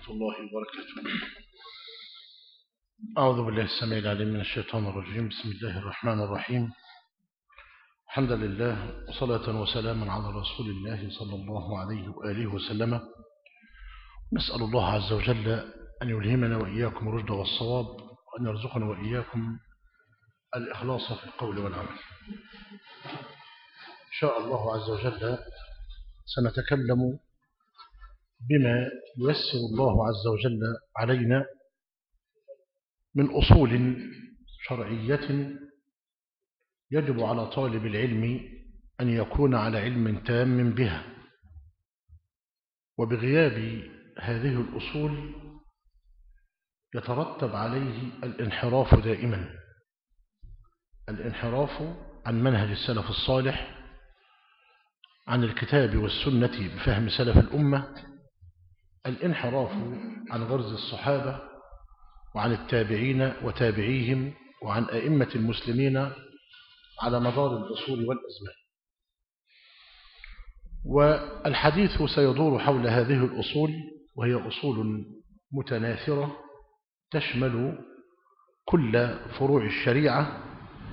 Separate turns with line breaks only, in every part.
الله وبركاته أعوذ بالله السميع العليم من الشيطان الرجيم بسم الله الرحمن الرحيم الحمد لله وصلاة وسلاما على رسول الله صلى الله عليه وآله وسلم نسأل الله عز وجل أن يلهمنا وإياكم الرشد والصواب وأن يرزقنا وإياكم الإخلاص في القول والعمل إن شاء الله عز وجل سنتكلم بما ييسر الله عز وجل علينا من أصول شرعية يجب على طالب العلم أن يكون على علم تام بها وبغياب هذه الأصول يترتب عليه الانحراف دائما الانحراف عن منهج السلف الصالح عن الكتاب والسنة بفهم سلف الأمة الانحراف عن غرز الصحابة وعن التابعين وتابعيهم وعن أئمة المسلمين على مدار الأصول والأزمان والحديث سيدور حول هذه الأصول وهي أصول متناثرة تشمل كل فروع الشريعة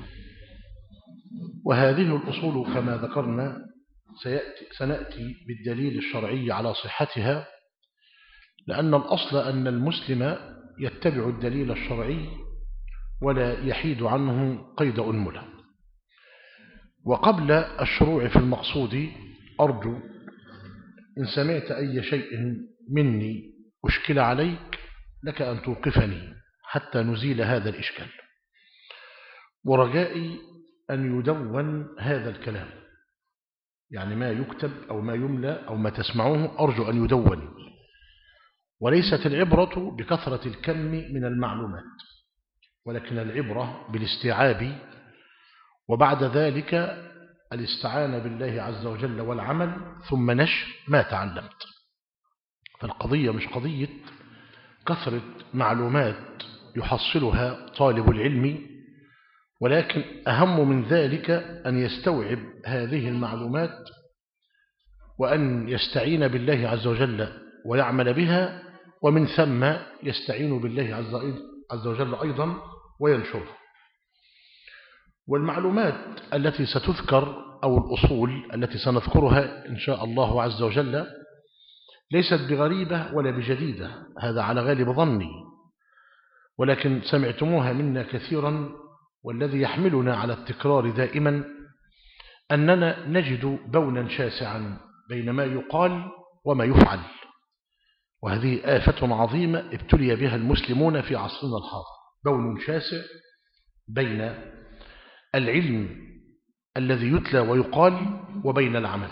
وهذه الأصول كما ذكرنا سيأتي سنأتي بالدليل الشرعي على صحتها لأن الأصل أن المسلم يتبع الدليل الشرعي ولا يحيد عنه قيد أنملة وقبل الشروع في المقصود أرجو إن سمعت أي شيء مني أشكل عليك لك أن توقفني حتى نزيل هذا الإشكال ورجائي أن يدون هذا الكلام يعني ما يكتب أو ما يملى أو ما تسمعوه أرجو أن يدون وليست العبرة بكثرة الكم من المعلومات ولكن العبرة بالاستيعاب وبعد ذلك الاستعانة بالله عز وجل والعمل ثم نشر ما تعلمت فالقضية مش قضية كثرة معلومات يحصلها طالب العلم ولكن أهم من ذلك أن يستوعب هذه المعلومات وأن يستعين بالله عز وجل ويعمل بها ومن ثم يستعين بالله عز وجل أيضا وينشرها والمعلومات التي ستذكر أو الأصول التي سنذكرها إن شاء الله عز وجل ليست بغريبة ولا بجديدة هذا على غالب ظني ولكن سمعتموها منا كثيرا والذي يحملنا على التكرار دائما أننا نجد بونا شاسعا بين ما يقال وما يفعل وهذه آفة عظيمة ابتلي بها المسلمون في عصرنا الحاضر بون شاسع بين العلم الذي يتلى ويقال وبين العمل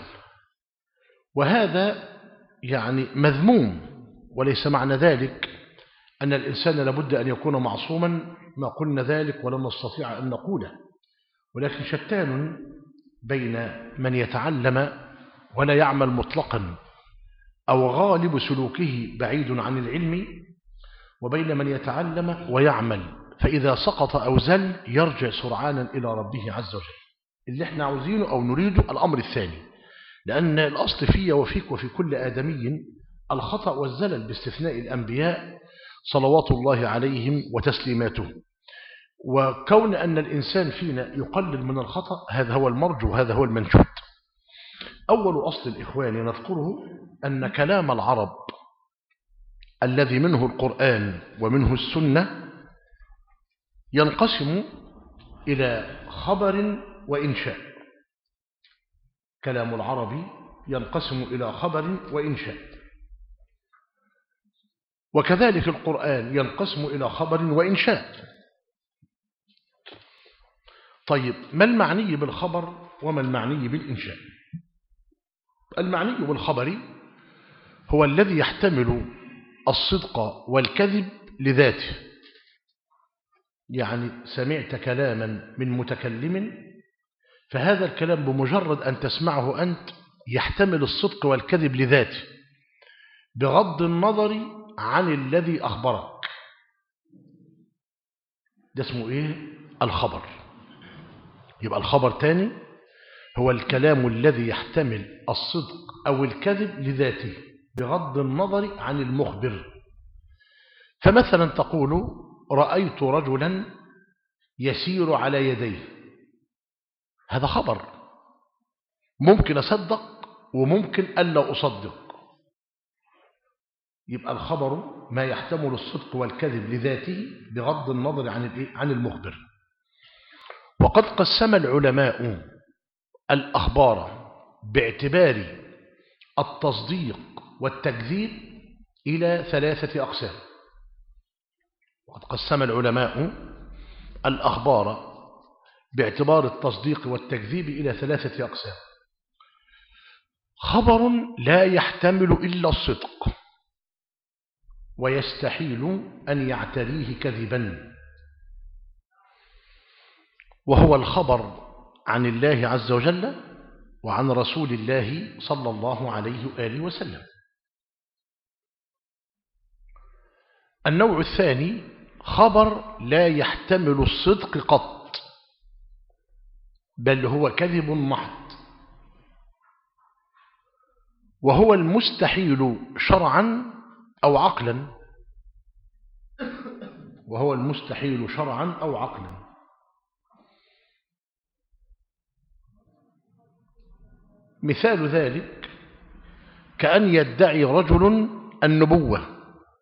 وهذا يعني مذموم وليس معنى ذلك أن الإنسان لابد أن يكون معصوما ما قلنا ذلك ولن نستطيع أن نقوله ولكن شتان بين من يتعلم ولا يعمل مطلقا أو غالب سلوكه بعيد عن العلم وبين من يتعلم ويعمل فإذا سقط أو زل يرجع سرعانا إلى ربه عز وجل اللي احنا عاوزينه أو نريده الأمر الثاني لأن الأصل في وفيك وفي كل آدمي الخطأ والزلل باستثناء الأنبياء صلوات الله عليهم وتسليماته وكون أن الإنسان فينا يقلل من الخطأ هذا هو المرجو هذا هو المنشود أول أصل الإخوان نذكره أن كلام العرب الذي منه القرآن ومنه السنة ينقسم إلى خبر وإنشاء كلام العرب ينقسم إلى خبر وإنشاء وكذلك القرآن ينقسم إلى خبر وإنشاء طيب ما المعني بالخبر وما المعني بالإنشاء المعني بالخبر هو الذي يحتمل الصدق والكذب لذاته يعني سمعت كلاما من متكلم فهذا الكلام بمجرد أن تسمعه أنت يحتمل الصدق والكذب لذاته بغض النظر عن الذي أخبرك ده اسمه إيه؟ الخبر يبقى الخبر تاني هو الكلام الذي يحتمل الصدق أو الكذب لذاته بغض النظر عن المخبر فمثلا تقول رأيت رجلا يسير على يديه هذا خبر ممكن أصدق وممكن ألا أصدق يبقى الخبر ما يحتمل الصدق والكذب لذاته بغض النظر عن عن المخبر وقد قسم العلماء الأخبار باعتبار التصديق والتكذيب إلى ثلاثة أقسام وقد قسم العلماء الأخبار باعتبار التصديق والتكذيب إلى ثلاثة أقسام خبر لا يحتمل إلا الصدق ويستحيل أن يعتريه كذبا وهو الخبر عن الله عز وجل وعن رسول الله صلى الله عليه وآله وسلم النوع الثاني خبر لا يحتمل الصدق قط بل هو كذب محض وهو المستحيل شرعا أو عقلا وهو المستحيل شرعا أو عقلا مثال ذلك كأن يدعي رجل النبوة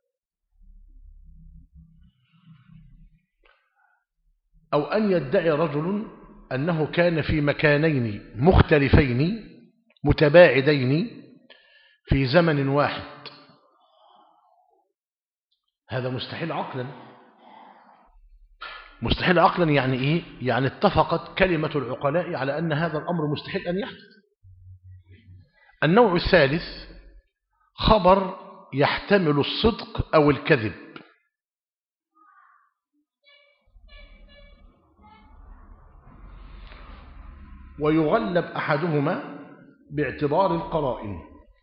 أو أن يدعي رجل أنه كان في مكانين مختلفين متباعدين في زمن واحد هذا مستحيل عقلا مستحيل عقلا يعني إيه؟ يعني اتفقت كلمة العقلاء على أن هذا الأمر مستحيل أن يحدث النوع الثالث خبر يحتمل الصدق أو الكذب ويغلب أحدهما باعتبار القرائن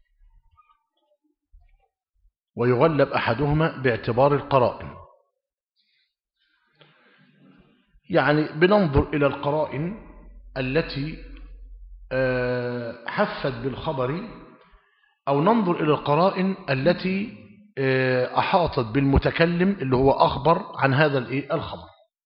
ويغلب أحدهما باعتبار القرائن يعني بننظر إلى القرائن التي حفت بالخبر أو ننظر إلى القرائن التي أحاطت بالمتكلم اللي هو أخبر عن هذا الخبر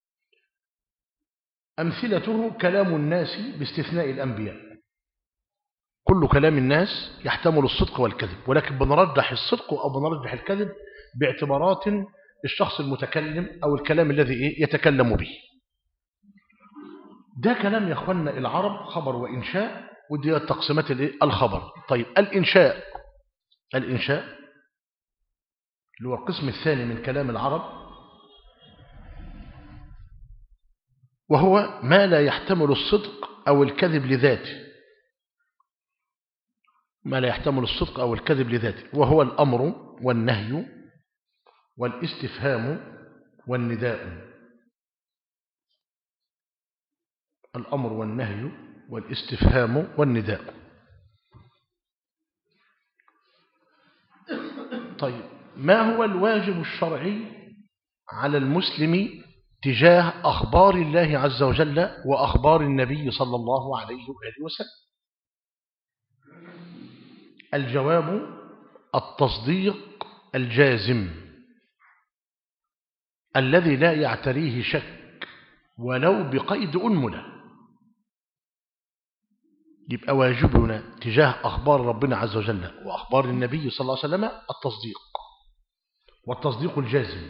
أمثلته كلام الناس باستثناء الأنبياء كل كلام الناس يحتمل الصدق والكذب ولكن بنرجح الصدق أو بنرجح الكذب باعتبارات الشخص المتكلم أو الكلام الذي يتكلم به ده كلام يا أخوانا العرب خبر وإنشاء ودي تقسيمات الخبر طيب الإنشاء الإنشاء اللي هو القسم الثاني من كلام العرب وهو ما لا يحتمل الصدق أو الكذب لذاته ما لا يحتمل الصدق أو الكذب لذاته وهو الأمر والنهي والاستفهام والنداء الأمر والنهي والاستفهام والنداء طيب ما هو الواجب الشرعي على المسلم تجاه أخبار الله عز وجل وأخبار النبي صلى الله عليه وآله وسلم الجواب التصديق الجازم الذي لا يعتريه شك ولو بقيد أنملة يبقى واجبنا تجاه أخبار ربنا عز وجل وأخبار النبي صلى الله عليه وسلم التصديق والتصديق الجازم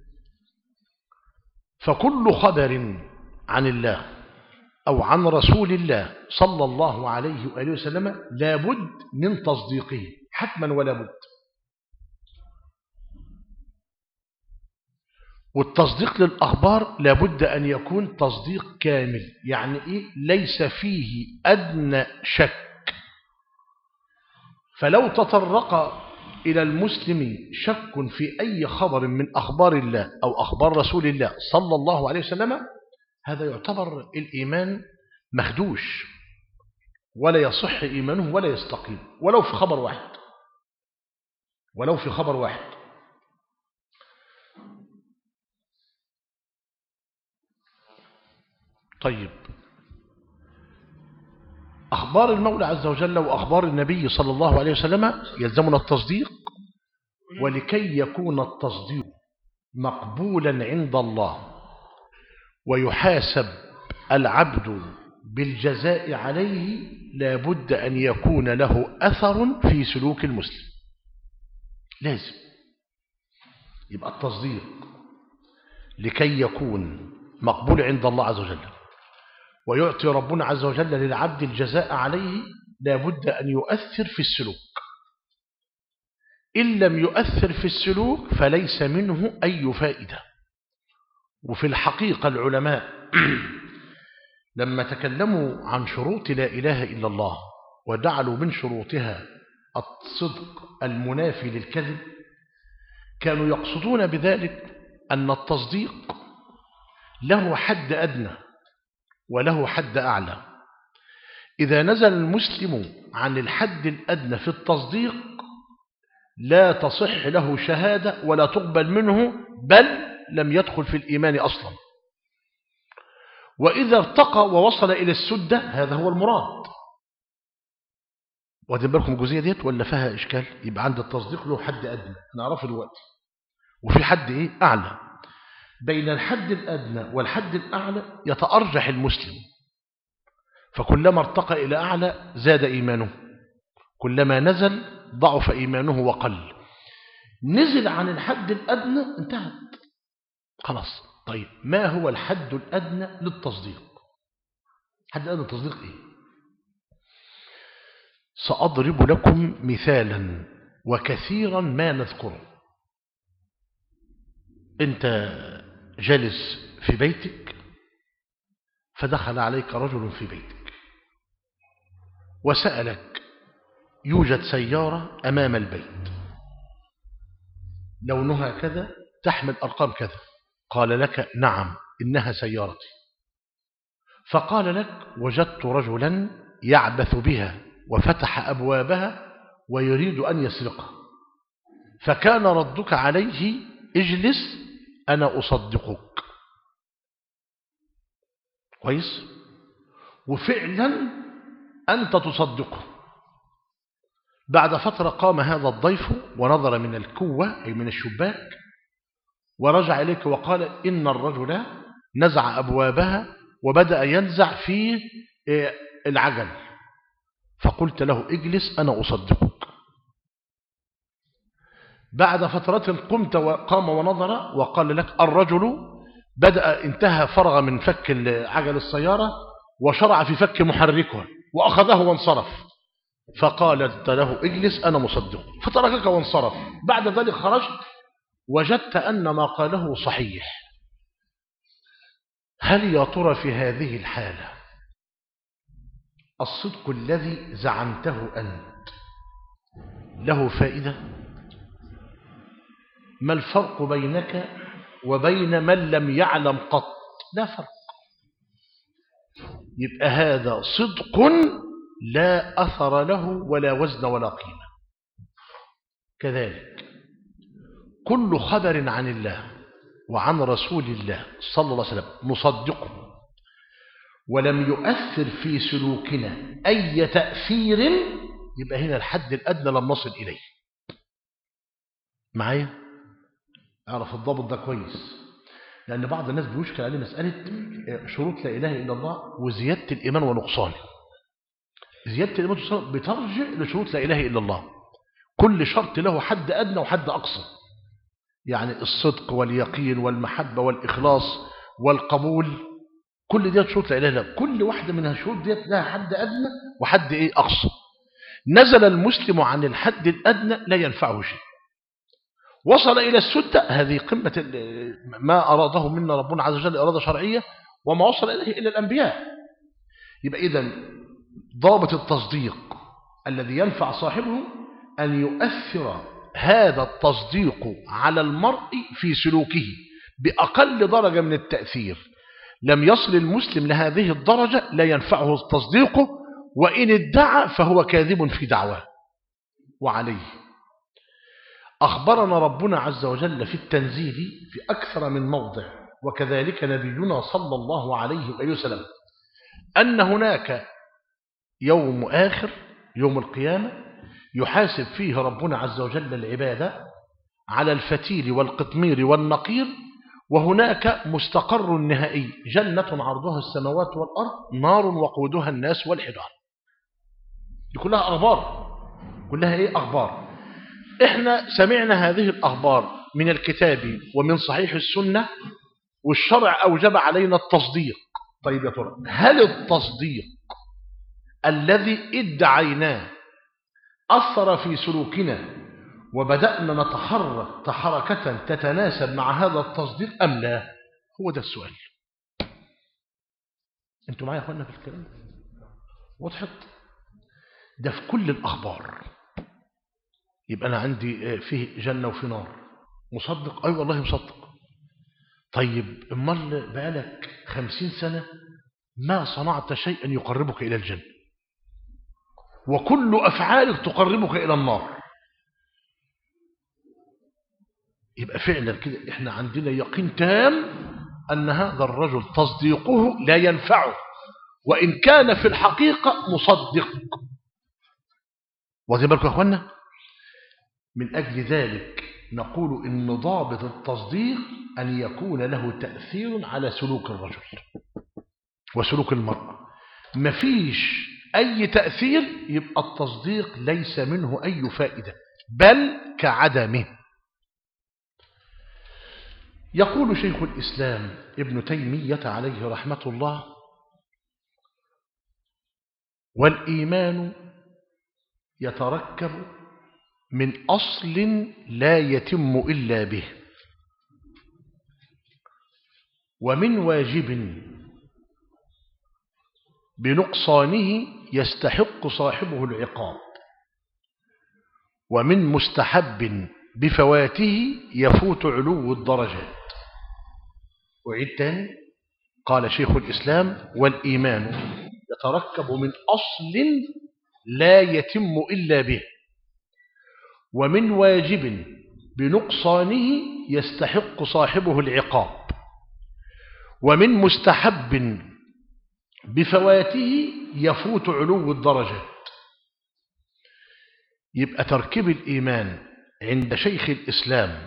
فكل خبر عن الله أو عن رسول الله صلى الله عليه وآله وسلم لابد من تصديقه حتما ولا بد والتصديق للأخبار لابد أن يكون تصديق كامل يعني إيه ليس فيه أدنى شك فلو تطرق إلى المسلم شك في أي خبر من أخبار الله أو أخبار رسول الله صلى الله عليه وسلم هذا يعتبر الإيمان مخدوش ولا يصح إيمانه ولا يستقيم ولو في خبر واحد ولو في خبر واحد طيب أخبار المولى عز وجل وأخبار النبي صلى الله عليه وسلم يلزمنا التصديق ولكي يكون التصديق مقبولا عند الله ويحاسب العبد بالجزاء عليه لابد أن يكون له أثر في سلوك المسلم لازم يبقى التصديق لكي يكون مقبول عند الله عز وجل ويعطي ربنا عز وجل للعبد الجزاء عليه لابد أن يؤثر في السلوك إن لم يؤثر في السلوك فليس منه أي فائدة وفي الحقيقة العلماء لما تكلموا عن شروط لا إله إلا الله وجعلوا من شروطها الصدق المنافي للكذب كانوا يقصدون بذلك أن التصديق له حد أدنى وله حد أعلى إذا نزل المسلم عن الحد الأدنى في التصديق لا تصح له شهادة ولا تقبل منه بل لم يدخل في الإيمان أصلا وإذا ارتقى ووصل إلى السدة هذا هو المراد واخدين بالكم الجزئية ديت ولا فيها إشكال يبقى عند التصديق له حد أدنى نعرفه دلوقتي وفي حد إيه أعلى بين الحد الأدنى والحد الأعلى يتأرجح المسلم فكلما ارتقى إلى أعلى زاد إيمانه كلما نزل ضعف إيمانه وقل نزل عن الحد الأدنى انتهت خلاص طيب ما هو الحد الأدنى للتصديق حد الأدنى للتصديق إيه سأضرب لكم مثالا وكثيرا ما نذكره أنت جالس في بيتك فدخل عليك رجل في بيتك وسألك يوجد سيارة أمام البيت لونها كذا تحمل أرقام كذا قال لك نعم إنها سيارتي فقال لك وجدت رجلا يعبث بها وفتح أبوابها ويريد أن يسرقها فكان ردك عليه اجلس أنا أصدقك كويس وفعلا أنت تصدقه بعد فترة قام هذا الضيف ونظر من الكوة أي من الشباك ورجع إليك وقال إن الرجل نزع أبوابها وبدأ ينزع في العجل فقلت له اجلس أنا أصدقك بعد فترة قمت وقام ونظر وقال لك الرجل بدأ انتهى فرغ من فك عجل السيارة وشرع في فك محركها وأخذه وانصرف فقالت له اجلس أنا مصدق فتركك وانصرف بعد ذلك خرجت وجدت أن ما قاله صحيح هل يا ترى في هذه الحالة الصدق الذي زعمته أنت له فائدة ما الفرق بينك وبين من لم يعلم قط لا فرق يبقى هذا صدق لا أثر له ولا وزن ولا قيمة كذلك كل خبر عن الله وعن رسول الله صلى الله عليه وسلم نصدقه ولم يؤثر في سلوكنا أي تأثير يبقى هنا الحد الأدنى لم نصل إليه معايا أعرف الضابط ده كويس لأن بعض الناس بيشكل عليه مسألة شروط لا إله إلا الله وزيادة الإيمان ونقصانه زيادة الإيمان ونقصانه بترجع لشروط لا إله إلا الله كل شرط له حد أدنى وحد أقصى يعني الصدق واليقين والمحبة والإخلاص والقبول كل ديت شروط لا إله إلا الله كل واحدة من الشروط ديت لها حد أدنى وحد إيه أقصى نزل المسلم عن الحد الأدنى لا ينفعه شيء وصل إلى السدة هذه قمة ما أراده منا ربنا عز وجل إرادة شرعية وما وصل إليه إلا الأنبياء يبقى إذا ضابط التصديق الذي ينفع صاحبه أن يؤثر هذا التصديق على المرء في سلوكه بأقل درجة من التأثير لم يصل المسلم لهذه الدرجة لا ينفعه التصديق وإن ادعى فهو كاذب في دعواه وعليه أخبرنا ربنا عز وجل في التنزيل في أكثر من موضع وكذلك نبينا صلى الله عليه وآله وسلم أن هناك يوم آخر يوم القيامة يحاسب فيه ربنا عز وجل العبادة على الفتيل والقطمير والنقير وهناك مستقر نهائي جنة عرضها السماوات والأرض نار وقودها الناس والحجار دي كلها أخبار كلها إيه أخبار إحنا سمعنا هذه الأخبار من الكتاب ومن صحيح السنة والشرع أوجب علينا التصديق طيب يا ترى هل التصديق الذي ادعيناه أثر في سلوكنا وبدأنا نتحرك تحركة تتناسب مع هذا التصديق أم لا هو ده السؤال انتوا معايا يا اخوانا في الكلام وضحت ده في كل الأخبار يبقى أنا عندي فيه جنة وفي نار مصدق أي والله مصدق طيب امال بقالك خمسين سنة ما صنعت شيئا يقربك إلى الجنة وكل أفعالك تقربك إلى النار يبقى فعلا كده احنا عندنا يقين تام أن هذا الرجل تصديقه لا ينفعه وإن كان في الحقيقة مصدق واخدين بالكم يا أخوانا من أجل ذلك نقول إن ضابط التصديق أن يكون له تأثير على سلوك الرجل وسلوك المرأة مفيش أي تأثير يبقى التصديق ليس منه أي فائدة بل كعدمه يقول شيخ الإسلام ابن تيمية عليه رحمة الله والإيمان يتركب من أصل لا يتم إلا به ومن واجب بنقصانه يستحق صاحبه العقاب ومن مستحب بفواته يفوت علو الدرجات وعيد تاني قال شيخ الإسلام والإيمان يتركب من أصل لا يتم إلا به ومن واجب بنقصانه يستحق صاحبه العقاب ومن مستحب بفواته يفوت علو الدرجات يبقى تركيب الإيمان عند شيخ الإسلام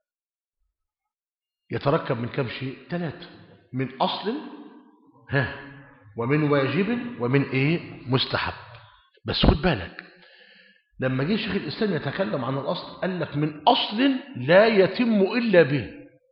يتركب من كم شيء ثلاثة من أصل ها ومن واجب ومن إيه مستحب بس خد بالك لما جه شيخ الإسلام يتكلم عن الأصل قال لك من أصل لا يتم إلا به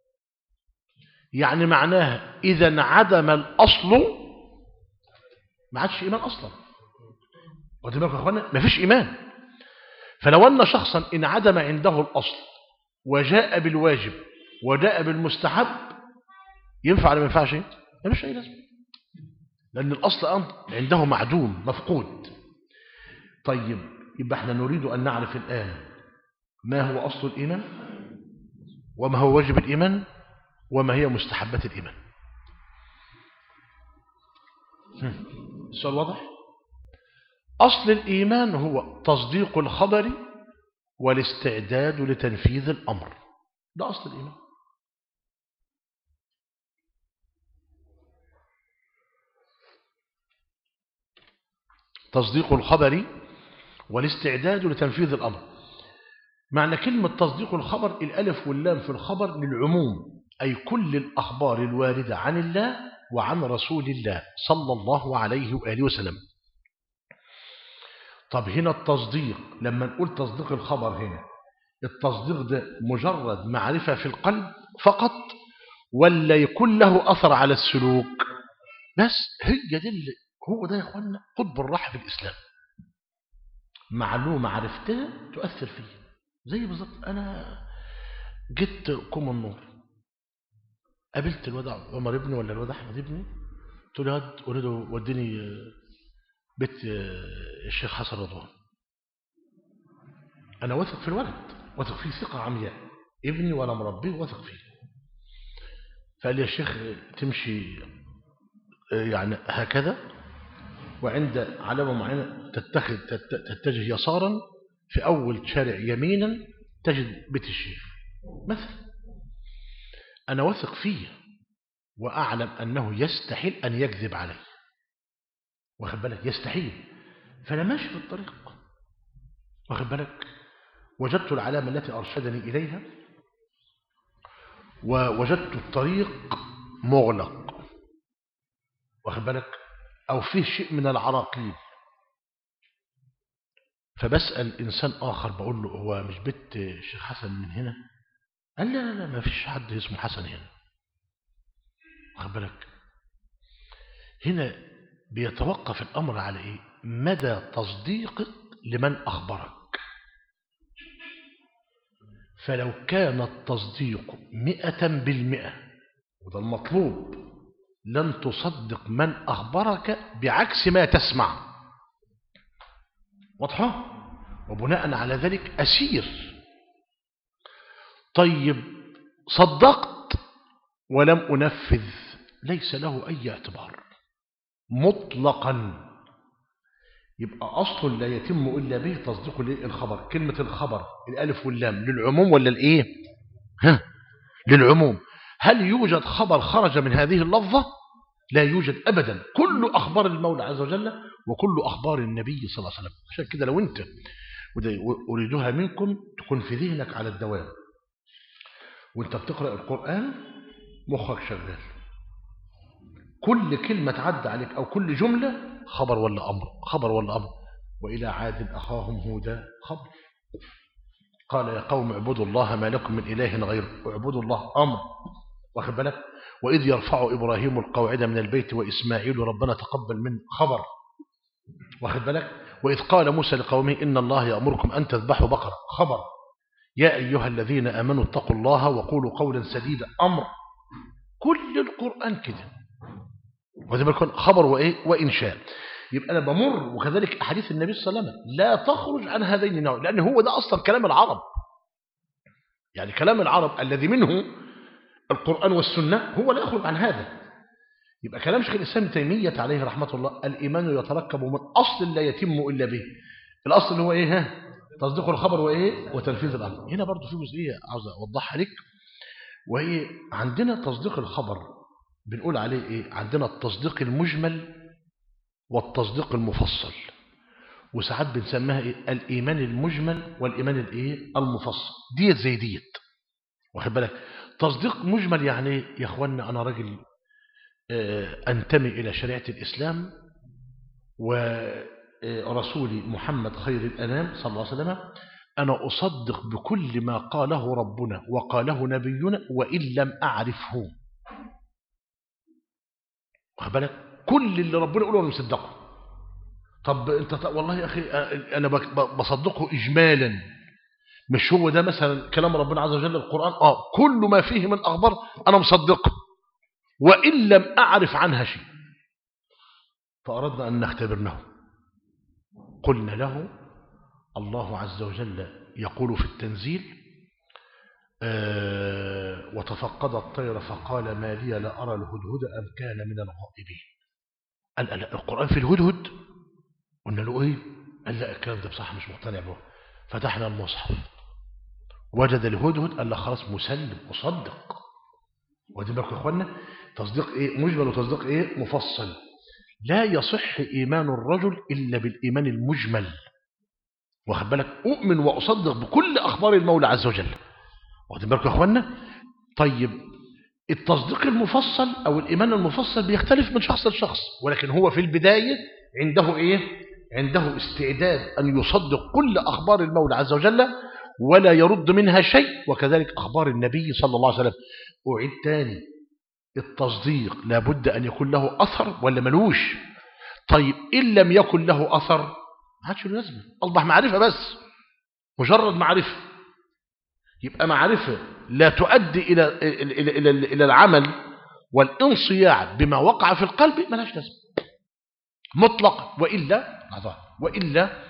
يعني معناها إذا انعدم الأصل ما عادش إيمان أصلا واخدين بالكم يا أخوانا ما فيش إيمان فلو أن شخصا انعدم عنده الأصل وجاء بالواجب وجاء بالمستحب ينفع ولا ما ينفعش ما فيش أي لازمة لأن الأصل عنده معدوم مفقود طيب يبقى احنا نريد أن نعرف الآن ما هو أصل الإيمان وما هو واجب الإيمان وما هي مستحبات الإيمان السؤال واضح أصل الإيمان هو تصديق الخبر والاستعداد لتنفيذ الأمر ده أصل الإيمان تصديق الخبر والاستعداد لتنفيذ الأمر معنى كلمة تصديق الخبر الألف واللام في الخبر للعموم أي كل الأخبار الواردة عن الله وعن رسول الله صلى الله عليه وآله وسلم طب هنا التصديق لما نقول تصديق الخبر هنا التصديق ده مجرد معرفة في القلب فقط ولا يكون له أثر على السلوك بس هي دي اللي هو ده يا اخوانا قطب الراحة في الإسلام معلومة عرفتها تؤثر فيه زي بالظبط أنا جيت كوم النور قابلت الواد عمر ابني ولا الواد أحمد ابني قلت له هاد أريد وديني بيت الشيخ حسن رضوان أنا واثق في الولد واثق فيه ثقة عمياء ابني ولا مربيه واثق فيه فقال لي يا شيخ تمشي يعني هكذا وعند علامة معينة تتخذ تتجه يسارا في أول شارع يمينا تجد بيت الشيخ مثلا أنا واثق فيه وأعلم أنه يستحيل أن يكذب علي واخد بالك يستحيل فأنا ماشي في الطريق واخد بالك وجدت العلامة التي أرشدني إليها ووجدت الطريق مغلق واخد بالك أو فيه شيء من العراقيل فبسأل إنسان آخر بقول له هو مش بيت الشيخ حسن من هنا قال لا لا لا ما فيش حد اسمه حسن هنا واخد بالك هنا بيتوقف الأمر على إيه مدى تصديقك لمن أخبرك فلو كان التصديق مئة بالمئة وده المطلوب لن تصدق من أخبرك بعكس ما تسمع واضحة وبناء على ذلك أسير طيب صدقت ولم أنفذ ليس له أي اعتبار مطلقا يبقى أصل لا يتم إلا به تصديق الخبر كلمة الخبر الألف واللام للعموم ولا الإيه ها للعموم هل يوجد خبر خرج من هذه اللفظة لا يوجد أبدا كل أخبار المولى عز وجل وكل أخبار النبي صلى الله عليه وسلم عشان كده لو أنت أريدها منكم تكون في ذهنك على الدوام وانت بتقرأ القرآن مخك شغال كل كلمة تعدى عليك أو كل جملة خبر ولا أمر خبر ولا أمر وإلى عاد أخاهم هودا خبر قال يا قوم اعبدوا الله ما لكم من إله غيره اعبدوا الله أمر واخد بالك وإذ يرفع إبراهيم القواعد من البيت وإسماعيل ربنا تقبل من خبر واخد بالك وإذ قال موسى لقومه إن الله يأمركم أن تذبحوا بقرة خبر يا أيها الذين أمنوا اتقوا الله وقولوا قولا سديدا أمر كل القرآن كده وده بيكون خبر وإيه وإنشاء يبقى أنا بمر وكذلك أحاديث النبي صلى الله عليه وسلم لا تخرج عن هذين النوع لأن هو ده أصلا كلام العرب يعني كلام العرب الذي منه القرآن والسنة هو لا يخرج عن هذا يبقى كلام شيخ الإسلام تيمية عليه رحمة الله الإيمان يتركب من أصل لا يتم إلا به الأصل هو إيه ها تصديق الخبر وإيه وتنفيذ الأمر هنا برضو في جزئية عاوز أوضحها لك وهي عندنا تصديق الخبر بنقول عليه إيه عندنا التصديق المجمل والتصديق المفصل وساعات بنسميها إيه الإيمان المجمل والإيمان الإيه المفصل ديت زي ديت واخد بالك تصديق مجمل يعني يا اخوانا أنا راجل أنتمي إلى شريعة الإسلام ورسولي محمد خير الأنام صلى الله عليه وسلم أنا أصدق بكل ما قاله ربنا وقاله نبينا وإن لم أعرفه بالك كل اللي ربنا يقوله أنا مصدقه طب أنت والله يا أخي أنا بصدقه إجمالا مش هو ده مثلا كلام ربنا عز وجل القرآن آه كل ما فيه من أخبار أنا مصدقه وإن لم أعرف عنها شيء فأردنا أن نختبرنه قلنا له الله عز وجل يقول في التنزيل آه وتفقد الطير فقال ما لي لا أرى الهدهد أم كان من الغائبين قال لا القرآن في الهدهد قلنا له إيه قال لا الكلام ده بصح مش مقتنع به فتحنا المصحف وجد الهدهد قال لا خلاص مسلم مصدق ودي بالكم يا اخوانا تصديق ايه مجمل وتصديق ايه مفصل لا يصح ايمان الرجل الا بالايمان المجمل واخد بالك اؤمن واصدق بكل اخبار المولى عز وجل واخد بالكم يا اخوانا طيب التصديق المفصل او الايمان المفصل بيختلف من شخص لشخص ولكن هو في البدايه عنده ايه عنده استعداد ان يصدق كل اخبار المولى عز وجل ولا يرد منها شيء وكذلك أخبار النبي صلى الله عليه وسلم أعيد تاني التصديق لابد أن يكون له أثر ولا ملوش طيب إن لم يكن له أثر ما عادش له لازمه أصبح معرفة بس مجرد معرفة يبقى معرفة لا تؤدي إلى, إلى, إلى, إلى العمل والانصياع بما وقع في القلب ما لهاش لازمه مطلقا وإلا وإلا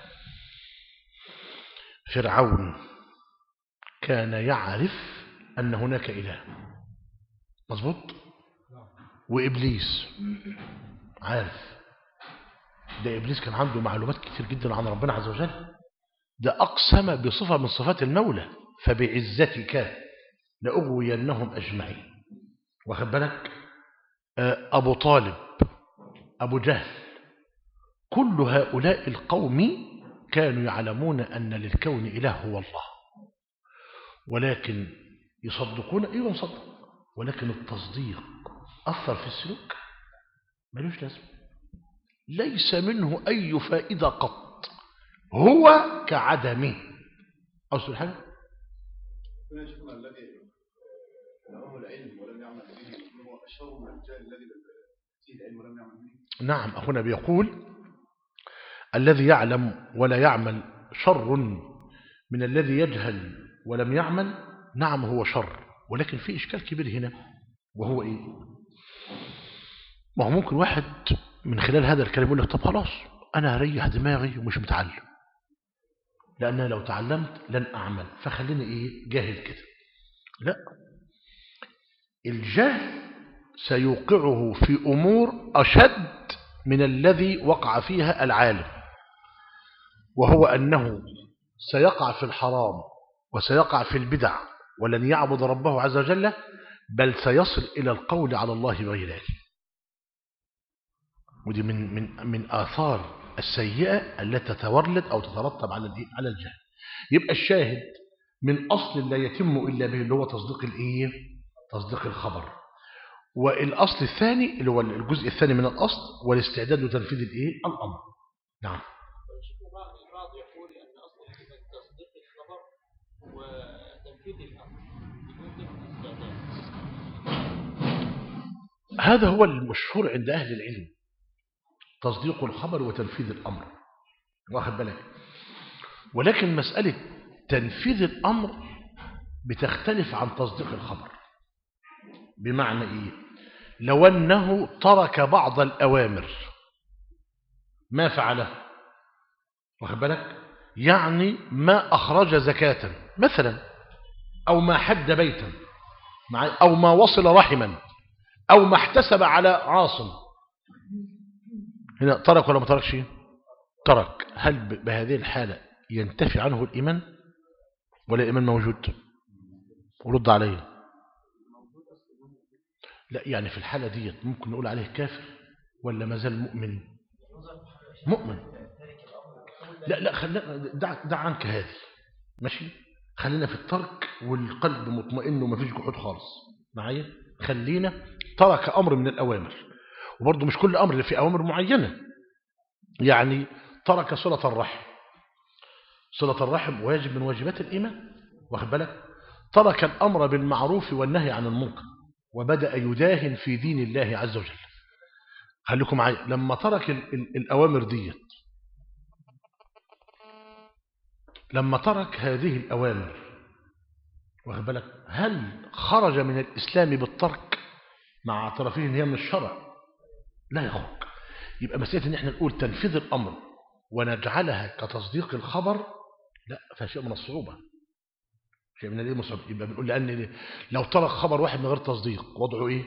فرعون كان يعرف أن هناك إله مظبوط وإبليس عارف ده إبليس كان عنده معلومات كتير جدا عن ربنا عز وجل ده أقسم بصفة من صفات المولى فبعزتك لأغوينهم أجمعين واخد بالك أبو طالب أبو جهل كل هؤلاء القوم كانوا يعلمون أن للكون إله هو الله ولكن يصدقون ايوه نصدق ولكن التصديق أثر في السلوك ملوش لازمة ليس منه أي فائدة قط هو كعدمه أوصل حاجة
هنا شيخنا الذي له العلم ولم يعمل به هو أشهر من الجاهل الذي فيه العلم ولم يعمل به
نعم أخونا بيقول الذي يعلم ولا يعمل شر من الذي يجهل ولم يعمل نعم هو شر ولكن في إشكال كبير هنا وهو إيه ما هو ممكن واحد من خلال هذا الكلام يقول لك طب خلاص أنا هريح دماغي ومش متعلم لأن أنا لو تعلمت لن أعمل فخليني إيه جاهل كده لا الجهل سيوقعه في أمور أشد من الذي وقع فيها العالم وهو أنه سيقع في الحرام وسيقع في البدع ولن يعبد ربه عز وجل بل سيصل إلى القول على الله بغير علم ودي من من من آثار السيئة التي تتولد أو تترتب على الإيه؟ على الجهل يبقى الشاهد من أصل لا يتم إلا به اللي هو تصديق الإيه تصديق الخبر والأصل الثاني اللي هو الجزء الثاني من الأصل والاستعداد لتنفيذ الإيه الأمر نعم
البعض يقول أن أصل الكلمة تصديق الخبر وتنفيذ الأمر بدون ذكر الاستعداد
هذا هو المشهور عند أهل العلم تصديق الخبر وتنفيذ الأمر واخد بالك ولكن مسألة تنفيذ الأمر بتختلف عن تصديق الخبر بمعنى إيه لو أنه ترك بعض الأوامر ما فعله واخد بالك يعني ما أخرج زكاة مثلا أو ما حد بيتا مع- أو ما وصل رحما أو ما احتسب على عاصم هنا ترك ولا ما تركش ترك هل ب- بهذه الحالة ينتفي عنه الإيمان ولا الإيمان موجود ورد عليه لا يعني في الحالة ديت ممكن نقول عليه كافر ولا ما زال مؤمن مؤمن لا لا خلينا دع, دع عنك هذه ماشي خلينا في الترك والقلب مطمئن وما فيش جحود خالص معايا خلينا ترك أمر من الأوامر وبرضه مش كل أمر اللي في أوامر معينة يعني ترك صلة الرحم صلة الرحم واجب من واجبات الإيمان واخد بالك ترك الأمر بالمعروف والنهي عن المنكر وبدأ يداهن في دين الله عز وجل خليكم معايا لما ترك ال ال الأوامر ديت لما ترك هذه الأوامر واخد بالك هل خرج من الإسلام بالترك مع اعترافه ان هي من الشرع لا يخرج يبقى مسألة ان احنا نقول تنفيذ الأمر ونجعلها كتصديق الخبر لا فيها شيء من الصعوبة شيء من الايه مصعب يبقى بنقول لأن لو ترك خبر واحد من غير تصديق وضعه ايه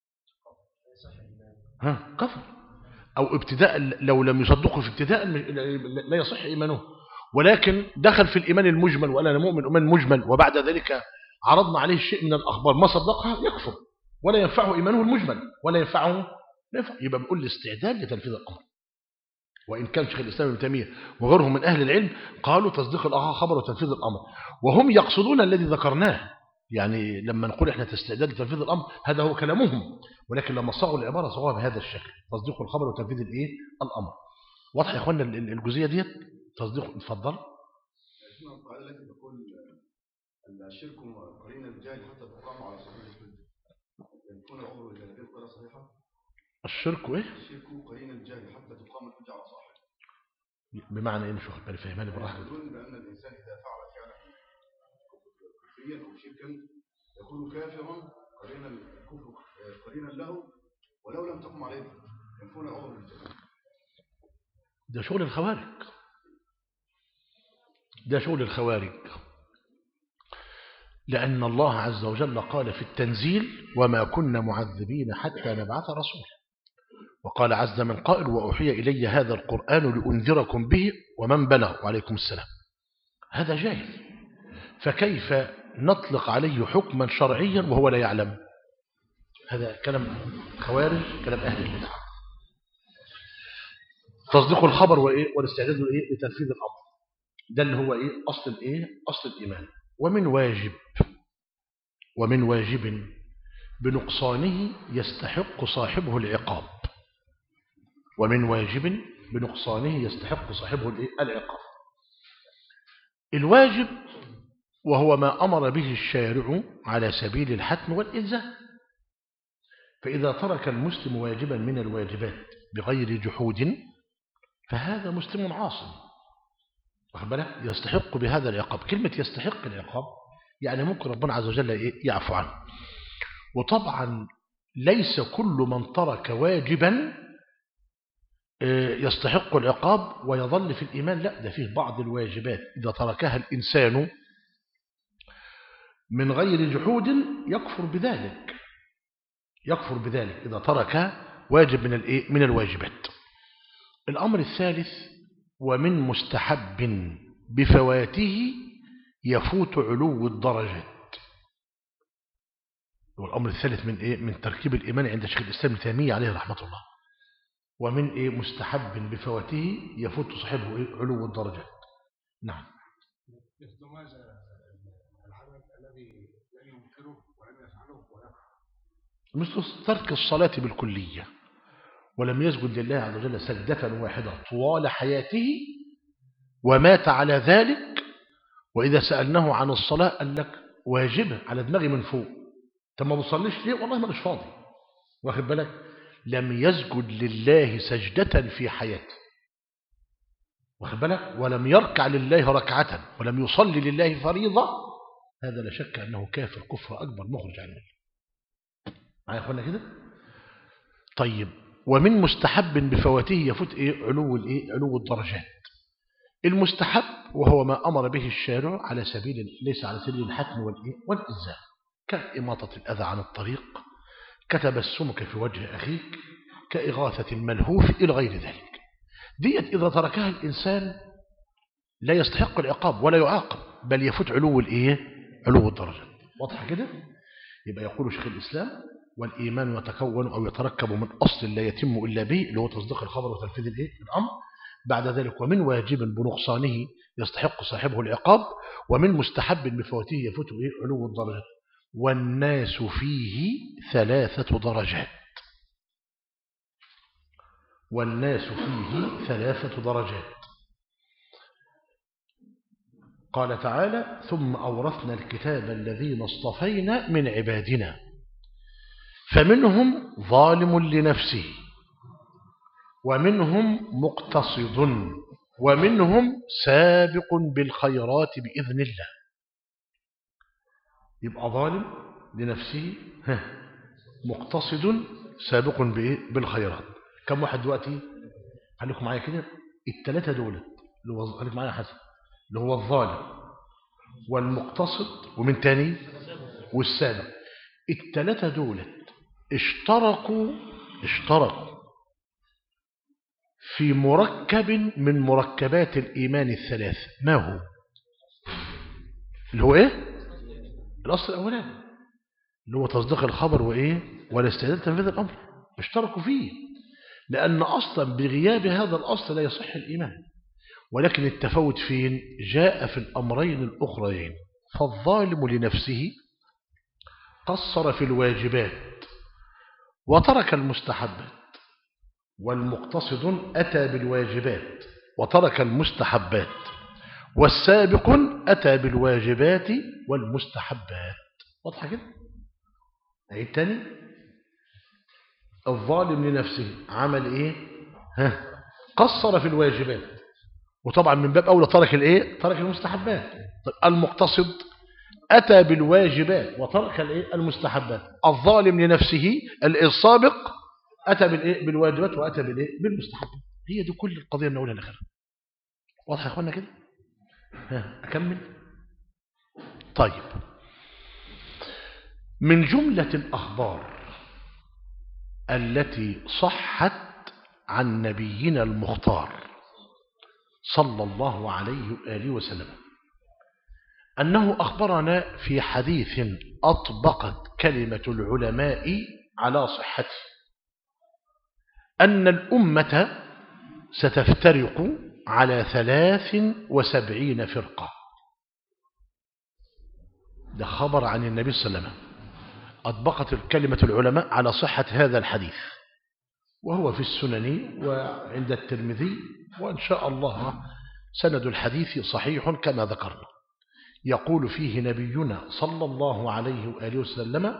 ها كفر أو ابتداء لو لم يصدقه في ابتداء لا يصح إيمانه ولكن دخل في الإيمان المجمل وقال أنا مؤمن إيمان مجمل وبعد ذلك عرضنا عليه شيء من الأخبار ما صدقها يكفر ولا ينفعه إيمانه المجمل ولا ينفعه لا ينفع يبقى بنقول الاستعداد لتنفيذ الأمر وإن كان شيخ الإسلام ابن تيمية وغيرهم من أهل العلم قالوا تصديق الخبر وتنفيذ الأمر وهم يقصدون الذي ذكرناه يعني لما نقول احنا تستعداد لتنفيذ الأمر هذا هو كلامهم ولكن لما صاغوا العبارة صاغوها بهذا الشكل تصديق الخبر وتنفيذ الايه الأمر واضح يا اخوانا الجزئية ديت تصديق اتفضل
اسمها القاعدة التي تقول أن الشرك قرين الجاهل حتى تقام على صحيح الحجة يكون أمر إذا لديه قراءة صحيحة
الشرك ايه
الشرك قرين الجاهل حتى تقام الحجة على صاحبه
بمعنى ايه مش واخد بالي فهماني بالراحه
يقولون بأن الإنسان إذا فعل فعلا كفريا أو شركا يكون كافرا قرينا الكفر قرينا له ولو لم تقم عليه ينفون أمر الجاهل
ده شغل الخوارج ده شغل الخوارج لأن الله عز وجل قال في التنزيل وما كنا معذبين حتى نبعث رسولا وقال عز من قائل وأوحي إلي هذا القرآن لأنذركم به ومن بلغ وعليكم السلام هذا جاهل فكيف نطلق عليه حكما شرعيا وهو لا يعلم هذا كلام خوارج كلام أهل البدع تصديق الخبر وإيه والاستعداد لإيه لتنفيذ الأمر ده اللي هو إيه أصل الإيه أصل الإيمان ومن واجب ومن واجب بنقصانه يستحق صاحبه العقاب ومن واجب بنقصانه يستحق صاحبه الإيه؟ العقاب الواجب وهو ما أمر به الشارع على سبيل الحتم والإلزام فإذا ترك المسلم واجبا من الواجبات بغير جحود فهذا مسلم عاصم واخد بالك يستحق بهذا العقاب كلمة يستحق العقاب يعني ممكن ربنا عز وجل إيه؟ يعفو عنه وطبعا ليس كل من ترك واجبا يستحق العقاب ويظل في الإيمان لا ده فيه بعض الواجبات إذا تركها الإنسان من غير جحود يكفر بذلك يكفر بذلك إذا ترك واجب من الإيه؟ من الواجبات الأمر الثالث ومن مستحب بفواته يفوت علو الدرجات والأمر الثالث من إيه؟ من تركيب الإيمان عند شيخ الإسلام تيمية عليه رحمة الله ومن إيه مستحب بفواته يفوت صاحبه إيه علو الدرجات نعم
مثل ماذا العمل الذي لا ينكره ولم يفعله ويكفر
مثل ترك الصلاة بالكلية ولم يسجد لله عز وجل سجدة واحدة طوال حياته ومات على ذلك وإذا سألناه عن الصلاة قال لك واجبة على دماغي من فوق طب ما بصليش ليه والله ما مش فاضي واخد بالك لم يسجد لله سجدة في حياته واخد بالك ولم يركع لله ركعة ولم يصلي لله فريضة هذا لا شك أنه كافر كفر أكبر مخرج عن المله معايا يا اخوانا كده طيب ومن مستحب بفواته يفوت إيه علو الإيه علو الدرجات المستحب وهو ما أمر به الشارع على سبيل ليس على سبيل الحتم والإيه والإلزام كإماطة الأذى عن الطريق كتبسمك في وجه أخيك كإغاثة الملهوف إلى غير ذلك ديت إذا تركها الإنسان لا يستحق العقاب ولا يعاقب بل يفوت علو الإيه علو الدرجة واضح كده يبقى يقول شيخ الإسلام والإيمان يتكون أو يتركب من أصل لا يتم إلا به اللي هو تصديق الخبر وتنفيذ الإيه الأمر بعد ذلك ومن واجب بنقصانه يستحق صاحبه العقاب ومن مستحب بفوته يفوت إيه علو الدرجة والناس فيه ثلاثة درجات والناس فيه ثلاثة درجات قال تعالى ثم أورثنا الكتاب الذين اصطفينا من عبادنا فمنهم ظالم لنفسه ومنهم مقتصد ومنهم سابق بالخيرات بإذن الله يبقى ظالم لنفسه مقتصد سابق بالخيرات كم واحد دلوقتي خليكم معايا كده الثلاثة دول اللي هو خليكم معايا حسن اللي هو الظالم والمقتصد ومن تاني والسابق الثلاثة دول اشتركوا اشتركوا في مركب من مركبات الإيمان الثلاث ما هو اللي هو ايه الأصل الأولاني اللي هو تصديق الخبر وإيه والاستعداد تنفيذ الأمر اشتركوا فيه لأن أصلا بغياب هذا الأصل لا يصح الإيمان ولكن التفاوت فين جاء في الأمرين الأخرين فالظالم لنفسه قصر في الواجبات وترك المستحبات والمقتصد أتى بالواجبات وترك المستحبات والسابق أتى بالواجبات والمستحبات واضحة كده أي التاني الظالم لنفسه عمل إيه ها قصر في الواجبات وطبعا من باب أولى ترك الإيه ترك المستحبات طيب المقتصد أتى بالواجبات وترك الإيه المستحبات الظالم لنفسه السابق أتى بالإيه بالواجبات وأتى بالإيه بالمستحبات هي دي كل القضية من أولها لآخرها واضح يا أخوانا كده ها أكمل طيب من جملة الأخبار التي صحت عن نبينا المختار صلى الله عليه وآله وسلم أنه أخبرنا في حديث أطبقت كلمة العلماء على صحته أن الأمة ستفترق على ثلاث وسبعين فرقة ده خبر عن النبي صلى الله عليه وسلم أطبقت كلمة العلماء على صحة هذا الحديث وهو في السنن وعند الترمذي وإن شاء الله سند الحديث صحيح كما ذكرنا يقول فيه نبينا صلى الله عليه وآله وسلم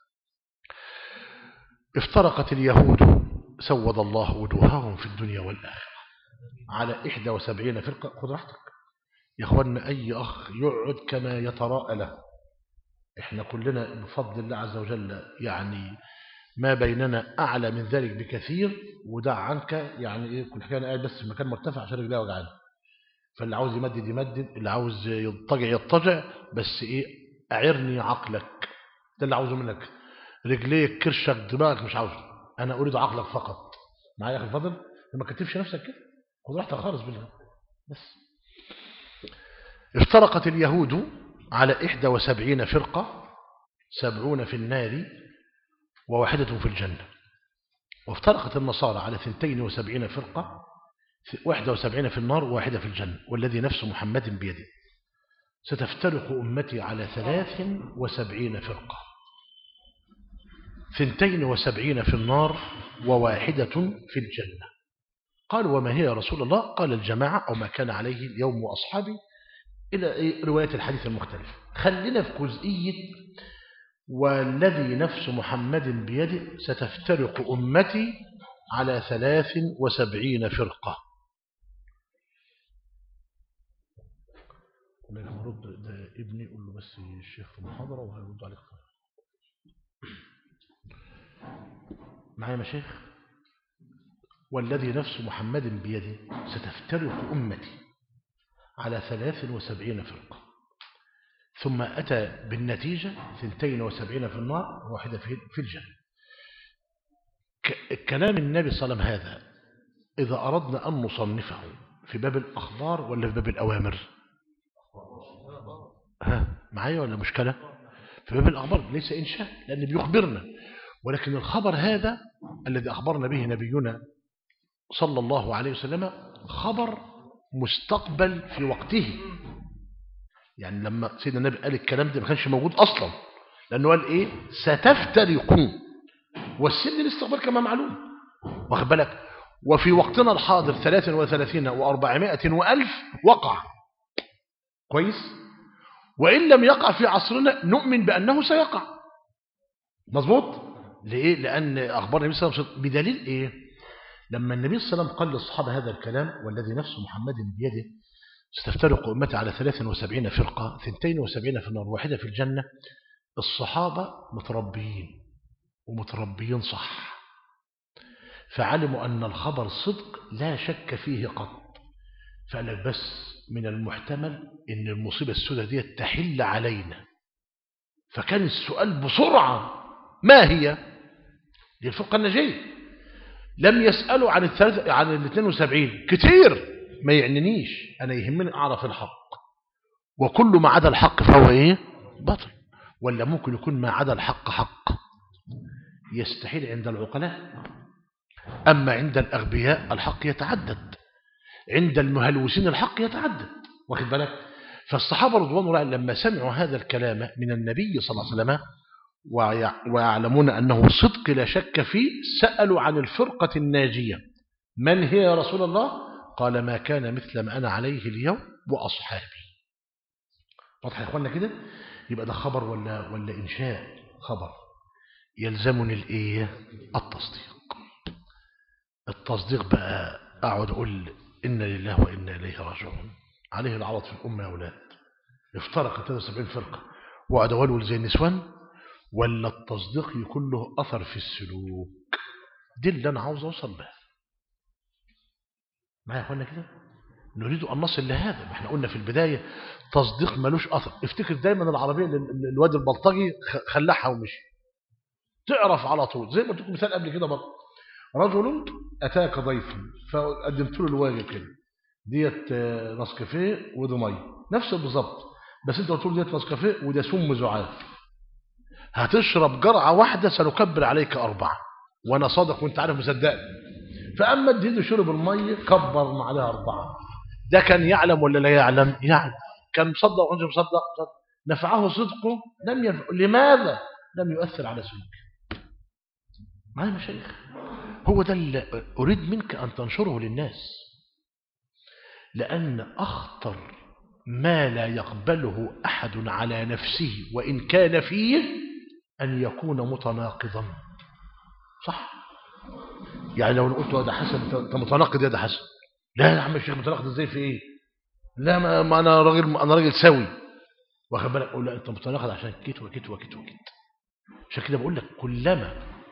افترقت اليهود سود الله وجوههم في الدنيا والآخرة على 71 فرقة خذ راحتك يا اخوانا أي أخ يقعد كما يتراءى له احنا كلنا بفضل الله عز وجل يعني ما بيننا أعلى من ذلك بكثير ودع عنك يعني إيه كل حكاية أنا قاعد بس في مكان مرتفع عشان رجلي وجعاني فاللي عاوز يمدد يمدد اللي عاوز يضطجع يضطجع بس إيه أعرني عقلك ده اللي عاوزه منك رجليك كرشك دماغك مش عاوزه أنا أريد عقلك فقط معايا يا أخي الفضل ما كتفش نفسك كده خد راحتك خالص بالله بس افترقت اليهود على إحدى وسبعين فرقة سبعون في النار وواحدة في الجنة وافترقت النصارى على ثنتين وسبعين فرقة واحدة وسبعين في النار وواحدة في الجنة والذي نفس محمد بيده ستفترق أمتي على ثلاث وسبعين فرقة ثنتين وسبعين في النار وواحدة في الجنة قالوا وما هي يا رسول الله قال الجماعة أو ما كان عليه اليوم وأصحابي إلى رواية الحديث المختلف خلينا في جزئية والذي نفس محمد بيده ستفترق أمتي على ثلاث وسبعين فرقة رد ده ابني قول له بس الشيخ في محاضرة وهيرد عليك معايا مشايخ والذي نفس محمد بيده ستفترق أمتي على ثلاث وسبعين فرقة ثم أتى بالنتيجة ثنتين وسبعين في النار وواحدة في الجنة كلام النبي صلى الله عليه وسلم هذا إذا أردنا أن نصنفه في باب الأخبار ولا في باب الأوامر ها معايا ولا مشكلة في باب الأخبار ليس إنشاء لأن بيخبرنا ولكن الخبر هذا الذي أخبرنا به نبينا صلى الله عليه وسلم خبر مستقبل في وقته يعني لما سيدنا النبي قال الكلام ده ما كانش موجود أصلا لأنه قال إيه ستفترقون والسن الاستقبال كما معلوم واخد بالك وفي وقتنا الحاضر 33 و400 وألف وقع كويس وإن لم يقع في عصرنا نؤمن بأنه سيقع مظبوط لإيه لأن أخبار النبي صلى الله عليه وسلم بدليل إيه لما النبي صلى الله عليه وسلم قال للصحابة هذا الكلام والذي نفس محمد بيده ستفترق أمتي على 73 فرقة 72 في النار واحدة في الجنة الصحابة متربيين ومتربيين صح فعلموا أن الخبر صدق لا شك فيه قط فقال لك بس من المحتمل أن المصيبة السوداء دي تحل علينا فكان السؤال بسرعة ما هي دي الفرقة النجية لم يسألوا عن الثلاث عن ال 72 كتير ما يعنينيش أنا يهمني أعرف الحق وكل ما عدا الحق فهو إيه باطل ولا ممكن يكون ما عدا الحق حق يستحيل عند العقلاء أما عند الأغبياء الحق يتعدد عند المهلوسين الحق يتعدد واخد بالك فالصحابة رضوان الله لما سمعوا هذا الكلام من النبي صلى الله عليه وسلم ويعلمون أنه صدق لا شك فيه سألوا عن الفرقة الناجية من هي يا رسول الله قال ما كان مثل ما أنا عليه اليوم وأصحابي واضح يا أخوانا كده يبقى ده خبر ولا, ولا إنشاء خبر يلزمني الإيه التصديق التصديق بقى أقعد أقول إن لله وإنا إليه راجعون عليه العوض في الأمة يا أولاد افترقت 73 فرقة وقعد أقول زي النسوان ولا التصديق يكون له أثر في السلوك دي اللي أنا عاوز أوصل لها معايا يا أخوانا كده نريد أن نصل لهذا ما احنا قلنا في البداية تصديق ملوش أثر افتكر دايما العربية اللي الواد البلطجي خلعها ومشي تعرف على طول زي ما قلت لكم مثال قبل كده برضه رجل أتاك ضيف فقدمت له الواجب كده ديت نسكافيه ودي ميه نفس بالظبط بس انت قلت له ديت نسكافيه وده سم زعاف هتشرب جرعة واحدة سنكبر عليك أربعة وأنا صادق وانت عارف مصدقني فأما اديته شرب المية كبر مع عليها أربعة ده كان يعلم ولا لا يعلم يعلم كان مصدق وكانش مصدق نفعه صدقه لم ينفع لماذا لم يؤثر على سلوكه معايا يا مشايخ هو ده اللي أريد منك أن تنشره للناس لأن أخطر ما لا يقبله أحد على نفسه وإن كان فيه أن يكون متناقضا صح يعني لو قلت له ده حسن انت متناقض يا ده حسن لا يا عم الشيخ متناقض ازاي في ايه لا ما, ما انا راجل انا راجل سوي واخد بالك اقول لا انت متناقض عشان كيت وكيت وكيت وكيت عشان كده بقول لك كلما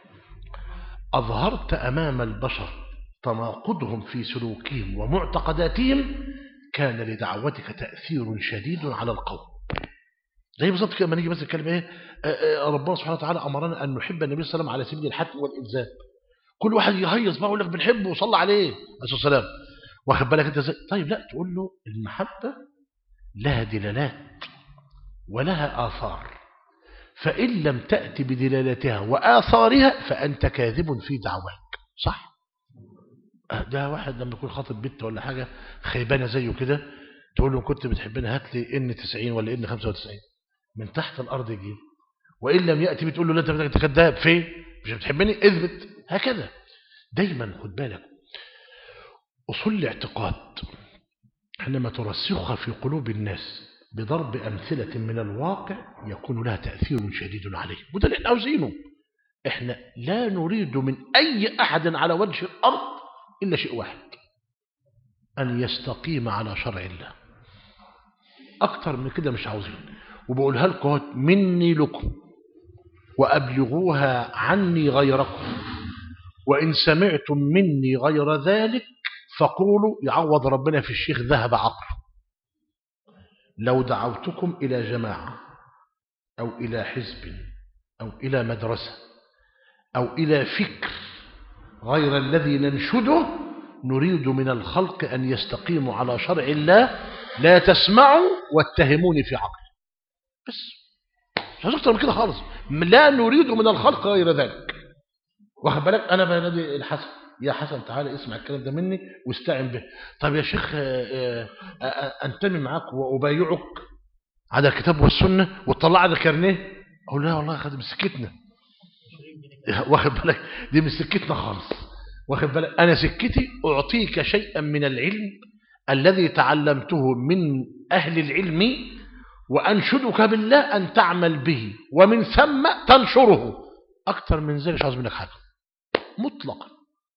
اظهرت امام البشر تناقضهم في سلوكهم ومعتقداتهم كان لدعوتك تاثير شديد على القوم زي بالظبط كده لما نيجي بس نتكلم ايه آه، آه، ربنا سبحانه وتعالى امرنا ان نحب النبي صلى الله عليه وسلم على سبيل الحتم والالزام كل واحد يهيص بقى يقول لك بنحبه وصلى عليه عليه الصلاه والسلام واخد بالك انت ازاي طيب لا تقول له المحبه لها دلالات ولها آثار فإن لم تأتي بدلالتها وآثارها فأنت كاذب في دعواك صح ده واحد لما يكون خاطب بنت ولا حاجة خيبانة زيه كده تقول له كنت بتحبني هات لي ان 90 ولا ان 95 من تحت الأرض يجيب وإن لم يأتي بتقول له لا أنت كذاب فين مش بتحبني اثبت هكذا دايما خد بالك أصول الاعتقاد حينما ترسخها في قلوب الناس بضرب أمثلة من الواقع يكون لها تأثير شديد عليه وده اللي احنا عاوزينه احنا لا نريد من أي أحد على وجه الأرض إلا شيء واحد أن يستقيم على شرع الله أكتر من كده مش عاوزين وبقولها لكم اهوت مني لكم وأبلغوها عني غيركم وإن سمعتم مني غير ذلك فقولوا يعوض ربنا في الشيخ ذهب عقله لو دعوتكم إلى جماعة أو إلى حزب أو إلى مدرسة أو إلى فكر غير الذي ننشده نريد من الخلق أن يستقيموا على شرع الله لا تسمعوا واتهموني في عقل بس مش عايز أكتر من كده خالص لا نريد من الخلق غير ذلك واخد بالك أنا بنادي الحسن يا حسن تعالى اسمع الكلام ده مني واستعن به طب يا شيخ آه، آه، آه، انتمي معاك وابايعك على الكتاب والسنه وتطلع على كارنيه اقول لا والله خد سكتنا واخد بالك دي من سكتنا خالص واخد بالك انا سكتي اعطيك شيئا من العلم الذي تعلمته من اهل العلم وانشدك بالله ان تعمل به ومن ثم تنشره اكثر من ذلك مش عاوز منك حاجه مطلقا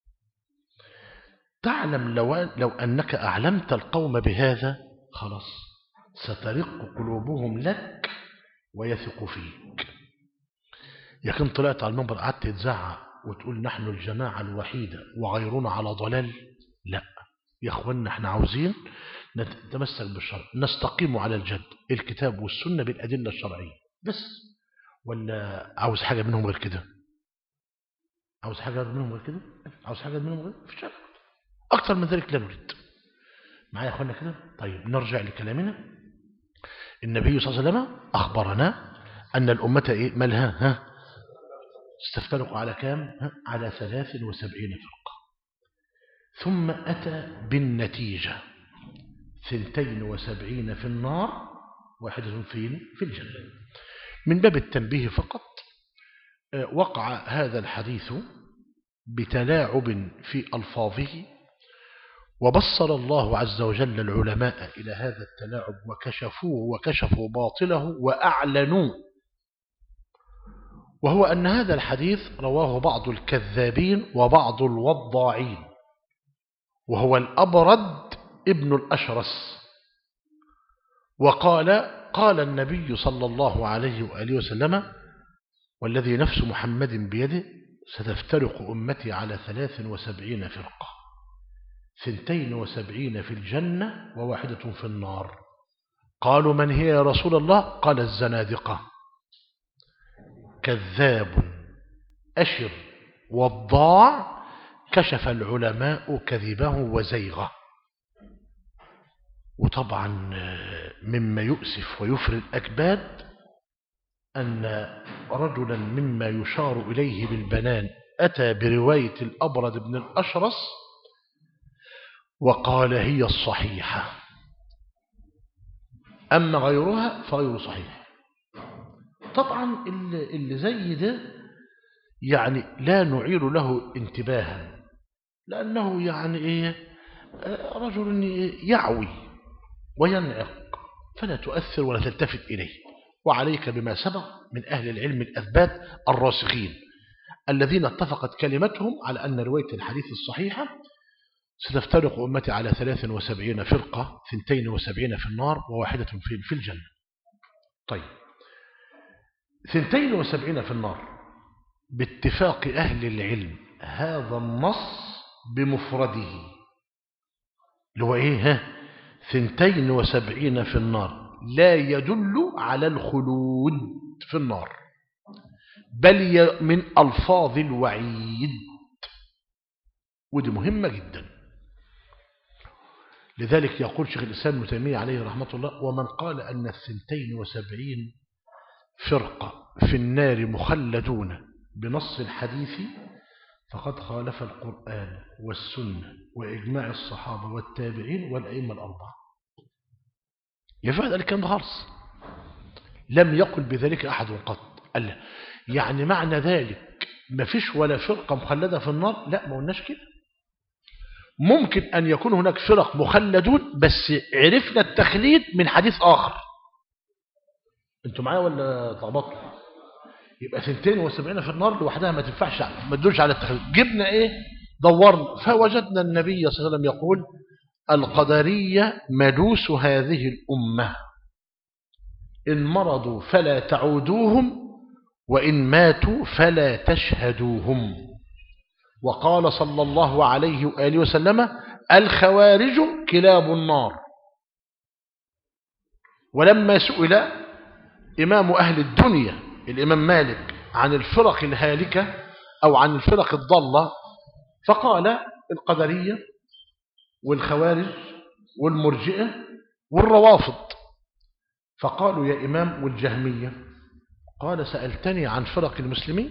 تعلم لو, لو أنك أعلمت القوم بهذا خلاص سترق قلوبهم لك ويثق فيك لكن طلعت على المنبر قعدت تزعق وتقول نحن الجماعة الوحيدة وغيرنا على ضلال لا يا اخوانا احنا عاوزين نتمسك بالشرع نستقيم على الجد الكتاب والسنة بالأدلة الشرعية بس ولا عاوز حاجة منهم غير كده عاوز حاجة منهم غير كده عاوز حاجة منهم غير في الشرع أكثر من ذلك لا نريد معايا يا أخوانا كده طيب نرجع لكلامنا النبي صلى الله عليه وسلم أخبرنا أن الأمة إيه مالها ها استفترق على كام ها؟ على ثلاث وسبعين فرقة ثم أتى بالنتيجة ثنتين وسبعين في النار واحدة فين في الجنة من باب التنبيه فقط وقع هذا الحديث بتلاعب في ألفاظه وبصر الله عز وجل العلماء إلى هذا التلاعب وكشفوه وكشفوا باطله وأعلنوه وهو أن هذا الحديث رواه بعض الكذابين وبعض الوضاعين وهو الأبرد ابن الأشرس وقال قال النبي صلى الله عليه وآله وسلم والذي نفس محمد بيده ستفترق أمتي على ثلاث وسبعين فرقة ثنتين وسبعين في الجنة وواحدة في النار قالوا من هي يا رسول الله قال الزنادقة كذاب أشر وضاع كشف العلماء كذبه وزيغه وطبعا مما يؤسف ويفري الأكباد أن رجلا مما يشار إليه بالبنان أتى برواية الأبرد بن الأشرس وقال هي الصحيحة أما غيرها فغير صحيح طبعا اللي اللي زي ده يعني لا نعير له انتباها لأنه يعني إيه آه، رجل يعوي وينعق فلا تؤثر ولا تلتفت إليه وعليك بما سبق من أهل العلم الأثبات الراسخين الذين اتفقت كلمتهم على أن رواية الحديث الصحيحة ستفترق أمتي على 73 فرقة 72 في النار وواحدة في في الجنة طيب 72 في النار باتفاق أهل العلم هذا النص بمفرده اللي هو إيه ها 72 في النار لا يدل على الخلود في النار بل ي- من ألفاظ الوعيد ودي مهمة جدا لذلك يقول شيخ الإسلام ابن تيمية عليه رحمة الله ومن قال أن الثنتين وسبعين فرقة في النار مخلدون بنص الحديث فقد خالف القرآن والسنة وإجماع الصحابة والتابعين والأئمة الأربعة يفعل ذلك كان خالص لم يقل بذلك أحد قط قال لا. يعني معنى ذلك ما فيش ولا فرقة مخلدة في النار لا ما قلناش كده ممكن أن يكون هناك فرق مخلدون بس عرفنا التخليد من حديث آخر انتوا معايا ولا تغبطوا يبقى ثنتين وسبعين في النار لوحدها ما تنفعش ما تدلش على التخليد جبنا ايه دورنا فوجدنا النبي صلى الله عليه وسلم يقول القدرية مدوس هذه الأمة إن مرضوا فلا تعودوهم وإن ماتوا فلا تشهدوهم وقال صلى الله عليه وآله وسلم الخوارج كلاب النار ولما سئل إمام أهل الدنيا الإمام مالك عن الفرق الهالكة أو عن الفرق الضالة فقال القدرية والخوارج والمرجئة والروافض فقالوا يا إمام والجهمية قال سألتني عن فرق المسلمين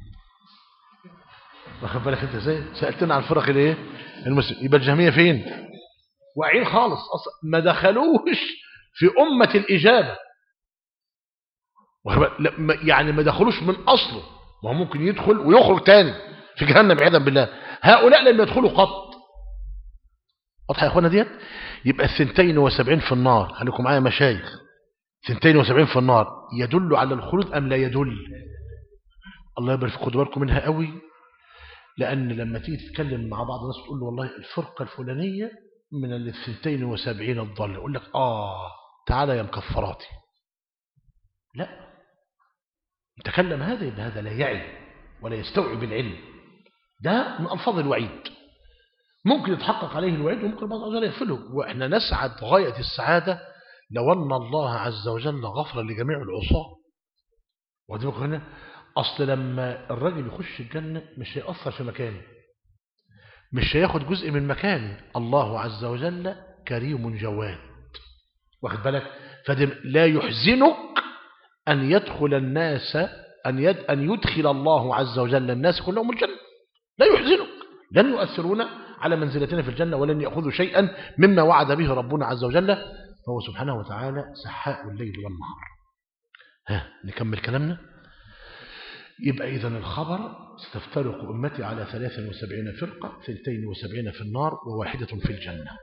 واخد بالك انت ازاي سألتني عن فرق الايه المسلمين يبقى الجهمية فين واعين خالص أصلا ما دخلوش في أمة الإجابة واخد بالك؟ لا، ما- يعني ما دخلوش من أصله ما هو ممكن يدخل ويخرج تاني في جهنم عياذا بالله هؤلاء لم يدخلوا قط واضحة يا اخوانا ديت يبقى الثنتين وسبعين في النار خليكم معايا مشايخ ثنتين وسبعين في النار يدل على الخلود أم لا يدل الله يبارك فيكم خدوا بالكم منها قوي لأن لما تيجي تتكلم مع بعض الناس تقول له والله الفرقة الفلانية من الثنتين وسبعين الضالة يقول لك آه تعالى يا مكفراتي لا تكلم هذا إن هذا لا يعي ولا يستوعب العلم ده من ألفاظ الوعيد ممكن يتحقق عليه الوعيد وممكن بعض الأجل يغفله وإحنا نسعد غاية السعادة لو أن الله عز وجل غفر لجميع العصاة ودي هنا أصل لما الراجل يخش الجنة مش هيأثر في مكانه مش هياخد جزء من مكانه الله عز وجل كريم جواد واخد بالك فده لا يحزنك أن يدخل الناس أن, يد أن يدخل الله عز وجل الناس كلهم الجنة لا يحزنك لن يؤثرون على منزلتنا في الجنة ولن يأخذوا شيئا مما وعد به ربنا عز وجل فهو سبحانه وتعالى سحاء الليل والنهار ها نكمل كلامنا يبقى إذا الخبر ستفترق أمتي على 73 فرقة 72 في النار وواحدة في الجنة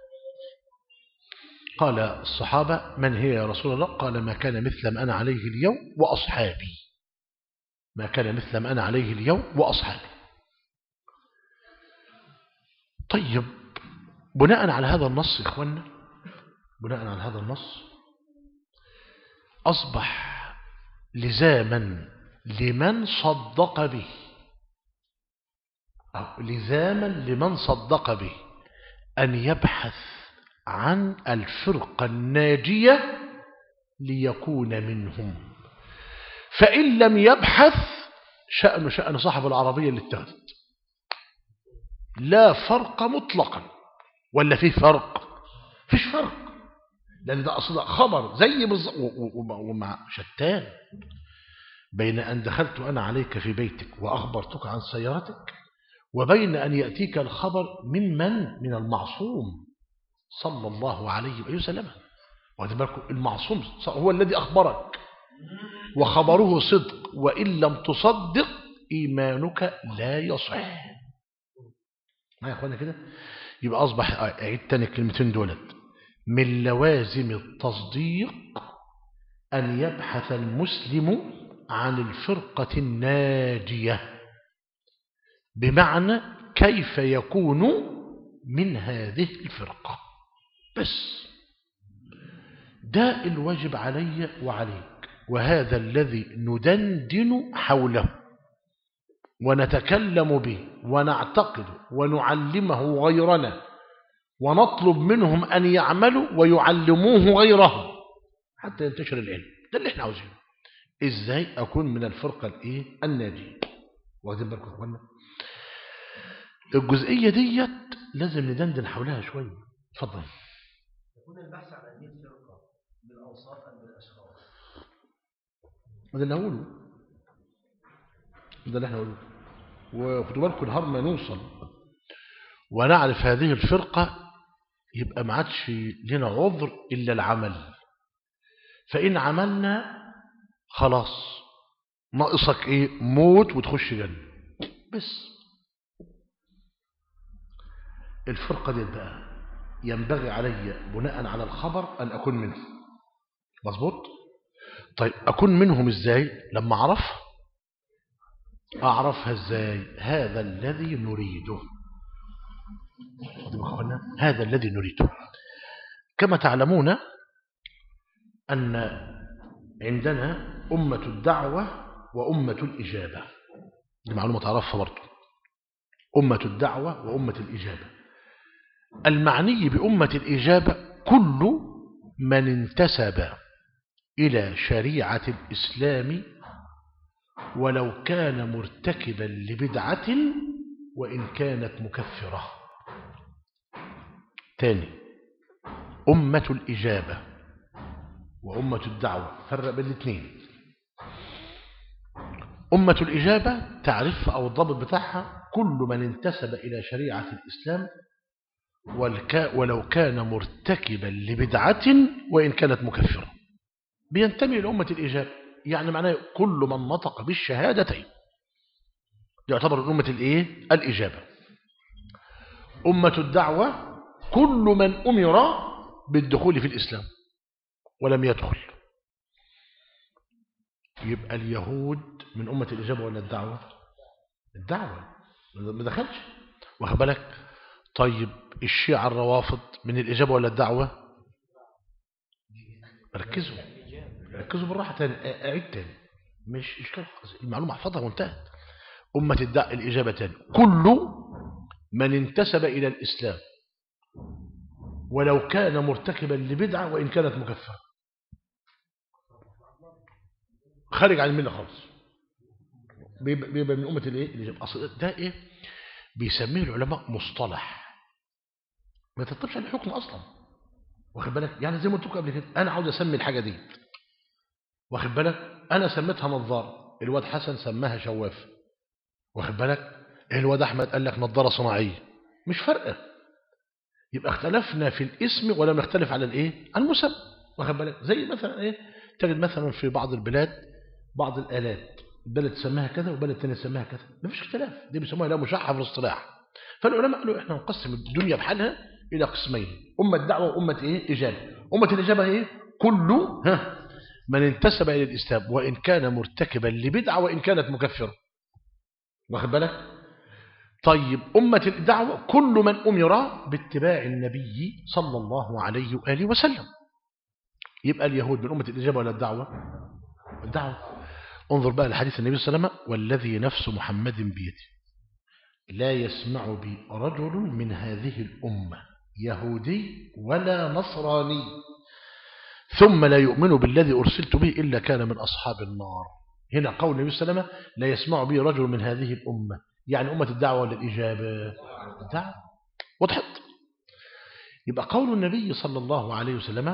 قال الصحابة من هي يا رسول الله قال ما كان مثل ما أنا عليه اليوم وأصحابي ما كان مثل ما أنا عليه اليوم وأصحابي طيب بناء على هذا النص إخوانا بناء على هذا النص أصبح لزاما لمن صدق به أو لزاما لمن صدق به أن يبحث عن الفرقة الناجية ليكون منهم فإن لم يبحث شأن شأن صاحب العربية اللي اتخذت لا فرق مطلقا ولا فيه فرق فيش فرق لأن ده أصلا خبر زي بالظبط ومع شتان بين أن دخلت أنا عليك في بيتك وأخبرتك عن سيارتك وبين أن يأتيك الخبر من من من المعصوم صلى الله عليه وآله وسلم وهذا بالكم المعصوم هو الذي أخبرك وخبره صدق وإن لم تصدق إيمانك لا يصح ما يا أخوانا كده يبقى أصبح أعيد تاني الكلمتين دولت من لوازم التصديق أن يبحث المسلم عن الفرقة الناجية بمعنى كيف يكون من هذه الفرقة بس ده الواجب علي وعليك وهذا الذي ندندن حوله ونتكلم به ونعتقد ونعلمه غيرنا ونطلب منهم أن يعملوا ويعلموه غيرهم حتى ينتشر العلم ده اللي احنا عاوزينه ازاي اكون من الفرقة الايه الناجية واخدين بالكم يا اخوانا الجزئية ديت لازم ندندن حولها شوية اتفضل
يكون البحث عن هذه الفرقة بالأوصاف أم بالأشخاص
ده اللي هقوله ده اللي احنا هقوله وخدوا بالكم نهار ما نوصل ونعرف هذه الفرقة يبقى ما عادش لنا عذر إلا العمل فإن عملنا خلاص ناقصك ايه موت وتخش جنة بس الفرقة دي بقى ينبغي علي بناء على الخبر أن أكون منه مظبوط طيب أكون منهم إزاي لما أعرف أعرفها إزاي هذا الذي نريده هذا الذي نريده كما تعلمون أن عندنا أمة الدعوة وأمة الإجابة دي معلومة تعرفها برضه أمة الدعوة وأمة الإجابة المعني بأمة الإجابة كل من انتسب إلى شريعة الإسلام ولو كان مرتكبا لبدعة وإن كانت مكفرة تاني أمة الإجابة وأمة الدعوة فرق بين الاثنين أمة الإجابة تعرف أو الضابط بتاعها كل من انتسب إلى شريعة الإسلام ولو كان مرتكبا لبدعة وإن كانت مكفرة بينتمي لأمة الإجابة يعني معناه كل من نطق بالشهادتين يعتبر من أمة الإيه؟ الإجابة أمة الدعوة كل من أمر بالدخول في الإسلام ولم يدخل يبقى اليهود من أمة الإجابة ولا الدعوة الدعوة ما دخلش واخد بالك طيب الشيعة الروافض من الإجابة ولا الدعوة ركزوا ركزوا بالراحة تاني أعيد تاني مش إشكال المعلومة احفظها وانتهت أمة الدع الإجابة تاني كل من انتسب إلى الإسلام ولو كان مرتكبا لبدعة وإن كانت مكفرة خارج عن المله خالص بيبقى من أمة الإيه أصل ده إيه بيسميه العلماء مصطلح ما تطبش على الحكم أصلا واخد بالك يعني زي ما قلت لكم قبل كده أنا عاوز أسمي الحاجة دي واخد بالك أنا سميتها نظارة الواد حسن سماها شواف واخد بالك الواد أحمد قال لك نظارة صناعية مش فارقة يبقى اختلفنا في الاسم ولم نختلف على الايه المسمى واخد بالك زي مثلا ايه تجد مثلا في بعض البلاد بعض الآلات بلد سماها كذا وبلد تاني سماها كذا ما فيش اختلاف دي بيسموها لا مشحة في الاصطلاح فالعلماء قالوا احنا نقسم الدنيا بحالها إلى قسمين أمة دعوة وأمة إيه إجابة أمة الإجابة إيه كل ها من انتسب إلى الإسلام وإن كان مرتكبا لبدعة وإن كانت مكفرة واخد بالك طيب أمة الدعوة كل من أمر باتباع النبي صلى الله عليه وآله وسلم يبقى اليهود من أمة الإجابة ولا الدعوة الدعوة انظر بقى لحديث النبي صلى الله عليه وسلم والذي نفس محمد بيده لا يسمع بي رجل من هذه الأمة يهودي ولا نصراني ثم لا يؤمن بالذي أرسلت به إلا كان من أصحاب النار هنا قول النبي صلى الله عليه وسلم لا يسمع بي رجل من هذه الأمة يعني أمة الدعوة ولا الإجابة الدعوة وضحت يبقى قول النبي صلى الله عليه وسلم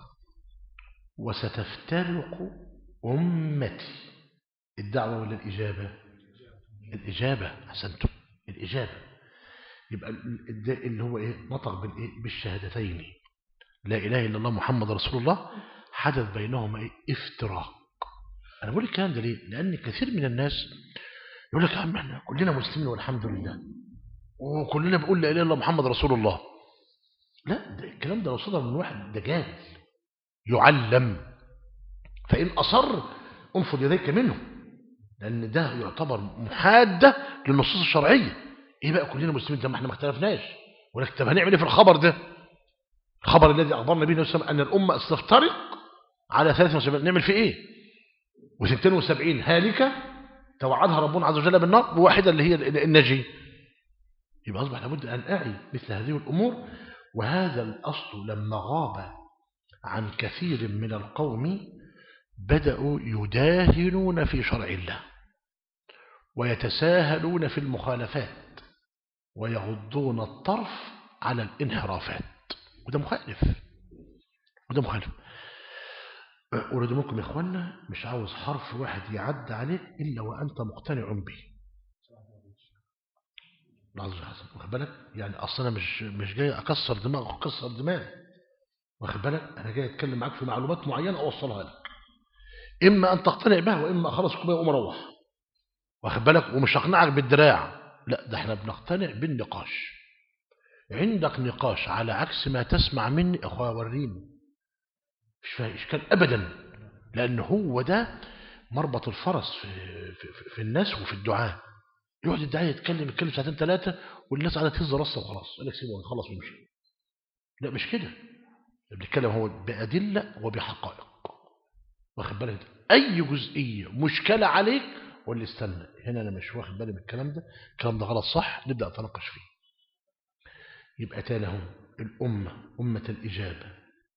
وستفترق أمتي الدعوة ولا الإجابة الإجابة أحسنتم الإجابة يبقى اللي هو إيه نطق بالإيه بالشهادتين لا إله إلا الله محمد رسول الله حدث بينهما إيه افتراق أنا بقول الكلام ده ليه لأن كثير من الناس يقول لك يا عم احنا كلنا مسلمين والحمد لله وكلنا بنقول لا إله إلا الله محمد رسول الله لا ده الكلام ده لو صدر من واحد دجال يعلم فإن أصر انفض يديك منه لأن ده يعتبر محادة للنصوص الشرعية إيه بقى كلنا مسلمين طب ما احنا ما اختلفناش ولكن طب هنعمل إيه في الخبر ده الخبر الذي أخبرنا به النبي صلى الله عليه وسلم أن الأمة ستفترق على 73 نعمل فيه إيه و72 هالكة توعدها ربنا عز وجل بالنار وواحدة اللي هي النجي يبقى أصبح لابد أن أعي مثل هذه الأمور وهذا الأصل لما غاب عن كثير من القوم بدأوا يداهنون في شرع الله ويتساهلون في المخالفات ويغضون الطرف على الانحرافات وده مخالف وده مخالف أريد منكم يا إخوانا مش عاوز حرف واحد يعد عليك إلا وأنت مقتنع به لحظة حسن واخد بالك يعني أصلا أنا مش مش جاي أكسر دماغك أكسر دماغ واخد بالك أنا جاي أتكلم معاك في معلومات معينة أوصلها لك إما أن تقتنع بها وإما خلاص كوباية أقوم أروح واخد بالك ومش هقنعك بالدراع لا ده احنا بنقتنع بالنقاش عندك نقاش على عكس ما تسمع مني أخويا وريني مش فيها إشكال أبدا لأن هو ده مربط الفرس في, في, في, في الناس وفي الدعاء يقعد الدعاء يتكلم يتكلم ساعتين ثلاثة والناس قاعدة تهز راسها وخلاص قال لك سيبه خلاص ويمشي لا مش كده بنتكلم هو بأدلة وبحقائق واخد بالك أي جزئية مشكلة عليك واللي استنى هنا أنا مش واخد بالي من الكلام ده الكلام ده غلط صح نبدأ نتناقش فيه يبقى تاني هم الأمة أمة الإجابة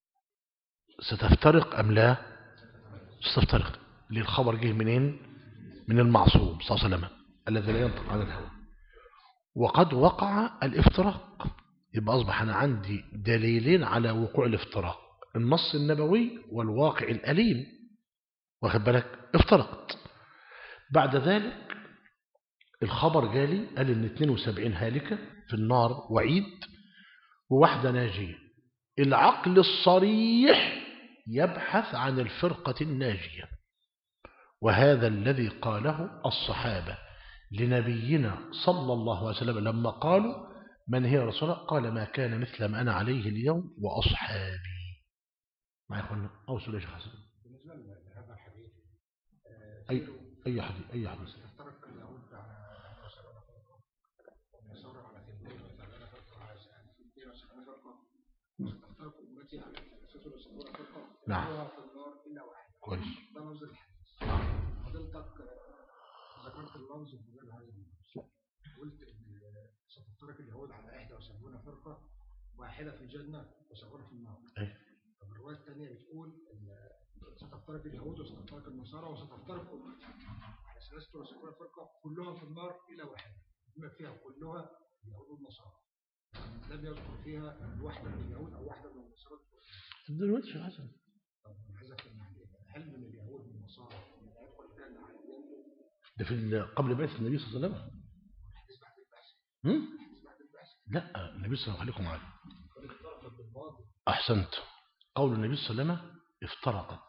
ستفترق أم لا ستفترق ليه الخبر جه منين من المعصوم صلى الله عليه وسلم الذي لا ينطق عن الهوى وقد وقع الافتراق يبقى أصبح أنا عندي دليلين على وقوع الافتراق النص النبوي والواقع الأليم واخد بالك افترقت بعد ذلك الخبر جالي قال ان 72 هالكة في النار وعيد وواحدة ناجية العقل الصريح يبحث عن الفرقة الناجية وهذا الذي قاله الصحابة لنبينا صلى الله عليه وسلم لما قالوا من هي رسول الله قال ما كان مثل ما أنا عليه اليوم وأصحابي ما يقولنا أو سؤال شيخ حسن
بالنسبة لهذا الحديث
أي أي حديث أي حديث
افترق اليهود على 71 فرقة والنصارى على 72 فرقة على 72 فرقة تفترق أمتي على 73 فرقة
نعم.
كلها في النار إلا واحد
كويس
ده لفظ الحديث حضرتك آه، ذكرت اللفظ في غير هذا اللفظ قلت إن ستفترق اليهود على 71 فرقة واحدة في الجنة وسبعون في النار
أي.
طب الرواية الثانية بتقول إن ستفترق اليهود وستفترق النصارى وستفترق أمتي على 73 فرقة كلها في النار إلا واحدة بما فيها كلها اليهود والنصارى لم يذكر فيها واحدة من اليهود أو واحدة من النصارى
دلوقتي شيخ حسن
طب أنا عايز أفهم يعني إيه؟ هل من اليهود والنصارى من يدخل الجنة على اليمين
ده في ال- قبل بعث النبي صلى الله عليه وسلم
الحديث بعد البحث
هم؟
الحديث بعد البحث
لا النبي صلى الله عليه وسلم معايا
قد اختلفت بالباطل
أحسنت قول النبي صلى الله عليه وسلم افترقت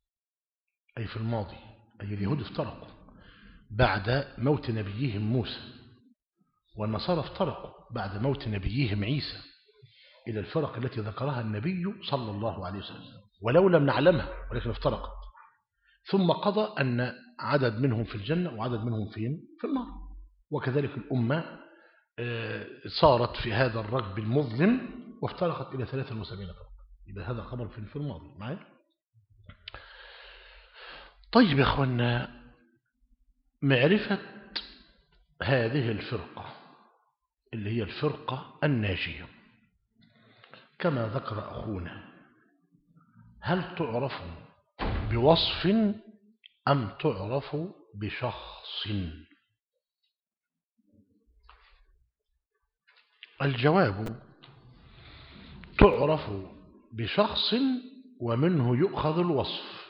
أي في الماضي أي اليهود افترقوا بعد موت نبيهم موسى والنصارى افترقوا بعد موت نبيهم عيسى إلى الفرق التي ذكرها النبي صلى الله عليه وسلم ولو لم نعلمها ولكن افترقت ثم قضى أن عدد منهم في الجنة وعدد منهم فين في النار وكذلك الأمة آه، صارت في هذا الركب المظلم وافترقت إلى 73 فرقة يبقى هذا خبر في في الماضي معايا طيب يا أخوانا معرفة هذه الفرقة اللي هي الفرقة الناجية كما ذكر أخونا هل تعرف بوصف أم تعرف بشخص الجواب تعرف بشخص ومنه يؤخذ الوصف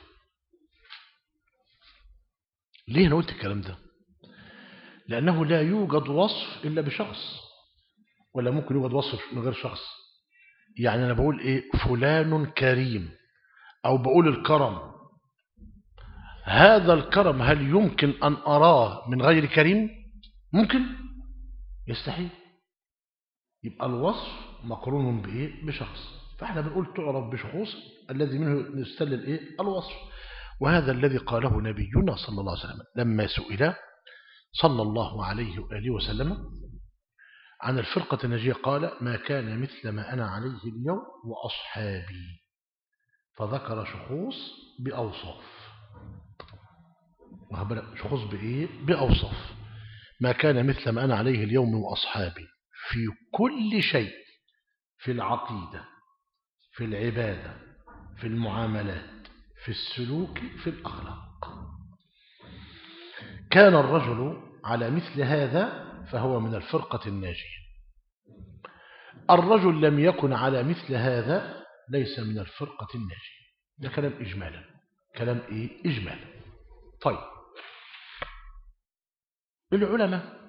ليه أنا قلت الكلام ده لأنه لا يوجد وصف إلا بشخص ولا ممكن يوجد وصف من غير شخص يعني أنا بقول إيه فلان كريم أو بقول الكرم هذا الكرم هل يمكن أن أراه من غير كريم ممكن يستحيل يبقى الوصف مقرون بإيه بشخص فاحنا بنقول تعرف بشخوص الذي منه نستلل إيه الوصف وهذا الذي قاله نبينا صلى الله عليه وسلم لما سئل صلى الله عليه وآله وسلم عن الفرقة الناجية قال ما كان مثل ما أنا عليه اليوم وأصحابي فذكر شخوص بأوصاف شخوص بإيه بأوصاف ما كان مثل ما أنا عليه اليوم وأصحابي في كل شيء في العقيدة في العبادة في المعاملات في السلوك في الأخلاق كان الرجل على مثل هذا فهو من الفرقة الناجية الرجل لم يكن على مثل هذا ليس من الفرقة الناجية ده كلام إجمالا كلام إيه إجمالا طيب العلماء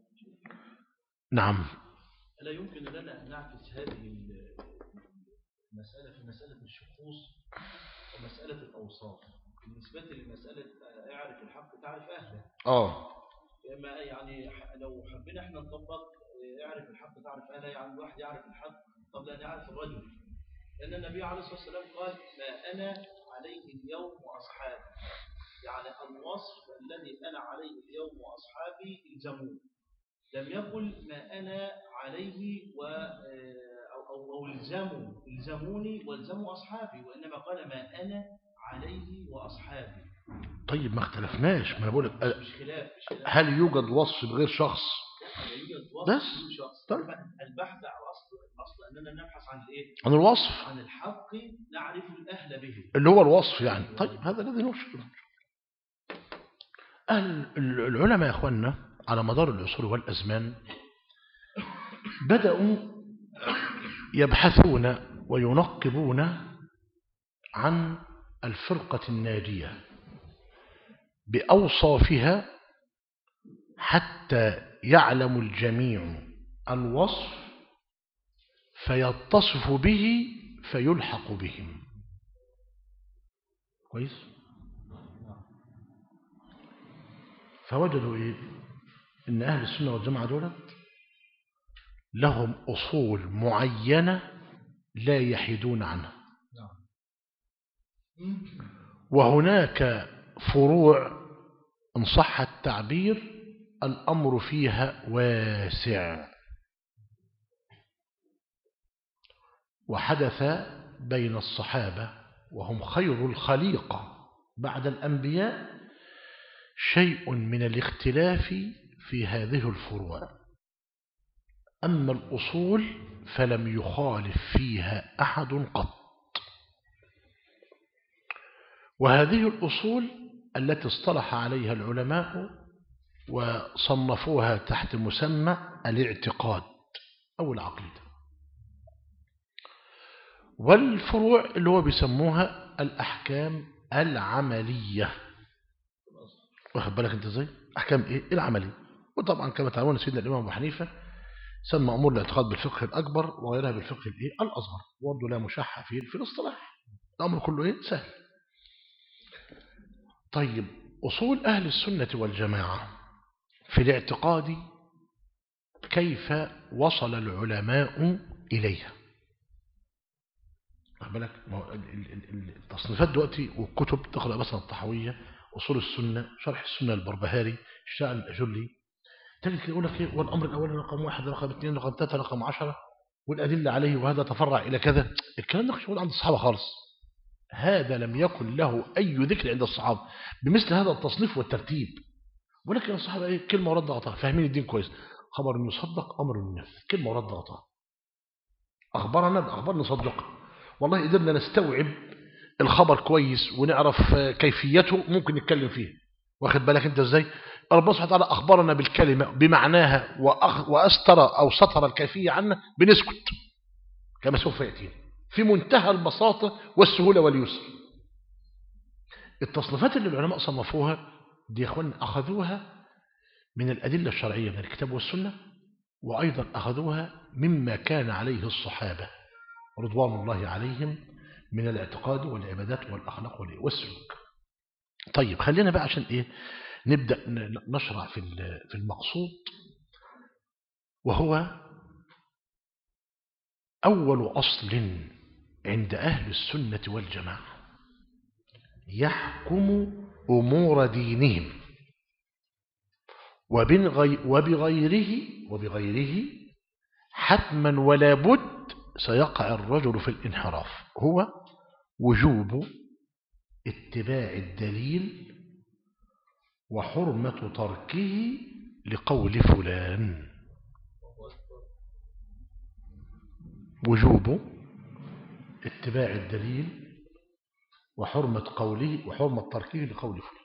نعم
ألا يمكن لنا أن نعكس هذه المسألة في مسألة الشخوص ومسألة الأوصاف بالنسبة لمسألة اعرف الحق تعرف أهله
آه
ما يعني لو حبينا احنا نطبق اعرف الحق تعرف أهله يعني الواحد يعرف الحق قبل أن يعرف الرجل لأن النبي عليه الصلاة والسلام قال ما أنا عليه اليوم وأصحابي يعني الوصف الذي أنا عليه اليوم وأصحابي الزمون لم يقل ما أنا عليه و أو, أو, أو الزموا الزموني والزموا أصحابي وإنما قال ما أنا عليه وأصحابي
طيب ما اختلفناش ما انا بقول لك
مش خلاف مش خلاف
هل يوجد وصف بغير شخص
لا يوجد وصف
بس.
كل شخص
طيب.
البحث عن أصل الأصل أننا نبحث عن الإيه؟
عن الوصف
عن الحق نعرف الأهل به
اللي هو الوصف يعني طيب هذا الذي نشر أهل العلماء يا أخوانا على مدار العصور والأزمان بدأوا يبحثون وينقبون عن الفرقة الناجية بأوصافها حتى يعلم الجميع الوصف فيتصف به فيلحق بهم كويس فوجدوا إيه إن أهل السنة والجماعة دول لهم أصول معينة لا يحيدون عنها وهناك فروع إن صح التعبير الأمر فيها واسع وحدث بين الصحابة وهم خير الخليقة بعد الأنبياء شيء من الاختلاف في هذه الفروع أما الأصول فلم يخالف فيها أحد قط وهذه الأصول التي اصطلح عليها العلماء وصنفوها تحت مسمى الاعتقاد أو العقيدة والفروع اللي هو بيسموها الأحكام العملية واخد بالك انت ازاي أحكام إيه العملية وطبعا كما تعلمون سيدنا الإمام أبو حنيفة سمى أمور الاعتقاد بالفقه الأكبر وغيرها بالفقه الإيه الأصغر برضه لا مشحة فيه في الاصطلاح الأمر كله إيه سهل طيب أصول أهل السنة والجماعة في الاعتقاد كيف وصل العلماء إليها بالك التصنيفات دلوقتي والكتب تقرأ مثلا الطحوية أصول السنة شرح السنة البربهاري الشاعر الأجلي تجد يقول لك ايه والأمر الأول رقم واحد رقم اثنين رقم ثلاثة رقم عشرة والأدلة عليه وهذا تفرع إلى كذا الكلام ده مش موجود عند الصحابة خالص هذا لم يكن له أي ذكر عند الصحابة بمثل هذا التصنيف والترتيب ولكن الصحابة ايه كلمة ورد غطاء فاهمين الدين كويس خبر يصدق أمر ينفذ كلمة ورد غطاء أخبرنا بأخبار نصدق والله قدرنا نستوعب الخبر كويس ونعرف كيفيته ممكن نتكلم فيه واخد بالك انت ازاي ربنا سبحانه وتعالى أخبرنا بالكلمة بمعناها وأخ وأستر أو سطر الكيفية عنا بنسكت كما سوف يأتينا في منتهى البساطة والسهولة واليسر التصنيفات اللي العلماء صنفوها دي يا اخوان أخذوها من الأدلة الشرعية من الكتاب والسنة وأيضا أخذوها مما كان عليه الصحابة رضوان الله عليهم من الاعتقاد والعبادات والأخلاق والسلوك طيب خلينا بقى عشان إيه نبدأ ن- نشرع في ال- في المقصود وهو أول أصل عند أهل السنة والجماعة يحكم أمور دينهم وبغي- وبغيره وبغيره حتما ولا بد سيقع الرجل في الانحراف هو وجوب اتباع الدليل وحرمة تركه لقول فلان وجوب اتباع الدليل وحرمة قوله وحرمة تركه لقول فلان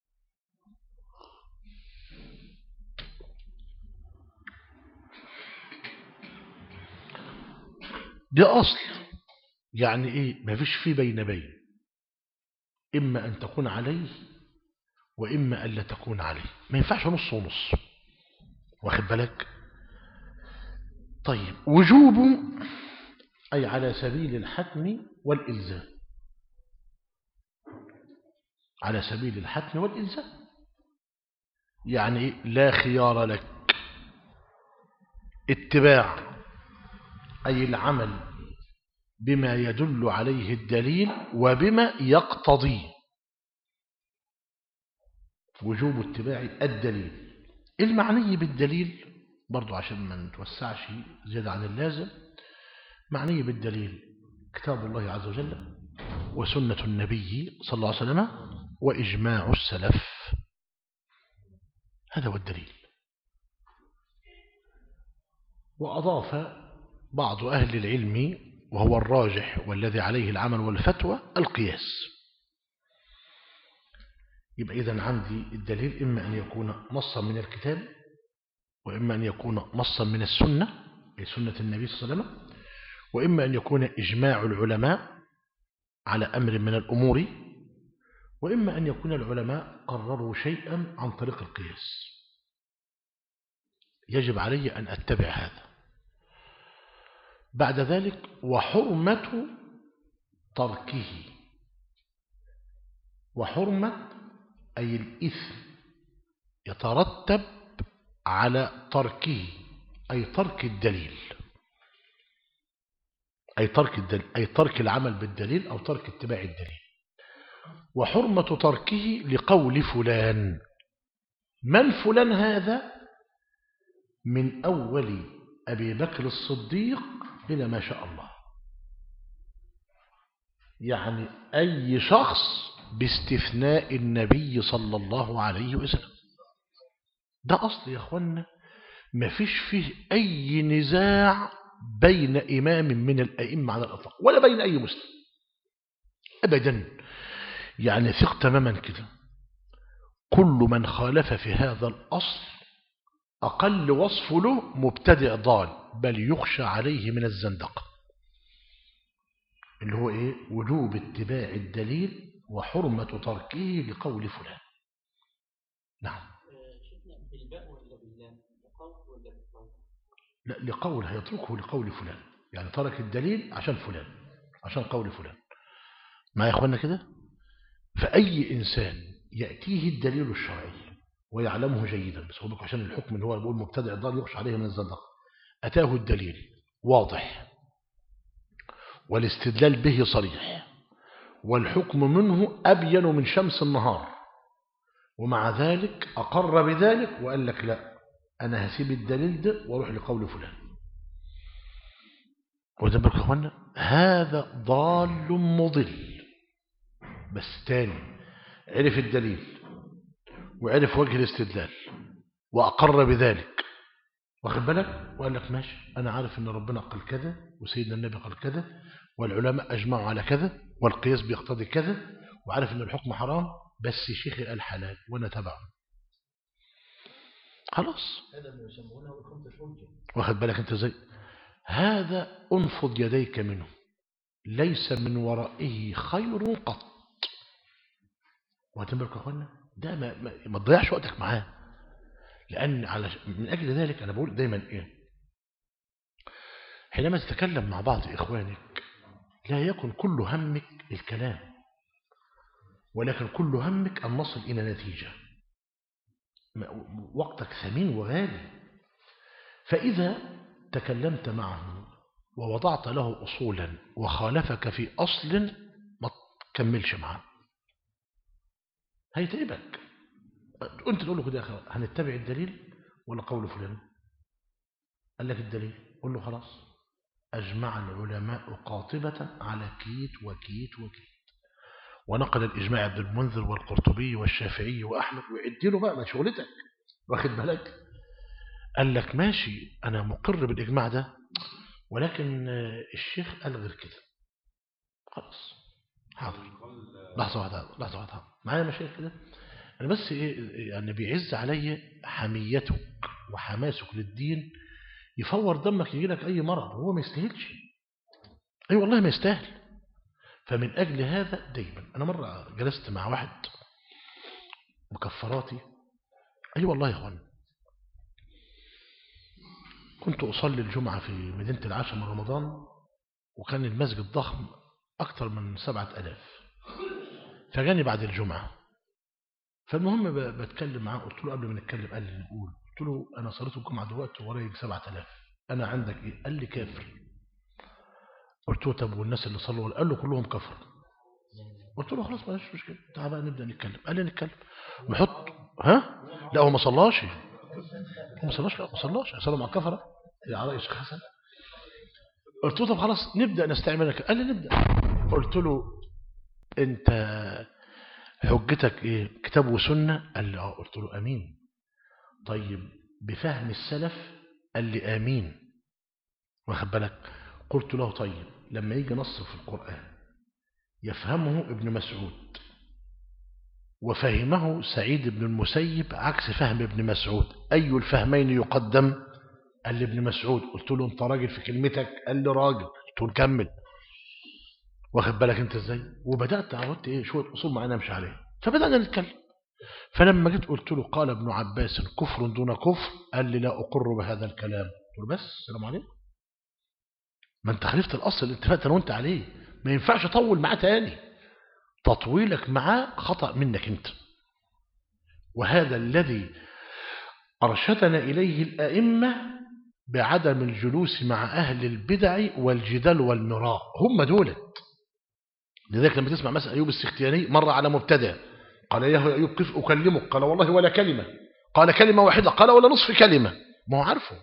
ده أصل يعني إيه ما فيش فيه بين بين إما أن تكون عليه وإما ألا تكون عليه ما ينفعش نص ونص واخد بالك طيب وجوب أي على سبيل الحتم والإلزام على سبيل الحتم والإلزام يعني إيه؟ لا خيار لك اتباع أي العمل بما يدل عليه الدليل وبما يقتضيه وجوب اتباع الدليل المعني بالدليل برضو عشان ما نتوسعش زيادة عن اللازم معني بالدليل كتاب الله عز وجل وسنة النبي صلى الله عليه وسلم وإجماع السلف هذا هو الدليل وأضاف بعض أهل العلم وهو الراجح والذي عليه العمل والفتوى القياس يبقى إذن عندي الدليل إما أن يكون نصا من الكتاب وإما أن يكون نصا من السنة أي سنة النبي صلى الله عليه وسلم وإما أن يكون إجماع العلماء على أمر من الأمور وإما أن يكون العلماء قرروا شيئا عن طريق القياس يجب علي أن أتبع هذا بعد ذلك وحرمة تركه وحرمة أي الإثم يترتب على تركه أي ترك الدليل أي ترك الدليل أي ترك العمل بالدليل أو ترك اتباع الدليل وحرمة تركه لقول فلان من فلان هذا من أول أبي بكر الصديق إلى ما شاء الله يعني أي شخص باستثناء النبي صلى الله عليه وسلم ده أصل يا أخوانا ما فيش فيه أي نزاع بين إمام من الأئمة على الأطلاق ولا بين أي مسلم أبدا يعني ثق تماما كده كل من خالف في هذا الأصل أقل وصف له مبتدع ضال بل يخشى عليه من الزندقة اللي هو إيه وجوب اتباع الدليل وحرمة تركه لقول فلان نعم
شفنا بالباء ولا باللام بقول ولا بقول
لا لقول هيتركه لقول فلان يعني ترك الدليل عشان فلان عشان قول فلان ما يا اخوانا كده فأي إنسان يأتيه الدليل الشرعي ويعلمه جيدا بس هو عشان الحكم اللي هو بيقول مبتدع ضال يخشى عليه من الزندقة أتاه الدليل واضح والاستدلال به صريح والحكم منه أبين من شمس النهار ومع ذلك أقر بذلك وقال لك لا أنا هسيب الدليل ده واروح لقول فلان وده بالك يا اخوانا هذا ضال مضل بس تاني عرف الدليل وعرف وجه الاستدلال وأقر بذلك واخد بالك وقال لك ماشي أنا عارف أن ربنا قال كذا وسيدنا النبي قال كذا والعلماء أجمعوا على كذا والقياس بيقتضي كذا وعارف أن الحكم حرام بس شيخي قال حلال وأنا تبعه خلاص
هذا ما يسمونه إقامة الحجة
واخد بالك أنت زي هذا انفض يديك منه ليس من ورائه خير قط واخدين بالك يا اخوانا ده ما, ما, ما تضيعش وقتك معاه لأن على من أجل ذلك أنا بقول دايما إيه حينما تتكلم مع بعض إخوانك لا يكن كل همك الكلام ولكن كل همك أن نصل إلى نتيجة ما- وقتك ثمين وغالي فإذا تكلمت معه ووضعت له أصولا وخالفك في أصل ما تكملش معه هيتعبك أنت تقول له كده يا أخي هنتبع الدليل ولا قول فلان قال لك الدليل قل له خلاص أجمع العلماء قاطبة على كيت وكيت وكيت ونقل الإجماع ابن المنذر والقرطبي والشافعي وأحمد وعد له بقى ما شغلتك واخد بالك قال لك ماشي أنا مقر بالإجماع ده ولكن آه، الشيخ قال غير كده خلاص حاضر لحظة واحدة لحظة واحدة معايا مشايخ كده أنا بس إيه يعني بيعز علي حميتك وحماسك للدين يفور دمك يجي لك أي مرض هو ما يستاهلش أي والله ما يستاهل فمن أجل هذا دايما أنا مرة جلست مع واحد مكفراتي أي والله يا أخوان كنت أصلي الجمعة في مدينة العاشر من رمضان وكان المسجد ضخم أكثر من سبعة ألاف فجاني بعد الجمعة فالمهم ب- بتكلم معاه قلت له قبل ما نتكلم قال لي نقول قلت له أنا صليت الجمعة دلوقتي ورايا سبعة ألاف أنا عندك إيه قال لي كافر قلت له طب والناس اللي صلوا قال له كلهم كفر قلت له خلاص ما فيش مشكله تعال بقى نبدا نتكلم قال لي نتكلم نحط ها لا هو ما صلاش هو ما صلاش لا ما صلاش صلى مع الكفره يا على شيخ حسن قلت له طب خلاص نبدا نستعمل لك قال لي نبدا قلت له انت حجتك ايه كتاب وسنه قال لي اه قلت له امين طيب بفهم السلف قال لي امين واخد بالك قلت له طيب لما يجي نص في القرآن يفهمه ابن مسعود وفهمه سعيد بن المسيب عكس فهم ابن مسعود أي الفهمين يقدم قال لي ابن مسعود قلت له انت راجل في كلمتك قال لي راجل قلت له نكمل واخد بالك انت ازاي وبدأت عودت ايه شوية أصول معينة امشي عليها فبدأنا نتكلم فلما جيت قلت له قال ابن عباس كفر دون كفر قال لي لا أقر بهذا الكلام قلت له بس السلام عليكم ما انت خالفت الاصل اللي اتفقت انا وانت عليه ما ينفعش اطول معاه تاني تطويلك معاه خطأ منك انت وهذا الذي أرشدنا إليه الأئمة بعدم الجلوس مع أهل البدع والجدال والمراء هم دولت لذلك لما تسمع مثلا أيوب السختياني مر على مبتدع قال يا أيوب كيف أكلمك قال والله ولا كلمة قال كلمة واحدة قال ولا نصف كلمة ما هو عارفه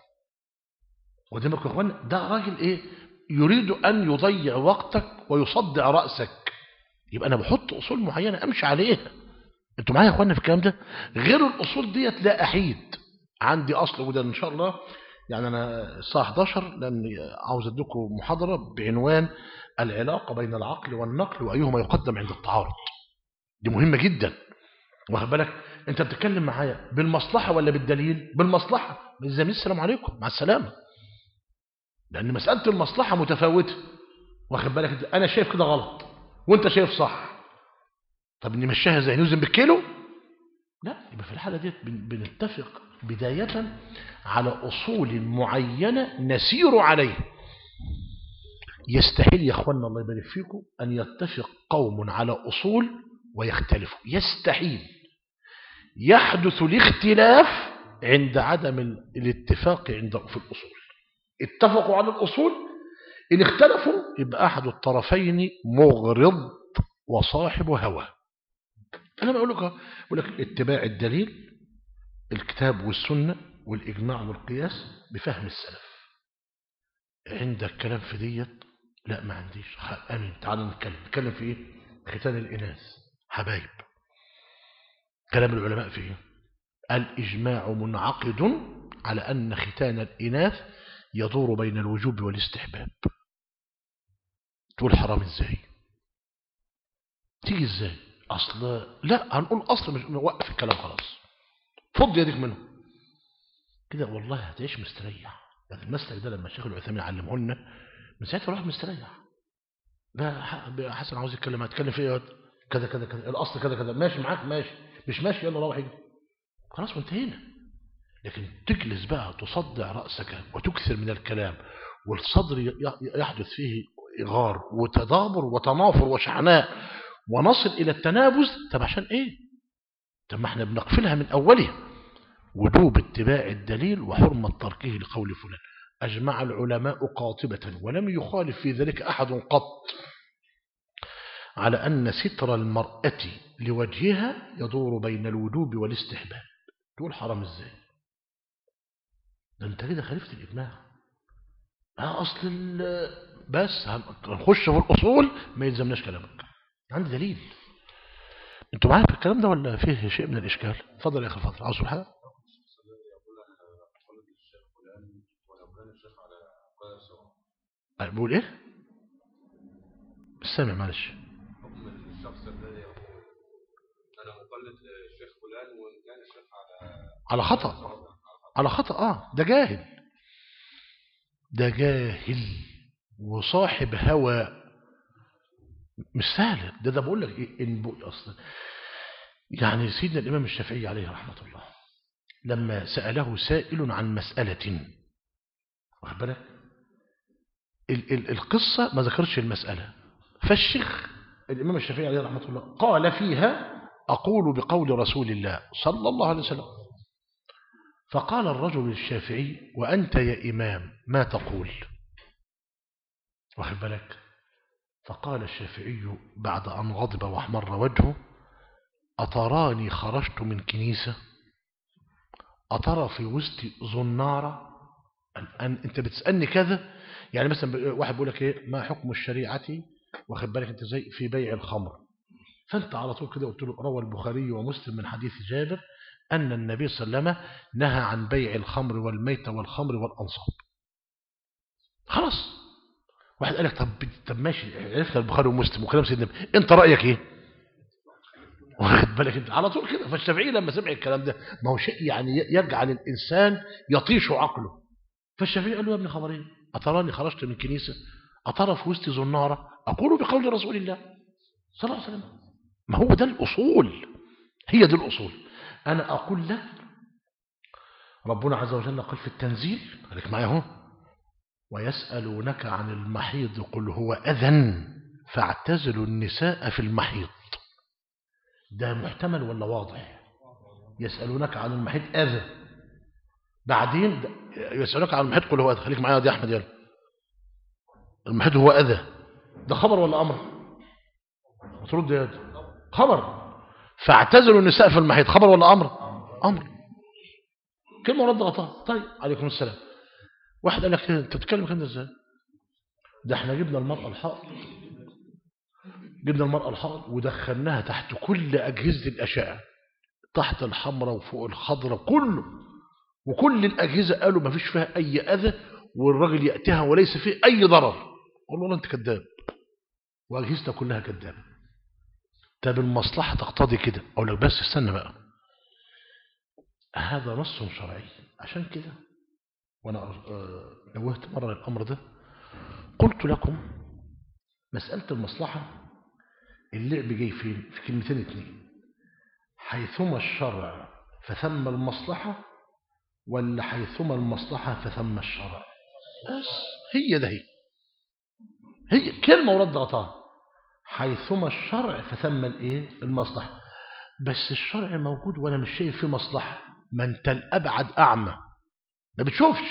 ودمك يا اخوان ده راجل ايه يريد ان يضيع وقتك ويصدع راسك يبقى انا بحط اصول معينه امشي عليها انتوا معايا يا اخوانا في الكلام ده غير الاصول ديت لا احيد عندي اصل وده ان شاء الله يعني انا الساعه 11 لان عاوز اديكم محاضره بعنوان العلاقه بين العقل والنقل وايهما يقدم عند التعارض دي مهمه جدا واخد بالك انت بتتكلم معايا بالمصلحه ولا بالدليل بالمصلحه بالزميل السلام عليكم مع السلامه لأن مسألة المصلحة متفاوتة واخد بالك انت أنا شايف كده غلط وأنت شايف صح طب نمشيها زي نوزن بالكيلو لا يبقى في الحالة ديت بن- بنتفق بداية على أصول معينة نسير عليه يستحيل يا أخوانا الله يبارك فيكم أن يتفق قوم على أصول ويختلفوا يستحيل يحدث الاختلاف عند عدم ال- الاتفاق عند في الأصول اتفقوا على الأصول إن اختلفوا يبقى أحد الطرفين مغرض وصاحب هوى أنا بقول لك بقول لك اتباع الدليل الكتاب والسنة والإجماع والقياس بفهم السلف عندك كلام في ديت لا ما عنديش خ- أمين تعال نتكلم نتكلم في إيه ختان الإناث حبايب كلام العلماء في إيه الإجماع منعقد على أن ختان الإناث يدور بين الوجوب والاستحباب تقول حرام ازاي تيجي ازاي اصل لا هنقول اصل مش نوقف الكلام خلاص فض يديك منه كده والله هتعيش مستريح يعني المسلك ده لما الشيخ العثيمين علمه لنا من ساعتها الواحد مستريح ده ح- حسن عاوز يتكلم هتكلم في ايه كذا كذا كذا الاصل كذا كذا ماشي معاك ماشي مش ماشي يلا روح اجري خلاص وانتهينا لكن تجلس بقى تصدع رأسك وتكثر من الكلام والصدر ي- يحدث فيه إغار وتدابر وتنافر وشعناء ونصل إلى التنابز طب عشان إيه طب ما احنا بنقفلها من أولها وجوب اتباع الدليل وحرمة تركه لقول فلان أجمع العلماء قاطبة ولم يخالف في ذلك أحد قط على أن ستر المرأة لوجهها يدور بين الوجوب والاستحباب تقول حرام ازاي ده انت كده خالفت الإجماع اه أصل ال- بس هنخش في الأصول ما يلزمناش كلامك عندي دليل انتوا معايا في الكلام ده ولا فيه شيء من الإشكال اتفضل يا أخي الفضل عاوز تقول حاجة بقول ايه مش سامع معلش
حكم الشخص الذي يقول انا مقلد للشيخ فلان وان كان الشيخ على
على خطأ على خطأ اه ده جاهل ده جاهل وصاحب هوى مش سهل ده ده بقول لك ايه ان بقول اصلا يعني سيدنا الامام الشافعي عليه رحمه الله لما ساله سائل عن مساله واخد بالك ال ال القصه ما ذكرش المساله فالشيخ الامام الشافعي عليه رحمه الله قال فيها اقول بقول رسول الله صلى الله عليه وسلم فقال الرجل الشافعي وأنت يا إمام ما تقول واخد بالك فقال الشافعي بعد أن غضب واحمر وجهه أتراني خرجت من كنيسة أترى في وسطي زنارة أن أن أنت بتسألني كذا يعني مثلا واحد بيقول لك إيه ما حكم الشريعة واخد بالك أنت زي في بيع الخمر فأنت على طول كده قلت له روى البخاري ومسلم من حديث جابر أن النبي صلى الله عليه وسلم نهى عن بيع الخمر والميت والخمر والأنصاب خلاص واحد قال لك طب طب ماشي عرفت البخاري ومسلم وكلام سيدنا النبي انت رأيك ايه واخد بالك انت على طول كده فالشافعي لما سمع الكلام ده ما هو شيء يعني يجعل الإنسان يطيش عقله فالشافعي قال له يا ابن خبرين أتراني خرجت من كنيسة أترى في وسط زنارة أقول بقول رسول الله صلى الله عليه وسلم ما هو ده الأصول هي دي الأصول أنا أقول لك ربنا عز وجل قال في التنزيل خليك معايا اهو ويسألونك عن المحيض قل هو أذى فاعتزلوا النساء في المحيض ده محتمل ولا واضح يسألونك عن المحيض أذى بعدين يسألونك عن المحيض قل هو أذى خليك معايا دي أحمد يلا المحيض هو أذى ده خبر ولا أمر ترد يا دي خبر فاعتزلوا النساء في المحيط خبر ولا أمر أمر كلمة رد غطاء طيب عليكم السلام واحد قال لك انت بتتكلم كده ازاي ده احنا جبنا المرأة الحائض جبنا المرأة الحائض ودخلناها تحت كل أجهزة الأشعة تحت الحمراء وفوق الخضراء كله وكل الأجهزة قالوا ما فيش فيها أي أذى والراجل يأتيها وليس فيه أي ضرر قول له أنت كذاب وأجهزتها كلها كذابة طب المصلحة تقتضي كده أقول لك بس استنى بقى هذا نص شرعي عشان كده وأنا آه، نوهت مرة الأمر ده قلت لكم مسألة المصلحة اللعب جاي فين في كلمتين اتنين حيثما الشرع فثم المصلحة ولا حيثما المصلحة فثم الشرع بس هي ده هي هي كلمة ورد غطاها حيثما الشرع فثم الايه المصلحة بس الشرع موجود وانا مش شايف فيه مصلحة ما انت الابعد اعمى ما بتشوفش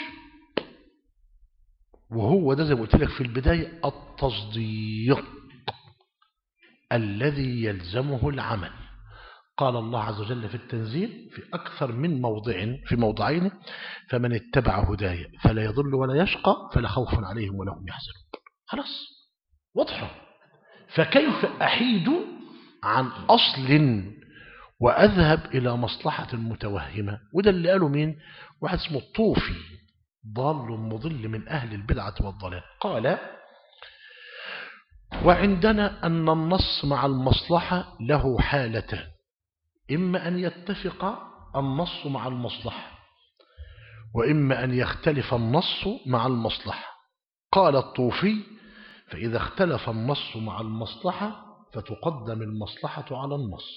وهو ده زي ما قلت لك في البداية التصديق الذي يلزمه العمل قال الله عز وجل في التنزيل في أكثر من موضع في موضعين فمن اتبع هدايا فلا يضل ولا يشقى فلا خوف عليهم ولا هم يحزنون خلاص واضحة فكيف أحيد عن أصل وأذهب إلى مصلحة متوهمة وده اللي قاله مين واحد اسمه الطوفي ضال مضل من أهل البدعة والضلال قال وعندنا أن النص مع المصلحة له حالتان إما أن يتفق النص مع المصلحة وإما أن يختلف النص مع المصلحة قال الطوفي فإذا اختلف النص مع المصلحة فتقدم المصلحة على النص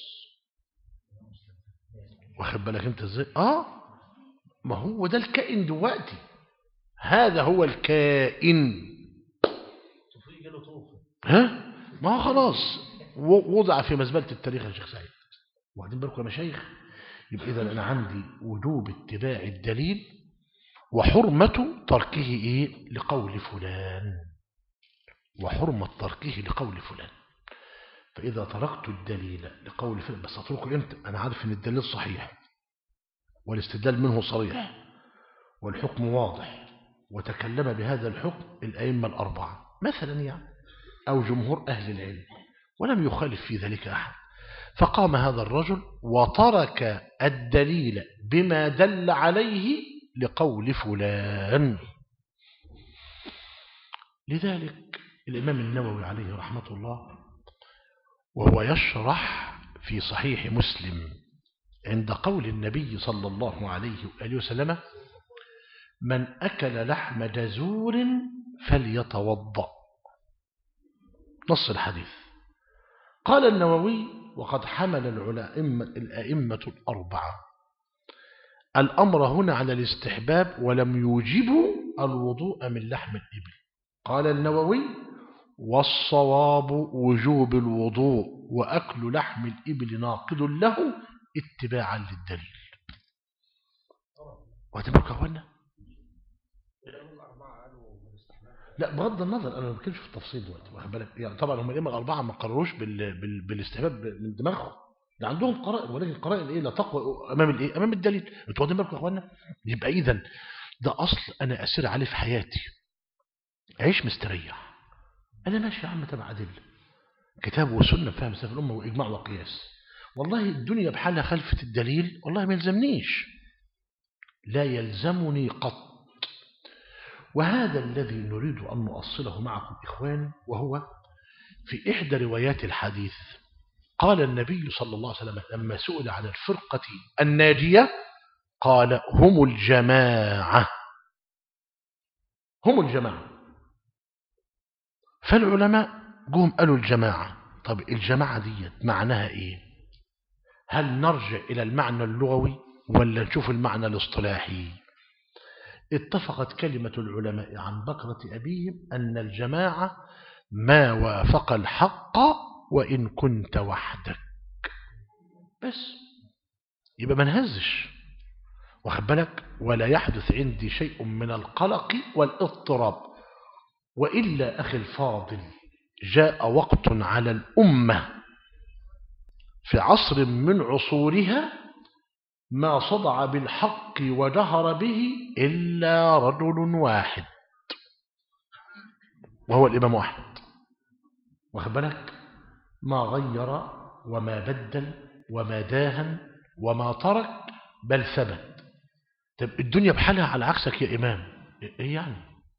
واخد بالك انت ازاي اه ما هو ده الكائن دلوقتي هذا هو الكائن
طوفي جاله طوفي
ها ما هو خلاص و- وضع في مزبلة التاريخ يا شيخ سعيد واخدين بالكم يا مشايخ يبقى إذا أنا عندي وجوب اتباع الدليل وحرمة تركه إيه لقول فلان وحرمة تركه لقول فلان فإذا تركت الدليل لقول فلان بس أتركه إمتى أنا عارف أن الدليل صحيح والاستدلال منه صريح والحكم واضح وتكلم بهذا الحكم الأئمة الأربعة مثلا يعني أو جمهور أهل العلم ولم يخالف في ذلك أحد فقام هذا الرجل وترك الدليل بما دل عليه لقول فلان لذلك الإمام النووي عليه رحمة الله وهو يشرح في صحيح مسلم عند قول النبي صلى الله عليه وآله وسلم من أكل لحم جزور فليتوضأ نص الحديث قال النووي وقد حمل العلماء الأئمة الأربعة الأمر هنا على الاستحباب ولم يوجبوا الوضوء من لحم الإبل قال النووي والصواب وجوب الوضوء وأكل لحم الإبل ناقض له اتباعا للدليل وهتبقى أخوانا لا بغض النظر انا ما بتكلمش في التفصيل دلوقتي واخد بالك يعني طبعا هم الائمه الاربعه ما قرروش بال... بال... بالاستحباب من دماغهم ده عندهم قرائن ولكن قرائن ايه لا تقوى امام الايه امام الدليل انتوا واخدين بالكم يا اخوانا يبقى اذا ده اصل انا اسير عليه في حياتي عيش مستريح انا ماشي يا عم تبع ادله كتاب وسنه فهم سلف الامه واجماع وقياس والله الدنيا بحالها خلفت الدليل والله ما يلزمنيش لا يلزمني قط وهذا الذي نريد أن نؤصله معكم إخواني وهو في إحدى روايات الحديث قال النبي صلى الله عليه وسلم لما سئل عن الفرقة الناجية قال هم الجماعة هم الجماعة فالعلماء جم قالوا الجماعة طب الجماعة دي معناها إيه هل نرجع إلى المعنى اللغوي ولا نشوف المعنى الاصطلاحي اتفقت كلمة العلماء عن بكرة أبيهم أن الجماعة ما وافق الحق وإن كنت وحدك بس يبقى ما نهزش واخد بالك ولا يحدث عندي شيء من القلق والاضطراب وإلا أخي الفاضل جاء وقت على الأمة في عصر من عصورها ما صدع بالحق وجهر به إلا رجل واحد وهو الإمام أحمد واخد بالك ما غير وما بدل وما داهن وما ترك بل ثبت طب الدنيا بحالها على عكسك يا إمام إيه يعني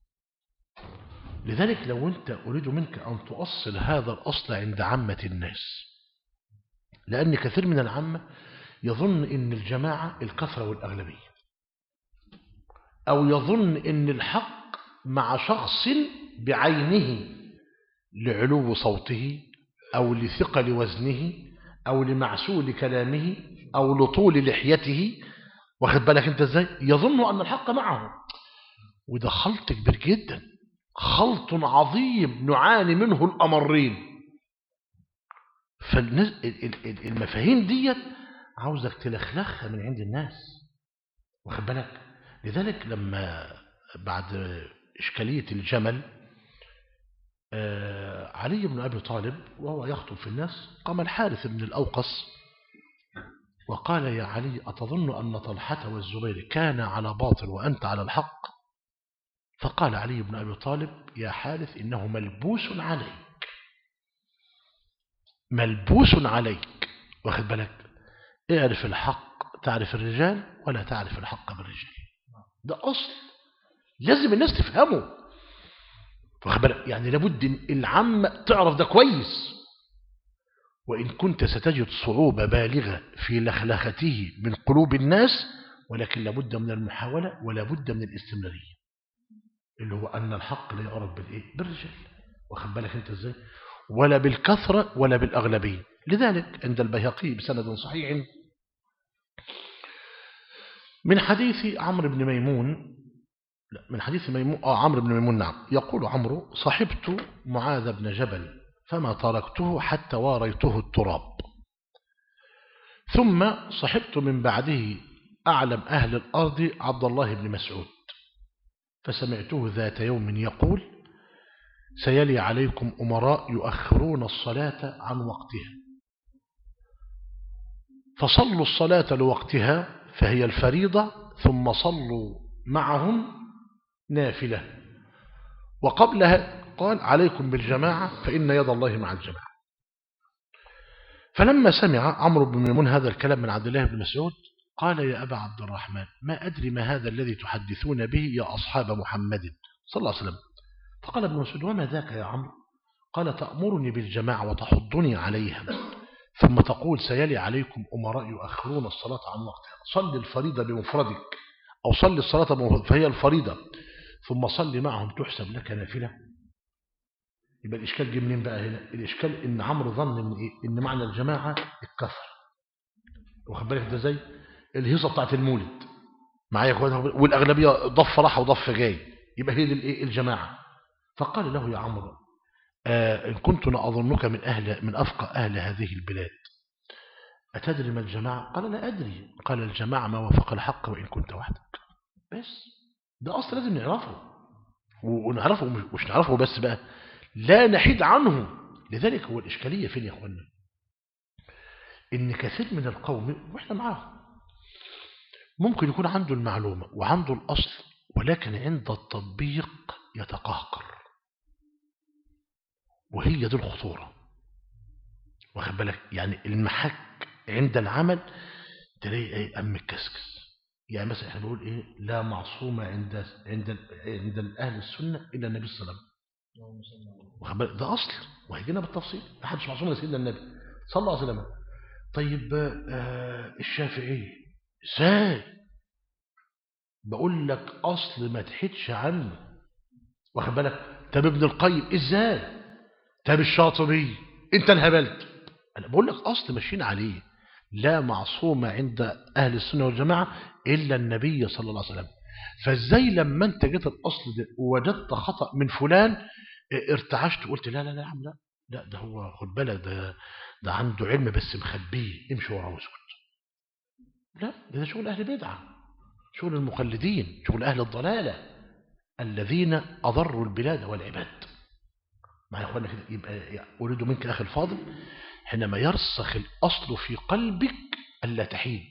لذلك لو أنت أريد منك أن تؤصل هذا الأصل عند عامة الناس لأن كثير من العامة يظن ان الجماعة الكثرة والأغلبية أو يظن ان الحق مع شخص بعينه لعلو صوته أو لثقل وزنه أو لمعسول كلامه أو لطول لحيته واخد بالك انت ازاي يظن أن الحق معه وده خلط كبير جدا خلط عظيم نعاني منه الأمرين فالمفاهيم ديت عاوزك تلخلخها من عند الناس واخد بالك لذلك لما بعد إشكالية الجمل علي بن أبي طالب وهو يخطب في الناس قام الحارث بن الأوقص وقال يا علي أتظن أن طلحة والزبير كان على باطل وأنت على الحق فقال علي بن أبي طالب يا حارث إنه ملبوس عليك ملبوس عليك واخد بالك اعرف الحق تعرف الرجال ولا تعرف الحق بالرجال ده أصل لازم الناس تفهمه يعني لابد العامة تعرف ده كويس وإن كنت ستجد صعوبة بالغة في لخلخته من قلوب الناس ولكن لابد من المحاولة ولا بد من الاستمرارية اللي هو أن الحق لا يعرف بالإيه؟ بالرجال واخد بالك أنت إزاي ولا بالكثرة ولا بالأغلبية لذلك عند البيهقي بسند صحيح من حديث عمرو بن ميمون لا من حديث ميمون آه عمرو بن ميمون نعم يقول عمرو صحبت معاذ بن جبل فما تركته حتى واريته التراب ثم صحبت من بعده أعلم أهل الأرض عبد الله بن مسعود فسمعته ذات يوم يقول سيلي عليكم أمراء يؤخرون الصلاة عن وقتها فصلوا الصلاة لوقتها فهي الفريضة ثم صلوا معهم نافلة وقبلها قال عليكم بالجماعة فإن يد الله مع الجماعة فلما سمع عمرو بن ميمون هذا الكلام من عبد الله بن مسعود قال يا أبا عبد الرحمن ما أدري ما هذا الذي تحدثون به يا أصحاب محمد صلى الله عليه وسلم فقال ابن مسعود وما ذاك يا عمرو قال تأمرني بالجماعة وتحضني عليها ثم تقول سيلي عليكم أمراء يؤخرون الصلاة عن وقتها صل الفريضة بمفردك أو صل الصلاة بمفردك فهي الفريضة ثم صل معهم تحسب لك نافلة يبقى الإشكال جه منين بقى هنا الإشكال إن عمرو ظن إن, إيه؟ إن معنى الجماعة الكثر واخد بالك ده زي الهيصة بتاعت المولد معايا يا اخوان والأغلبية ضف راح وضف جاي يبقى هي دي الإيه؟ الجماعة فقال له يا عمرو آه إن كنت أظنك من أهل من أفقى أهل هذه البلاد أتدري ما الجماعة قال لا أدري قال الجماعة ما وافق الحق وإن كنت وحدك بس ده أصل لازم نعرفه ونعرفه مش نعرفه بس بقى لا نحيد عنه لذلك هو الإشكالية فين يا أخوانا إن كثير من القوم وإحنا معاهم ممكن يكون عنده المعلومة وعنده الأصل ولكن عند التطبيق يتقهقر وهي دي الخطورة واخد بالك يعني المحك عند العمل تلاقي ايه أم الكسكس يعني مثلا احنا بنقول ايه لا معصومة عند عند عند اهل السنة الا النبي صلى الله عليه وسلم واخد بالك ده اصل وهيجينا بالتفصيل ما حدش معصوم الا سيدنا النبي صلى الله عليه وسلم طيب آه الشافعي ازاي بقول لك اصل ما تحدش عنه واخد بالك طب ابن القيم ازاي طب الشاطبي انت انهبلت انا بقول لك اصل ماشيين عليه لا معصوم عند اهل السنه والجماعه الا النبي صلى الله عليه وسلم فازاي لما انت جيت الاصل ده ووجدت خطا من فلان ارتعشت وقلت لا لا لا يا عم لا لا ده هو خد بالك ده ده عنده علم بس مخبيه امشي وراه واسكت لا ده شغل اهل بدعه شغل المقلدين شغل اهل الضلاله الذين اضروا البلاد والعباد مع اخواننا كده يبقى اريد منك اخي الفاضل حينما يرسخ الاصل في قلبك الا تحيد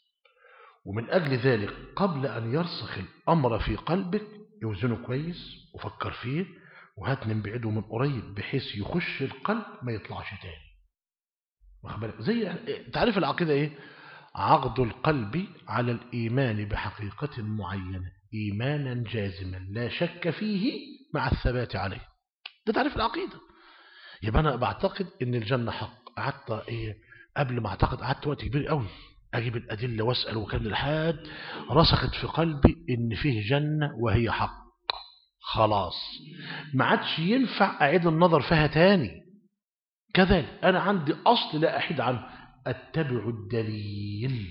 ومن اجل ذلك قبل ان يرسخ الامر في قلبك يوزنه كويس وفكر فيه وهات من بعيده من قريب بحيث يخش القلب ما يطلعش تاني واخد بالك زي تعريف العقيده ايه عقد القلب على الايمان بحقيقه معينه ايمانا جازما لا شك فيه مع الثبات عليه ده تعريف العقيدة يبقى أنا بعتقد إن الجنة حق قعدت إيه قبل ما أعتقد قعدت وقت كبير قوي أجيب الأدلة وأسأل وكان لحد رسخت في قلبي إن فيه جنة وهي حق خلاص ما عادش ينفع أعيد النظر فيها تاني كذلك أنا عندي أصل لا أحيد عنه أتبع الدليل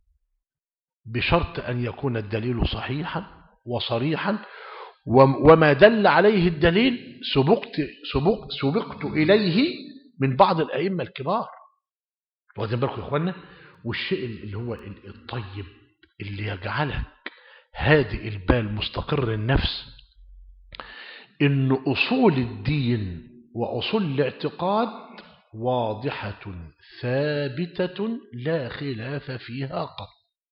بشرط أن يكون الدليل صحيحا وصريحا وما دل عليه الدليل سبقت, سبقت, سبقت إليه من بعض الأئمة الكبار واخدين بالكم يا إخوانا والشيء اللي هو الطيب اللي يجعلك هادئ البال مستقر النفس إن أصول الدين وأصول الاعتقاد واضحة ثابتة لا خلاف فيها قط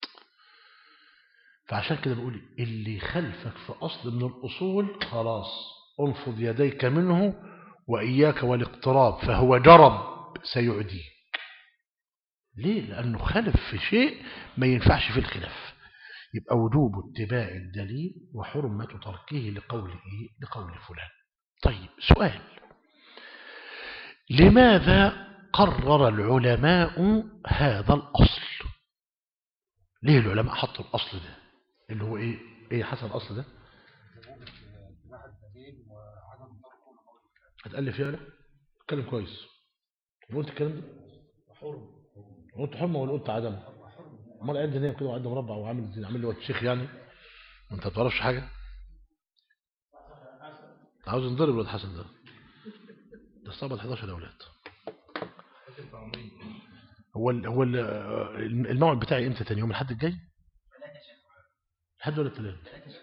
فعشان كده بقول اللي خلفك في أصل من الأصول خلاص انفض يديك منه وإياك والاقتراب فهو جرب سيعديك ليه؟ لأنه خلف في شيء ما ينفعش في الخلاف يبقى وجوب اتباع الدليل وحرمة تركه لقول إيه؟ لقول فلان طيب سؤال لماذا قرر العلماء هذا الأصل ليه العلماء حطوا الأصل ده اللي هو ايه ايه حسب الاصل ده هتألف يعني اتكلم كويس قلت الكلام ده حرم قلت حرمه ولا قلت عدم امال قاعد هنا كده وقاعد مربع وعامل زي عامل لي وقت شيخ يعني وانت ما تعرفش حاجه عاوز نضرب الواد حسن ده ده استقبل 11 أولاد هو ال هو ال الموعد بتاعي امتى تاني يوم الحد الجاي الحد ولا الثلاث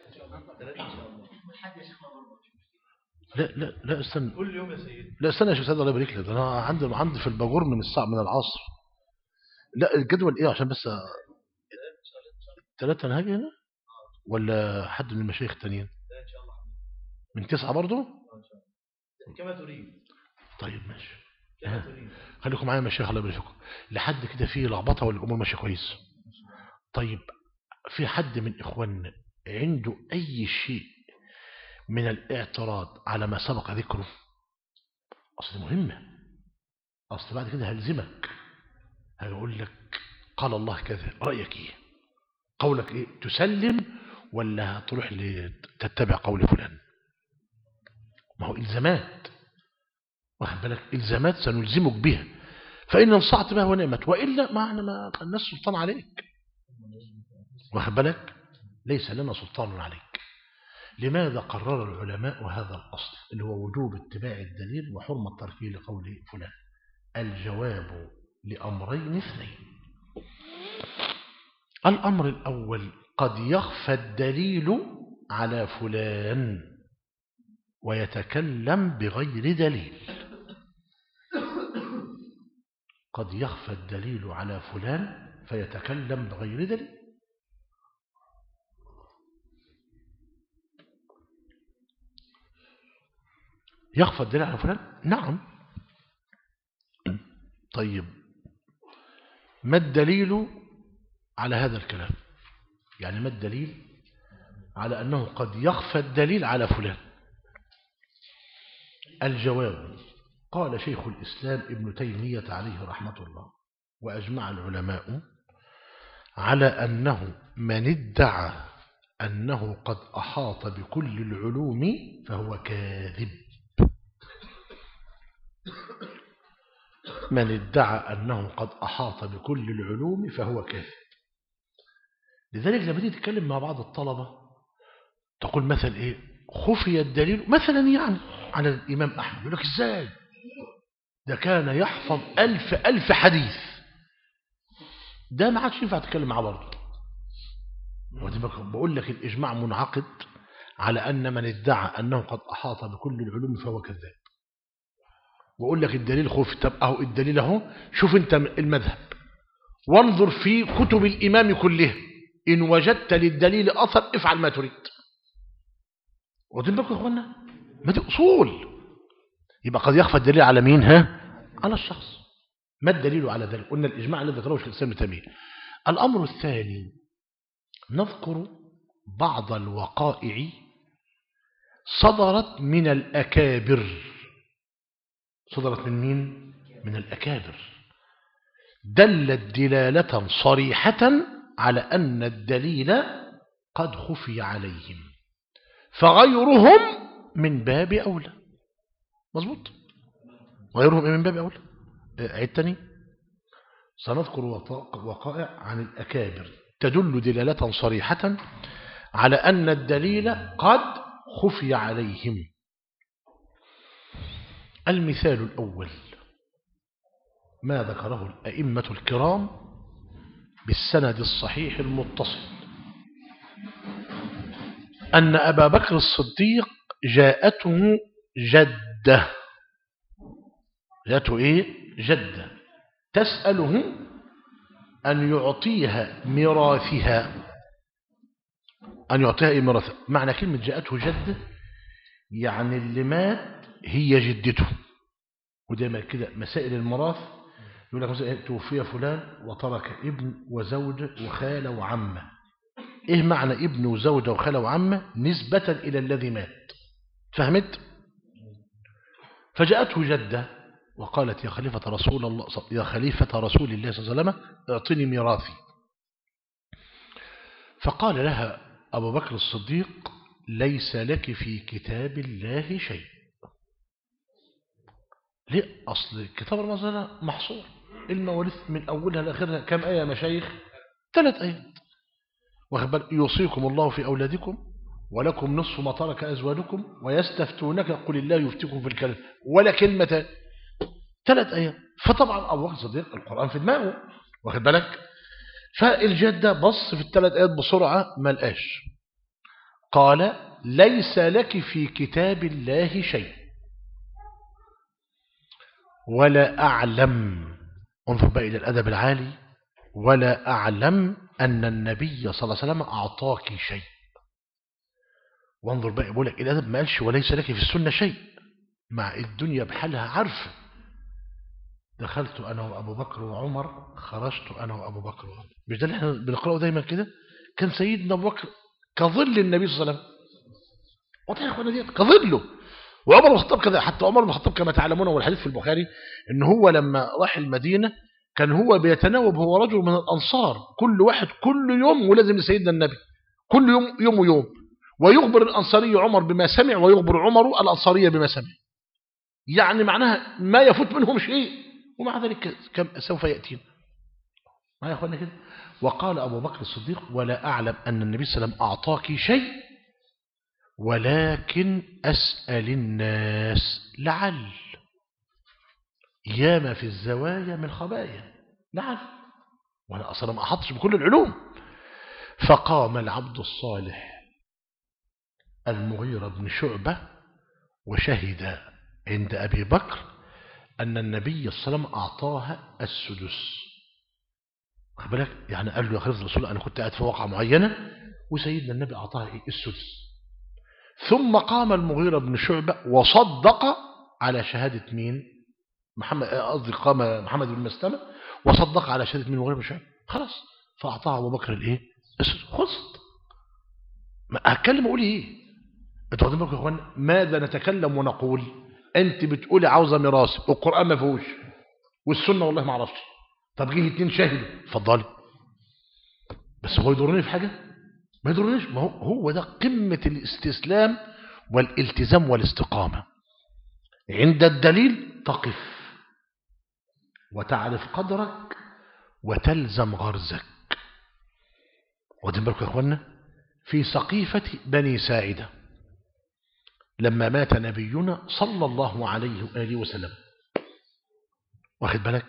لا لا لا استنى
كل يوم يا سيدي
لا استنى يا شيخ سيد الله يبارك لك ده انا عندي عندي في الباجور من الساعه من العصر لا الجدول ايه عشان بس ثلاثة انا هاجي هنا ولا حد من المشايخ التانيين
لا ان شاء الله
من تسعة برضو
ان شاء الله كما تريد
طيب ماشي
كما تريد
خليكم معايا يا مشايخ الله يبارك فيكم لحد كده فيه لخبطه ولا الامور ماشيه كويس طيب في حد من اخواننا عنده اي شيء من الاعتراض على ما سبق ذكره اصل دي مهمه اصل بعد كده هلزمك هيقول لك قال الله كذا رايك ايه قولك ايه تسلم ولا هتروح تتبع قول فلان ما هو الزامات واخد بالك الزامات سنلزمك بها فإن انصعت بها ونعمت وإلا ما احنا ما الناس سلطان عليك واخد بالك ليس لنا سلطان عليك لماذا قرر العلماء هذا الأصل اللي هو وجوب اتباع الدليل وحرمة تركه لقول فلان الجواب لأمرين اثنين الأمر الأول قد يخفى الدليل على فلان ويتكلم بغير دليل قد يخفى الدليل على فلان فيتكلم بغير دليل يخفى الدليل على فلان نعم طيب ما الدليل على هذا الكلام يعني ما الدليل على أنه قد يخفى الدليل على فلان الجواب قال شيخ الإسلام ابن تيمية عليه رحمة الله وأجمع العلماء على أنه من ادعى أنه قد أحاط بكل العلوم فهو كاذب من ادعى أنه قد أحاط بكل العلوم فهو كاذب لذلك لما تيجي تتكلم مع بعض الطلبة تقول مثلا إيه خفي الدليل مثلا يعني على الإمام أحمد يقول لك إزاي ده كان يحفظ ألف ألف حديث ده ما عادش ينفع تتكلم معاه برضه بقول لك الإجماع منعقد على أن من ادعى أنه قد أحاط بكل العلوم فهو كذاب وأقول لك الدليل خوف طب أهو الدليل أهو شوف أنت المذهب وانظر في كتب الإمام كلها إن وجدت للدليل أثر افعل ما تريد واخدين بالكم يا اخوانا ما دي اصول يبقى قد يخفى الدليل على مين ها على الشخص ما الدليل على ذلك قلنا الاجماع الذي ذكره الشيخ الاسلام تيميه الامر الثاني نذكر بعض الوقائع صدرت من الاكابر صدرت من مين من الاكابر دلت دلاله صريحه على ان الدليل قد خفي عليهم فغيرهم من باب أولى مظبوط غيرهم من باب أولى عيد تاني سنذكر وقائع عن الأكابر تدل دلالة صريحة على أن الدليل قد خفي عليهم المثال الأول ما ذكره الأئمة الكرام بالسند الصحيح المتصل أن أبا بكر الصديق جاءته جدة جاءته إيه؟ جدة تسأله أن يعطيها ميراثها أن يعطيها إيه ميراثها معنى كلمة جاءته جدة يعني اللي مات هي جدته ودايما كده مسائل الميراث يقول لك مثلا توفي فلان وترك ابن وزوجة وخالة وعمة ايه معنى ابن وزوجة وخالة وعمة نسبة الى الذي مات فهمت فجاءته جدة وقالت يا خليفة رسول الله يا خليفة رسول الله صلى الله عليه وسلم اعطني ميراثي فقال لها أبو بكر الصديق ليس لك في كتاب الله شيء ليه أصل كتاب الله محصور المواريث من أولها لآخرها كم آية مشايخ ثلاث آيات وخبر يوصيكم الله في أولادكم ولكم نصف ما ترك أزواجكم ويستفتونك قل الله يفتيكم في الكلام ولا كلمة ثلاث آيات فطبعا أبو بكر الصديق القرآن في دماغه واخد بالك فالجاد ده بص في الثلاث آيات بسرعة ما لقاش قال ليس لك في كتاب الله شيء ولا أعلم انظر بقى إلى الأدب العالي ولا أعلم أن النبي صلى الله عليه وسلم أعطاك شيء وانظر بقى يقول لك الأدب ما قالش وليس لك في السنة شيء مع الدنيا بحالها عارفة دخلت أنا وأبو بكر وعمر خرجت أنا وأبو بكر وعمر مش ده اللي احنا بنقرأه دايما كده كان سيدنا أبو بكر كظل النبي صلى الله عليه وسلم واضح يا اخوانا ديت كظله وعمر بن الخطاب كذا حتى عمر بن الخطاب كما تعلمون والحديث في البخاري ان هو لما راح المدينة كان هو بيتناوب هو رجل من الأنصار كل واحد كل يوم ولازم لسيدنا النبي كل يوم يوم ويوم ويخبر الأنصاري عمر بما سمع ويخبر عمر الأنصارية بما سمع يعني معناها ما يفوت منهم شيء ومع ذلك كم سوف يأتينا ما يا أخوانا كده وقال أبو بكر الصديق ولا أعلم أن النبي صلى الله عليه وسلم أعطاك شيء ولكن أسأل الناس لعل ياما في الزوايا من خبايا لعل وأنا أصلا ما أحطش بكل العلوم فقام العبد الصالح المغيرة بن شعبة وشهد عند أبي بكر أن النبي صلى الله عليه وسلم أعطاها السدس بالك يعني قال له يا خليفة الرسول أنا كنت قاعد في واقعة معينة وسيدنا النبي أعطاها إيه السدس ثم قام المغيرة بن شعبة وصدق على شهادة مين محمد قصدي قام محمد بن مسلمة وصدق على شهادة مين المغيرة بن شعبة خلاص فأعطاها أبو بكر الإيه السدس خلصت ما هتكلم أقول إيه انتوا واخدين بالكم يا اخوان ماذا نتكلم ونقول انت بتقولي عاوزه ميراث والقران ما فيهوش والسنه والله ما اعرفش طب جه اتنين شاهدوا اتفضلي بس هو يضرني في حاجه ما يضرنيش ما هو هو ده قمه الاستسلام والالتزام والاستقامه عند الدليل تقف وتعرف قدرك وتلزم غرزك واخدين بالكم يا اخوانا في سقيفه بني ساعده لما مات نبينا صلى الله عليه وآله وسلم واخد بالك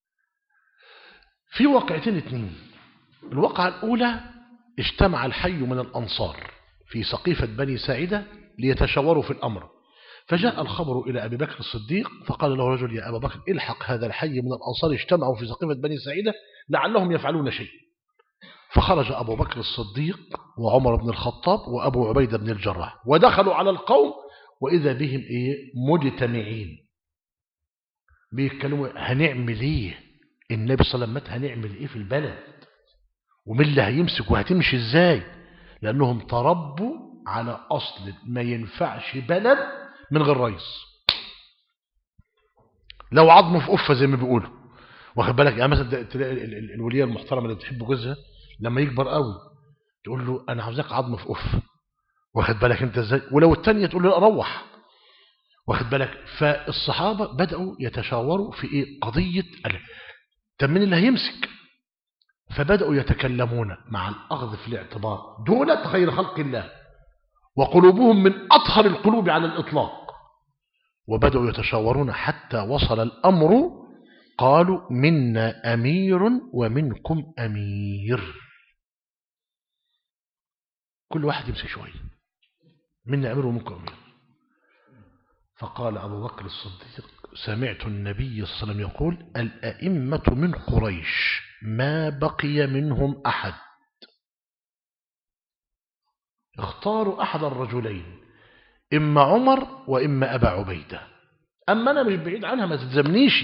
في واقعتين اتنين الواقعة الأولى اجتمع الحي من الأنصار في سقيفة بني ساعدة ليتشاوروا في الأمر فجاء الخبر إلى أبي بكر الصديق فقال له رجل يا أبا بكر الحق هذا الحي من الأنصار اجتمعوا في سقيفة بني ساعدة لعلهم يفعلون شيء فخرج أبو بكر الصديق وعمر بن الخطاب وأبو عبيدة بن الجراح ودخلوا على القوم وإذا بهم إيه مجتمعين بيتكلموا هنعمل إيه النبي صلى الله عليه وسلم هنعمل إيه في البلد ومين اللي هيمسك وهتمشي إزاي لأنهم تربوا على أصل ما ينفعش بلد من غير رئيس لو عظمه في أفة زي ما بيقولوا واخد بالك يعني مثلا تلاقي الولية المحترمة اللي بتحب جوزها لما يكبر قوي تقول له انا عاوزاك عظم في اف واخد بالك انت ازاي ولو الثانيه تقول له روح واخد بالك فالصحابه بداوا يتشاوروا في ايه قضيه طب مين اللي هيمسك فبداوا يتكلمون مع الاخذ في الاعتبار دولة خير خلق الله وقلوبهم من اطهر القلوب على الاطلاق وبداوا يتشاورون حتى وصل الامر قالوا منا امير ومنكم امير كل واحد يمسك شوية منا أمير ومنكم أمير فقال أبو بكر الصديق سمعت النبي صلى الله عليه وسلم يقول الأئمة من قريش ما بقي منهم أحد اختاروا أحد الرجلين إما عمر وإما أبا عبيدة أما أنا مش بعيد عنها ما تلزمنيش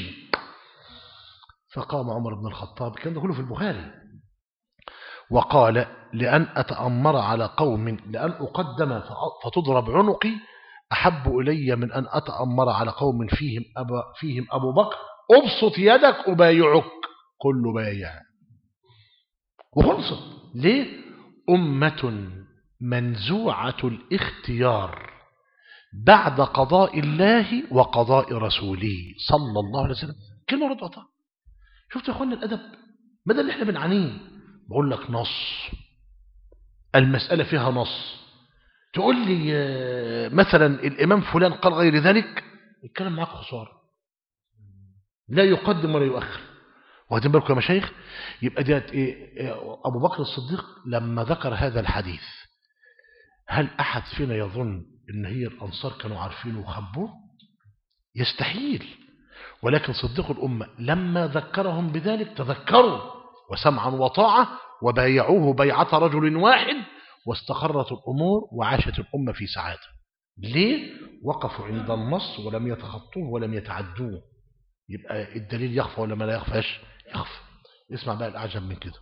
فقام عمر بن الخطاب كان ده كله في البخاري وقال لأن أتأمر على قوم لأن أقدم فتضرب عنقي أحب إلي من أن أتأمر على قوم فيهم, أبا فيهم أبو بكر أبسط يدك أبايعك كل بايع وخلصت ليه أمة منزوعة الاختيار بعد قضاء الله وقضاء رسوله صلى الله عليه وسلم كلمة رضعتها شفت يا أخوانا الأدب بدل اللي احنا بنعانيه بقول لك نص المسألة فيها نص تقول لي مثلا الإمام فلان قال غير ذلك الكلام معك خسارة لا يقدم ولا يؤخر واخدين بالكم يا مشايخ يبقى ديت ايه إيه، ابو بكر الصديق لما ذكر هذا الحديث هل احد فينا يظن ان هي الانصار كانوا عارفينه وخبوه يستحيل ولكن صديق الامه لما ذكرهم بذلك تذكروا وسمعا وطاعه وبايعوه بيعه رجل واحد واستقرت الامور وعاشت الامه في سعاده ليه وقفوا عند النص ولم يتخطوه ولم يتعدوه يبقى الدليل يخفى ولا ما لا يخفاش يخفى اسمع بقى الأعجب من كده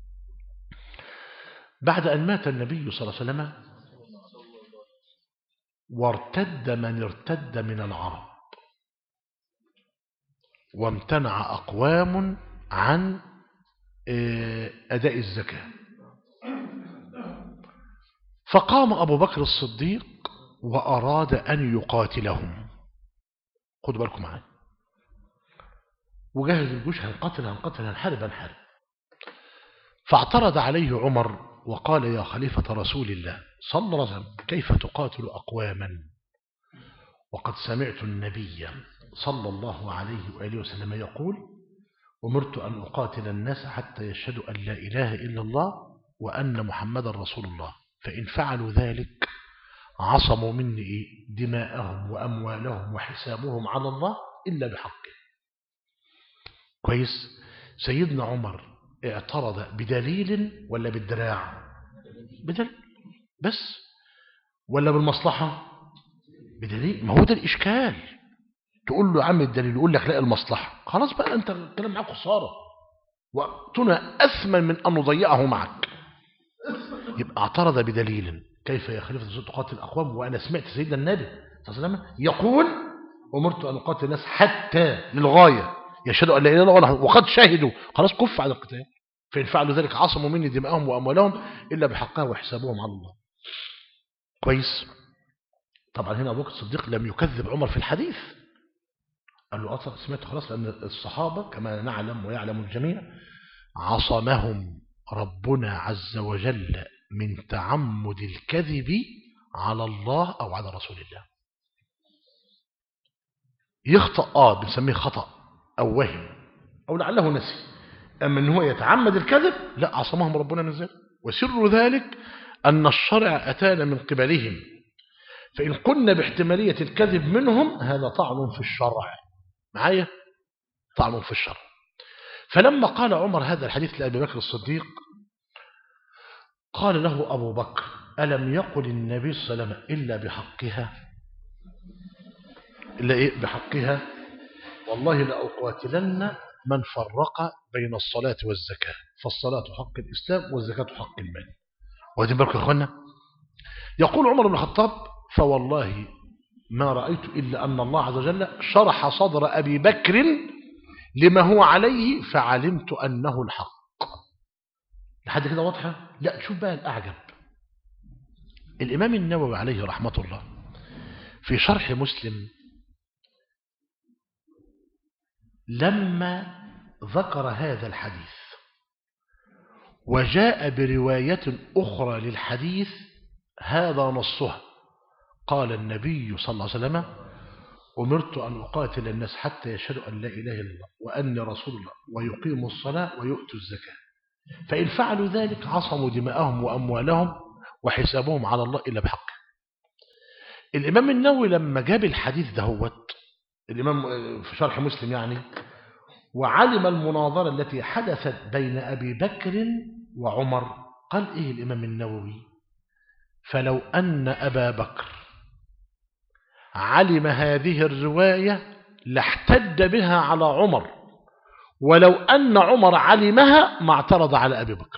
بعد أن مات النبي صلى الله عليه وسلم وارتد من ارتد من العرب وامتنع أقوام عن آه، أداء الزكاة فقام أبو بكر الصديق وأراد أن يقاتلهم خدوا بالكم معايا وجهز الجيوش هنقتل هنقتل هنحارب هنحارب فاعترض عليه عمر وقال يا خليفة رسول الله صلى الله عليه وسلم كيف تقاتل أقواما وقد سمعت النبي صلى الله عليه وآله وسلم يقول أمرت أن أقاتل الناس حتى يشهدوا أن لا إله إلا الله وأن محمد رسول الله فإن فعلوا ذلك عصموا مني إيه؟ دماءهم وأموالهم وحسابهم على الله إلا بحقه كويس سيدنا عمر اعترض بدليل ولا بالدراع بدليل بس ولا بالمصلحة بدليل ما هو ده الإشكال تقول له يا عم الدليل يقول لك لا المصلحة خلاص بقى أنت الكلام معاك خسارة وقتنا أثمن من أن نضيعه معك يبقى اعترض بدليل كيف يا خليفة الرسول تقاتل الأقوام وأنا سمعت سيدنا النبي صلى الله عليه وسلم يقول أمرت أن أقاتل الناس حتى للغاية يشهدوا أن لا إله إلا الله وقد شهدوا خلاص كف عن القتال فإن فعلوا ذلك عصموا مني دماءهم وأموالهم إلا بحقها وحسابهم على الله كويس طبعا هنا أبو بكر الصديق لم يكذب عمر في الحديث قال له أصلا سمعت خلاص لأن الصحابة كما نعلم ويعلم الجميع عصمهم ربنا عز وجل من تعمد الكذب على الله أو على رسول الله يخطأ آه بنسميه خطأ أو وهم أو لعله نسي أما أنه هو يتعمد الكذب لا عصمهم ربنا من ذلك وسر ذلك أن الشرع أتانا من قبلهم فإن قلنا باحتمالية الكذب منهم هذا طعن في الشرع معايا طعن في الشرع فلما قال عمر هذا الحديث لأبي بكر الصديق قال له أبو بكر ألم يقل النبي صلى الله عليه وسلم إلا بحقها إلا إيه بحقها والله لأقاتلن من فرق بين الصلاة والزكاة فالصلاة حق الإسلام والزكاة حق المال واخدين بالكم يا أخوانا يقول عمر بن الخطاب فوالله ما رأيت إلا أن الله عز وجل شرح صدر أبي بكر لما هو عليه فعلمت أنه الحق لحد كده واضحة لا شوف بقى الأعجب الإمام النووي عليه رحمة الله في شرح مسلم لما ذكر هذا الحديث وجاء برواية أخرى للحديث هذا نصها قال النبي صلى الله عليه وسلم أمرت أن أقاتل الناس حتى يشهدوا أن لا إله إلا الله وأني رسول الله ويقيموا الصلاة ويؤتوا الزكاة فإن فعلوا ذلك عصموا دماءهم وأموالهم وحسابهم على الله إلا بحق الإمام النووي لما جاب الحديث دهوت الإمام في شرح مسلم يعني وعلم المناظرة التي حدثت بين أبي بكر وعمر قال إيه الإمام النووي فلو أن أبا بكر علم هذه الرواية لاحتج بها على عمر ولو أن عمر علمها ما اعترض على أبي بكر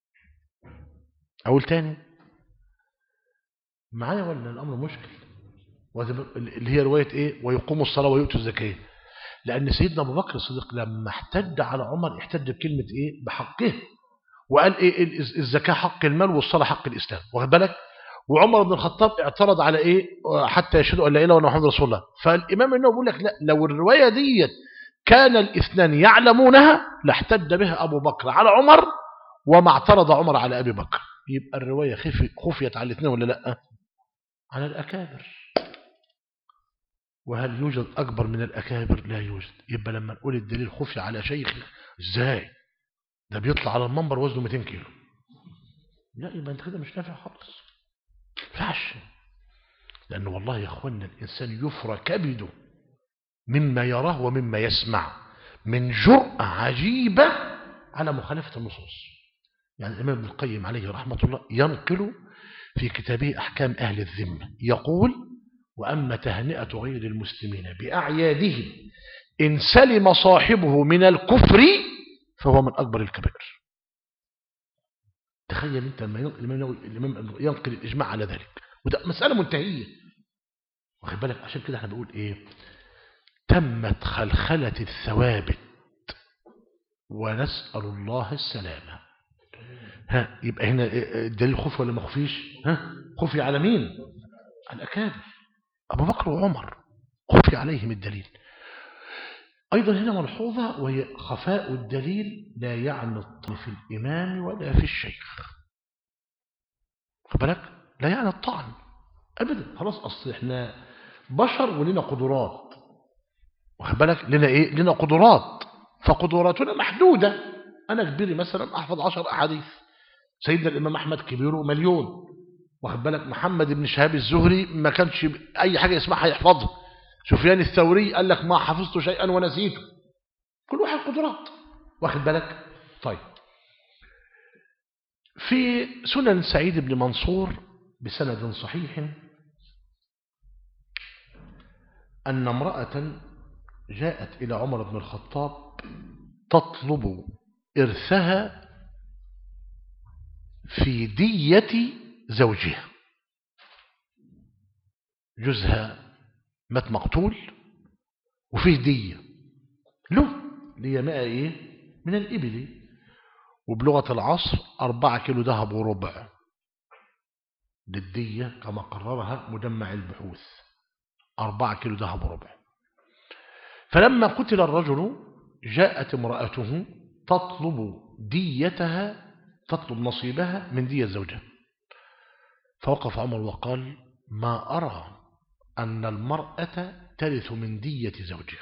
أقول تاني معايا ولا الأمر مشكل اللي هي رواية إيه ويقوم الصلاة ويؤتوا الزكاة لأن سيدنا أبو بكر الصديق لما احتج على عمر احتج بكلمة إيه بحقه وقال إيه الزكاة حق المال والصلاة حق الإسلام واخد بالك وعمر بن الخطاب اعترض على إيه حتى يشهدوا أن لا إله إلا محمد رسول الله فالإمام النووي بيقول لك لا لو الرواية ديت كان الاثنان يعلمونها لاحتج بها أبو بكر على عمر وما اعترض عمر على أبي بكر يبقى الرواية خفيت على الاثنين ولا لا على الأكابر وهل يوجد أكبر من الأكابر لا يوجد يبقى لما نقول الدليل خفي على شيخ إزاي ده بيطلع على المنبر وزنه 200 كيلو لا يبقى انت كده مش نافع خالص فعش لأنه والله يا أخوانا الإنسان يفرى كبده مما يراه ومما يسمع من جرأة عجيبة على مخالفة النصوص يعني الإمام ابن القيم عليه رحمة الله ينقل في كتابه أحكام أهل الذمة يقول وأما تهنئة غير المسلمين بأعيادهم إن سلم صاحبه من الكفر فهو من أكبر الكبائر تخيل أنت لما الإمام ينقل الإجماع على ذلك وده مسألة منتهية واخد بالك عشان كده احنا بنقول إيه تمت خلخلة الثوابت ونسأل الله السلامة ها يبقى هنا الدليل خفي ولا ما خفيش ها خفي على مين على الأكابر أبو بكر وعمر خفي عليهم الدليل أيضا هنا ملحوظة وهي خفاء الدليل لا يعني الطعن في الإمام ولا في الشيخ بالك لا يعني الطعن أبدا خلاص أصل إحنا بشر ولنا قدرات واخد بالك لنا إيه لنا قدرات فقدراتنا محدودة أنا كبيري مثلا أحفظ عشر أحاديث سيدنا الإمام أحمد كبيره مليون واخد بالك محمد بن شهاب الزهري ما كانش أي حاجة يسمعها يحفظها سفيان الثوري قال لك ما حفظت شيئا ونسيته كل واحد قدرات واخد بالك طيب في سنن سعيد بن منصور بسند صحيح أن امرأة جاءت إلى عمر بن الخطاب تطلب إرثها في دية زوجها جوزها مات مقتول وفيه دية له دية ماء إيه من الإبل وبلغة العصر أربعة كيلو ذهب وربع للدية كما قررها مجمع البحوث أربعة كيلو ذهب وربع فلما قتل الرجل جاءت امرأته تطلب ديتها تطلب نصيبها من دية زوجها فوقف عمر وقال ما أرى أن المرأة ترث من دية زوجها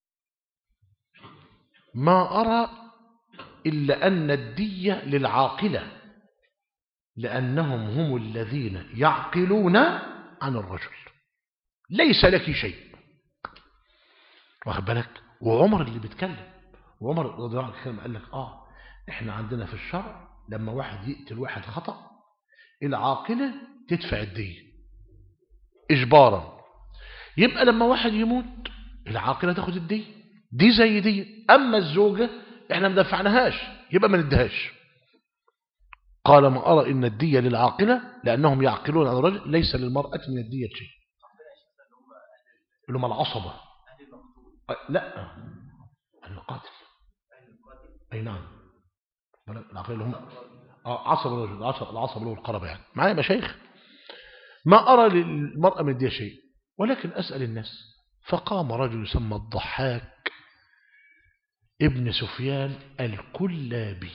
ما أرى إلا أن الدية للعاقلة لأنهم هم الذين يعقلون عن الرجل ليس لك شيء واخد بالك وعمر اللي بيتكلم وعمر رضي الله عنه قال لك آه إحنا عندنا في الشرع لما واحد يقتل واحد خطأ العاقلة تدفع الدية إجبارا يبقى لما واحد يموت العاقلة تاخد الدية دي زي دي أما الزوجة إحنا ما دفعناهاش يبقى ما ندهاش قال ما أرى إن الدية للعاقلة لأنهم يعقلون عن الرجل ليس للمرأة من الدية شيء اللي هم العصبة لا القاتل أي نعم العقل اللي هم عصب الرجل العصب اللي هو القربة يعني معايا مشايخ ما أرى للمرأة من الدية شيء ولكن أسأل الناس فقام رجل يسمى الضحاك ابن سفيان الكلابي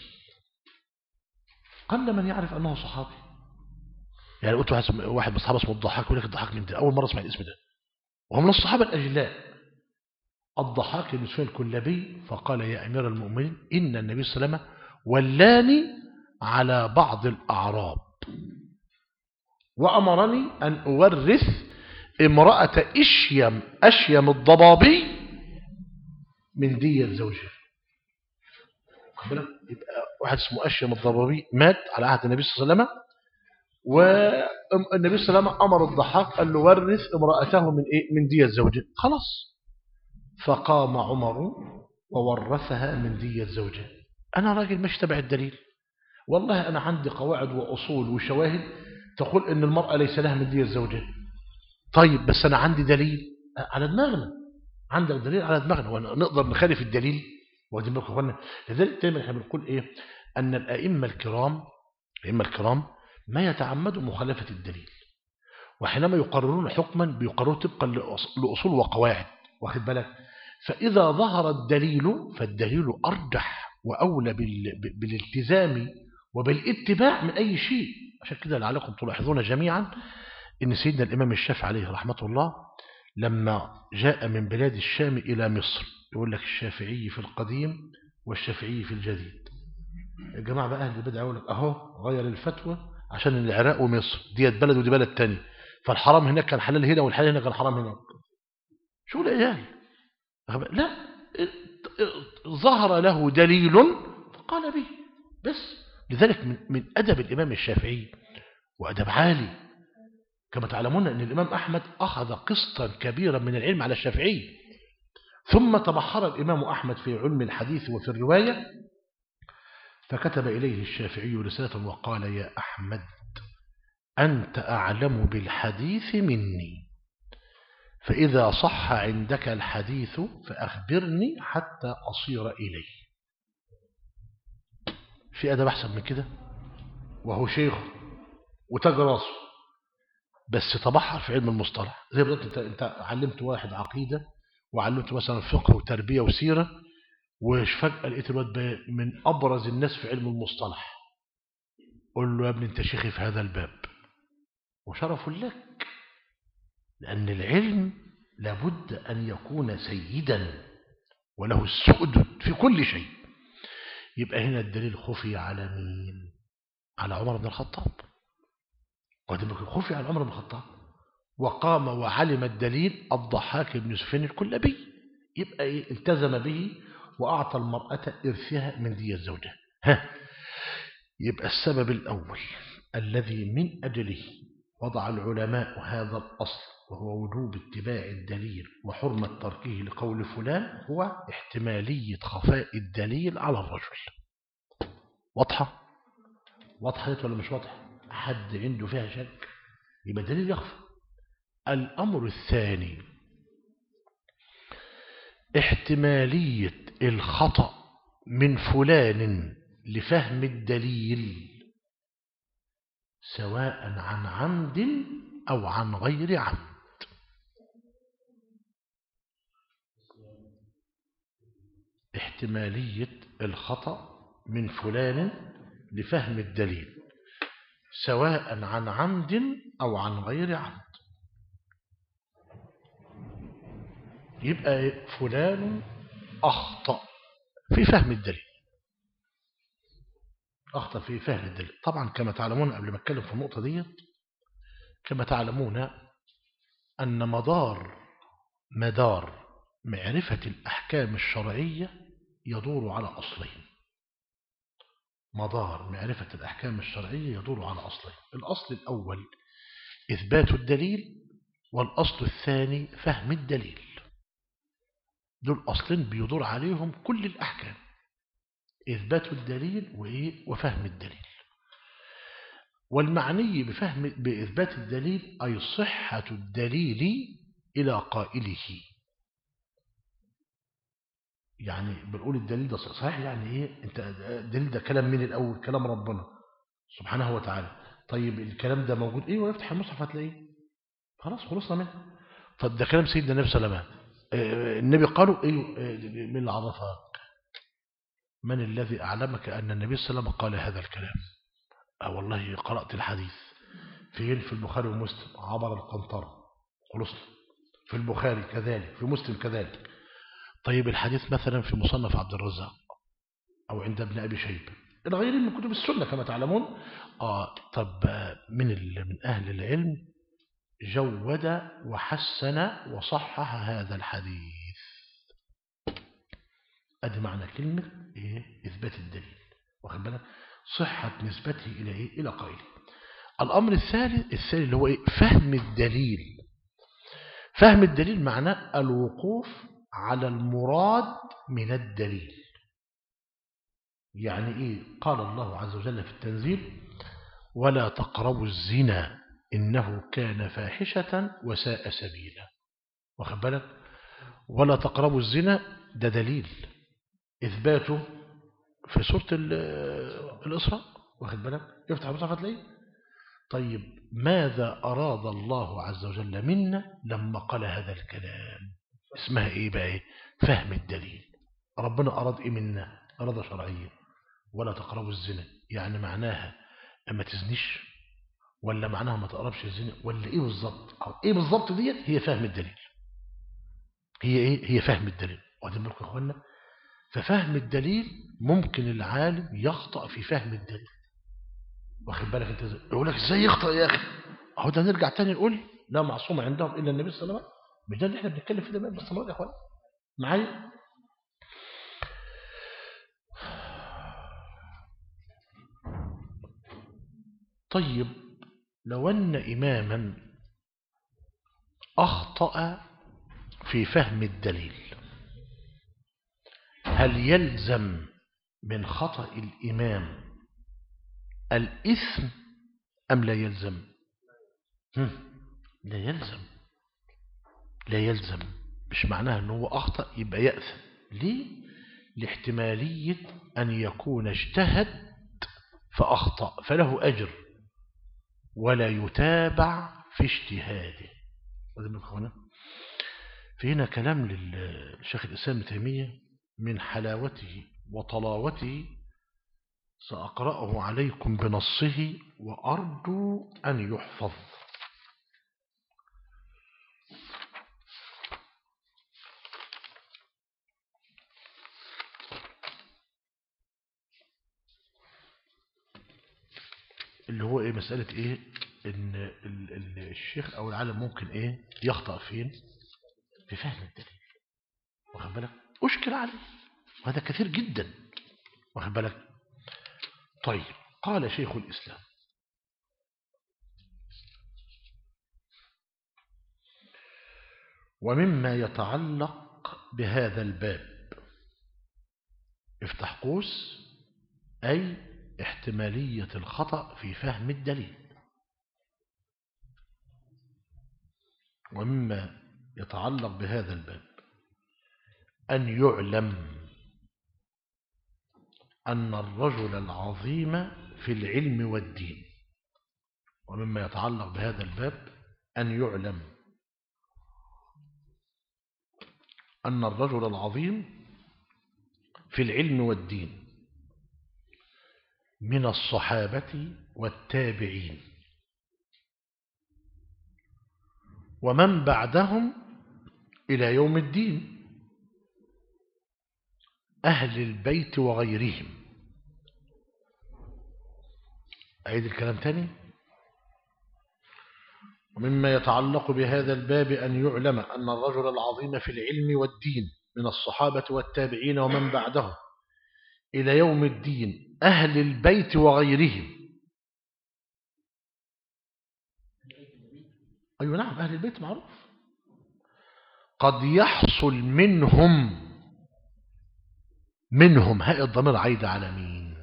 قل من يعرف أنه صحابي يعني قلت واحد واحد من الصحابة اسمه الضحاك ولكن الضحاك من ده أول مرة اسمع الاسم ده وهو من الصحابة الأجلاء الضحاك بن سفيان الكلابي فقال يا أمير المؤمنين إن النبي صلى الله عليه وسلم ولاني على بعض الأعراب وأمرني أن أورث امرأة إشيم أشيم الضبابي من دية زوجها يبقى واحد اسمه أشيم الضبابي مات على عهد النبي صلى الله عليه وسلم والنبي صلى الله عليه وسلم أمر الضحاك قال له ورث امرأته من إيه؟ من دية زوجها خلاص فقام عمر وورثها من دية زوجها أنا راجل مش تبع الدليل والله أنا عندي قواعد وأصول وشواهد تقول إن المرأة ليس لها من دية زوجها طيب بس أنا عندي دليل على دماغنا عندك دليل على دماغنا ونقدر نخالف الدليل واخدين بالكم اخوانا لذلك دايما احنا بنقول ايه ان الائمه الكرام الائمه الكرام ما يتعمدوا مخالفه الدليل وحينما يقررون حكما بيقرروا طبقا لاصول وقواعد واخد بالك فاذا ظهر الدليل فالدليل ارجح واولى بالالتزام وبالاتباع من اي شيء عشان كده لعلكم تلاحظون جميعا ان سيدنا الامام الشافعي عليه رحمه الله لما جاء من بلاد الشام إلى مصر يقول لك الشافعي في القديم والشافعي في الجديد الجماعة بقى أهل البدع يقول لك أهو غير الفتوى عشان العراق ومصر ديت بلد ودي بلد تاني فالحرام هناك كان حلال هنا والحلال هنا كان حرام هناك شو العيال لا ظهر له دليل فقال به بس لذلك من, من أدب الإمام الشافعي وأدب عالي كما تعلمون أن الإمام أحمد أخذ قسطا كبيرا من العلم على الشافعي ثم تبحر الإمام أحمد في علم الحديث وفي الرواية فكتب إليه الشافعي رسالة وقال يا أحمد أنت أعلم بالحديث مني فإذا صح عندك الحديث فأخبرني حتى أصير إليه في أدب أحسن من كده وهو شيخ وتاج راسه بس تبحر في علم المصطلح زي بالضبط انت, انت علمت واحد عقيدة وعلمته مثلا فقه وتربية وسيرة وفجأة لقيت الواد من أبرز الناس في علم المصطلح قل له يا ابني انت شيخي في هذا الباب وشرف لك لأن العلم لابد أن يكون سيدا وله السؤدد في كل شيء يبقى هنا الدليل خفي على مين على عمر بن الخطاب وده خفي على عمر بن الخطاب وقام وعلم الدليل الضحاك بن سفيان الكلبي يبقى إيه؟ التزم به وأعطى المرأة إرثها من دية زوجها ها يبقى السبب الأول الذي من أجله وضع العلماء هذا الأصل وهو وجوب اتباع الدليل وحرمة تركه لقول فلان هو احتمالية خفاء الدليل على الرجل واضحة واضحة ولا مش واضحة حد عنده فيها شك يبقى الدليل يخفى الأمر الثاني احتمالية الخطأ من فلان لفهم الدليل سواء عن عمد أو عن غير عمد احتمالية الخطأ من فلان لفهم الدليل سواء عن عمد أو عن غير عمد يبقى فلان أخطأ في فهم الدليل أخطأ في فهم الدليل طبعا كما تعلمون قبل ما أتكلم في النقطة دي كما تعلمون أن مدار مدار معرفة الأحكام الشرعية يدور على أصلين مدار معرفة الأحكام الشرعية يدور على أصلين الأصل الأول إثبات الدليل والأصل الثاني فهم الدليل دول أصلين بيدور عليهم كل الأحكام إثبات الدليل وفهم الدليل والمعني بفهم بإثبات الدليل أي صحة الدليل إلى قائله يعني بنقول الدليل ده صحيح يعني إيه أنت الدليل ده كلام من الأول كلام ربنا سبحانه وتعالى طيب الكلام ده موجود إيه ويفتح المصحف هتلاقيه خلاص خلصنا منه طب ده كلام سيدنا النبي صلى الله عليه وسلم النبي قالوا إيه من اللي عرفك من الذي أعلمك أن النبي صلى الله عليه وسلم قال هذا الكلام أه والله قرأت الحديث فين في البخاري ومسلم عبر القنطرة خلصنا في البخاري كذلك في مسلم كذلك طيب الحديث مثلا في مصنف عبد الرزاق أو عند ابن أبي شيبة إلى غيره من كتب السنة كما تعلمون آه طب من من أهل العلم جود وحسن وصحح هذا الحديث أدي معنى كلمة إيه؟ إثبات الدليل واخد بالك صحة نسبته إلى إيه؟ إلى قائله الأمر الثالث الثاني اللي هو إيه؟ فهم الدليل فهم الدليل معناه الوقوف على المراد من الدليل يعني إيه قال الله عز وجل في التنزيل ولا تقربوا الزنا إنه كان فاحشة وساء سبيلا واخد بالك ولا تقربوا الزنا ده دليل إثباته في سورة الإسراء واخد بالك يفتح المصحف هتلاقيه طيب ماذا أراد الله عز وجل منا لما قال هذا الكلام اسمها إيه بقى إيه؟ فهم الدليل ربنا أراد إيه منا أراد شرعيا ولا تقربوا الزنا يعني معناها أما تزنيش ولا معناها ما تقربش الزنا ولا إيه بالظبط أو إيه بالظبط ديت هي فهم الدليل هي إيه هي فهم الدليل واخدين بالكم يا اخوانا ففهم الدليل ممكن العالم يخطأ في فهم الدليل واخد بالك انت ازاي؟ يقول لك ازاي يخطأ يا اخي اهو ده نرجع تاني نقول لا معصوم عندهم الا النبي صلى الله عليه وسلم مش ده اللي احنا بنتكلم فيه ده بقى باستمرار يا اخوانا معايا طيب لو أن إماما أخطأ في فهم الدليل هل يلزم من خطأ الإمام الإثم أم لا يلزم هم، لا يلزم لا يلزم مش معناها أنه هو أخطأ يبقى يأثم ليه لاحتمالية أن يكون اجتهد فأخطأ فله أجر ولا يتابع في اجتهاده هذا من أخوانا في هنا كلام للشيخ الإسلام ابن تيمية من حلاوته وطلاوته سأقرأه عليكم بنصه وأرجو أن يحفظ اللي هو ايه مسألة ايه ان ال- ال- الشيخ او العالم ممكن ايه يخطأ فين في فهم الدليل واخد بالك اشكل عليه وهذا كثير جدا واخد بالك طيب قال شيخ الإسلام ومما يتعلق بهذا الباب افتح قوس أي احتمالية الخطأ في فهم الدليل ومما يتعلق بهذا الباب أن يعلم أن الرجل العظيم في العلم والدين ومما يتعلق بهذا الباب أن يعلم أن الرجل العظيم في العلم والدين من الصحابة والتابعين ومن بعدهم إلى يوم الدين أهل البيت وغيرهم أعيد الكلام تاني ومما يتعلق بهذا الباب أن يعلم أن الرجل العظيم في العلم والدين من الصحابة والتابعين ومن بعدهم إلى يوم الدين أهل البيت وغيرهم أيوة نعم أهل البيت معروف قد يحصل منهم منهم هاء الضمير عايدة على مين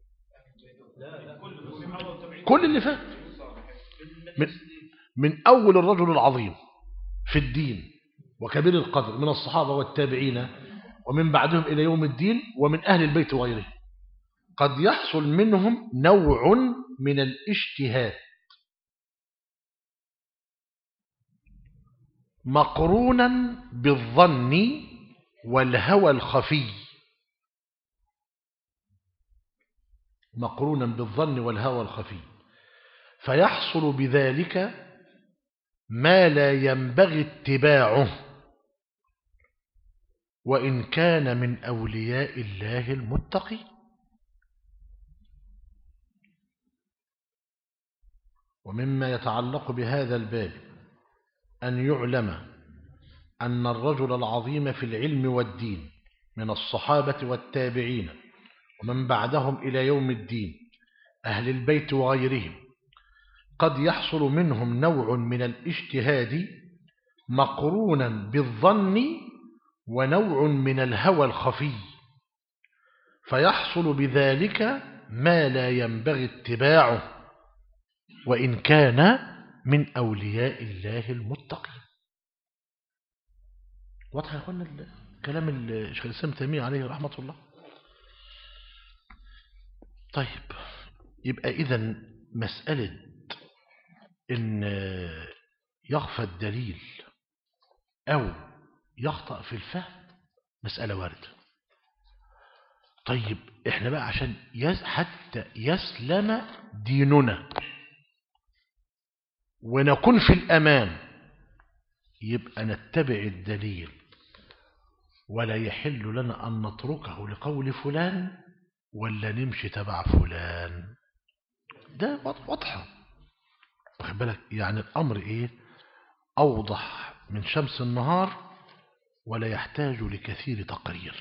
كل اللي فات من, من أول الرجل العظيم في الدين وكبير القدر من الصحابة والتابعين ومن بعدهم إلى يوم الدين ومن أهل البيت وغيره قد يحصل منهم نوع من الاجتهاد مقرونا بالظن والهوى الخفي مقرونا بالظن والهوى الخفي فيحصل بذلك ما لا ينبغي اتباعه وإن كان من أولياء الله المتقين ومما يتعلق بهذا الباب أن يعلم أن الرجل العظيم في العلم والدين من الصحابة والتابعين ومن بعدهم إلى يوم الدين أهل البيت وغيرهم قد يحصل منهم نوع من الاجتهاد مقرونا بالظن ونوع من الهوى الخفي فيحصل بذلك ما لا ينبغي اتباعه وإن كان من أولياء الله المتقين واضح يا أخوانا كلام الشيخ الإسلام تيمية عليه رحمة الله طيب يبقى إذا مسألة إن يخفى الدليل أو يخطأ في الفهم مسألة واردة طيب إحنا بقى عشان يس حتى يسلم ديننا ونكون في الأمان يبقى نتبع الدليل ولا يحل لنا أن نتركه لقول فلان ولا نمشي تبع فلان ده واضحة واخد بالك يعني الأمر إيه أوضح من شمس النهار ولا يحتاج لكثير تقرير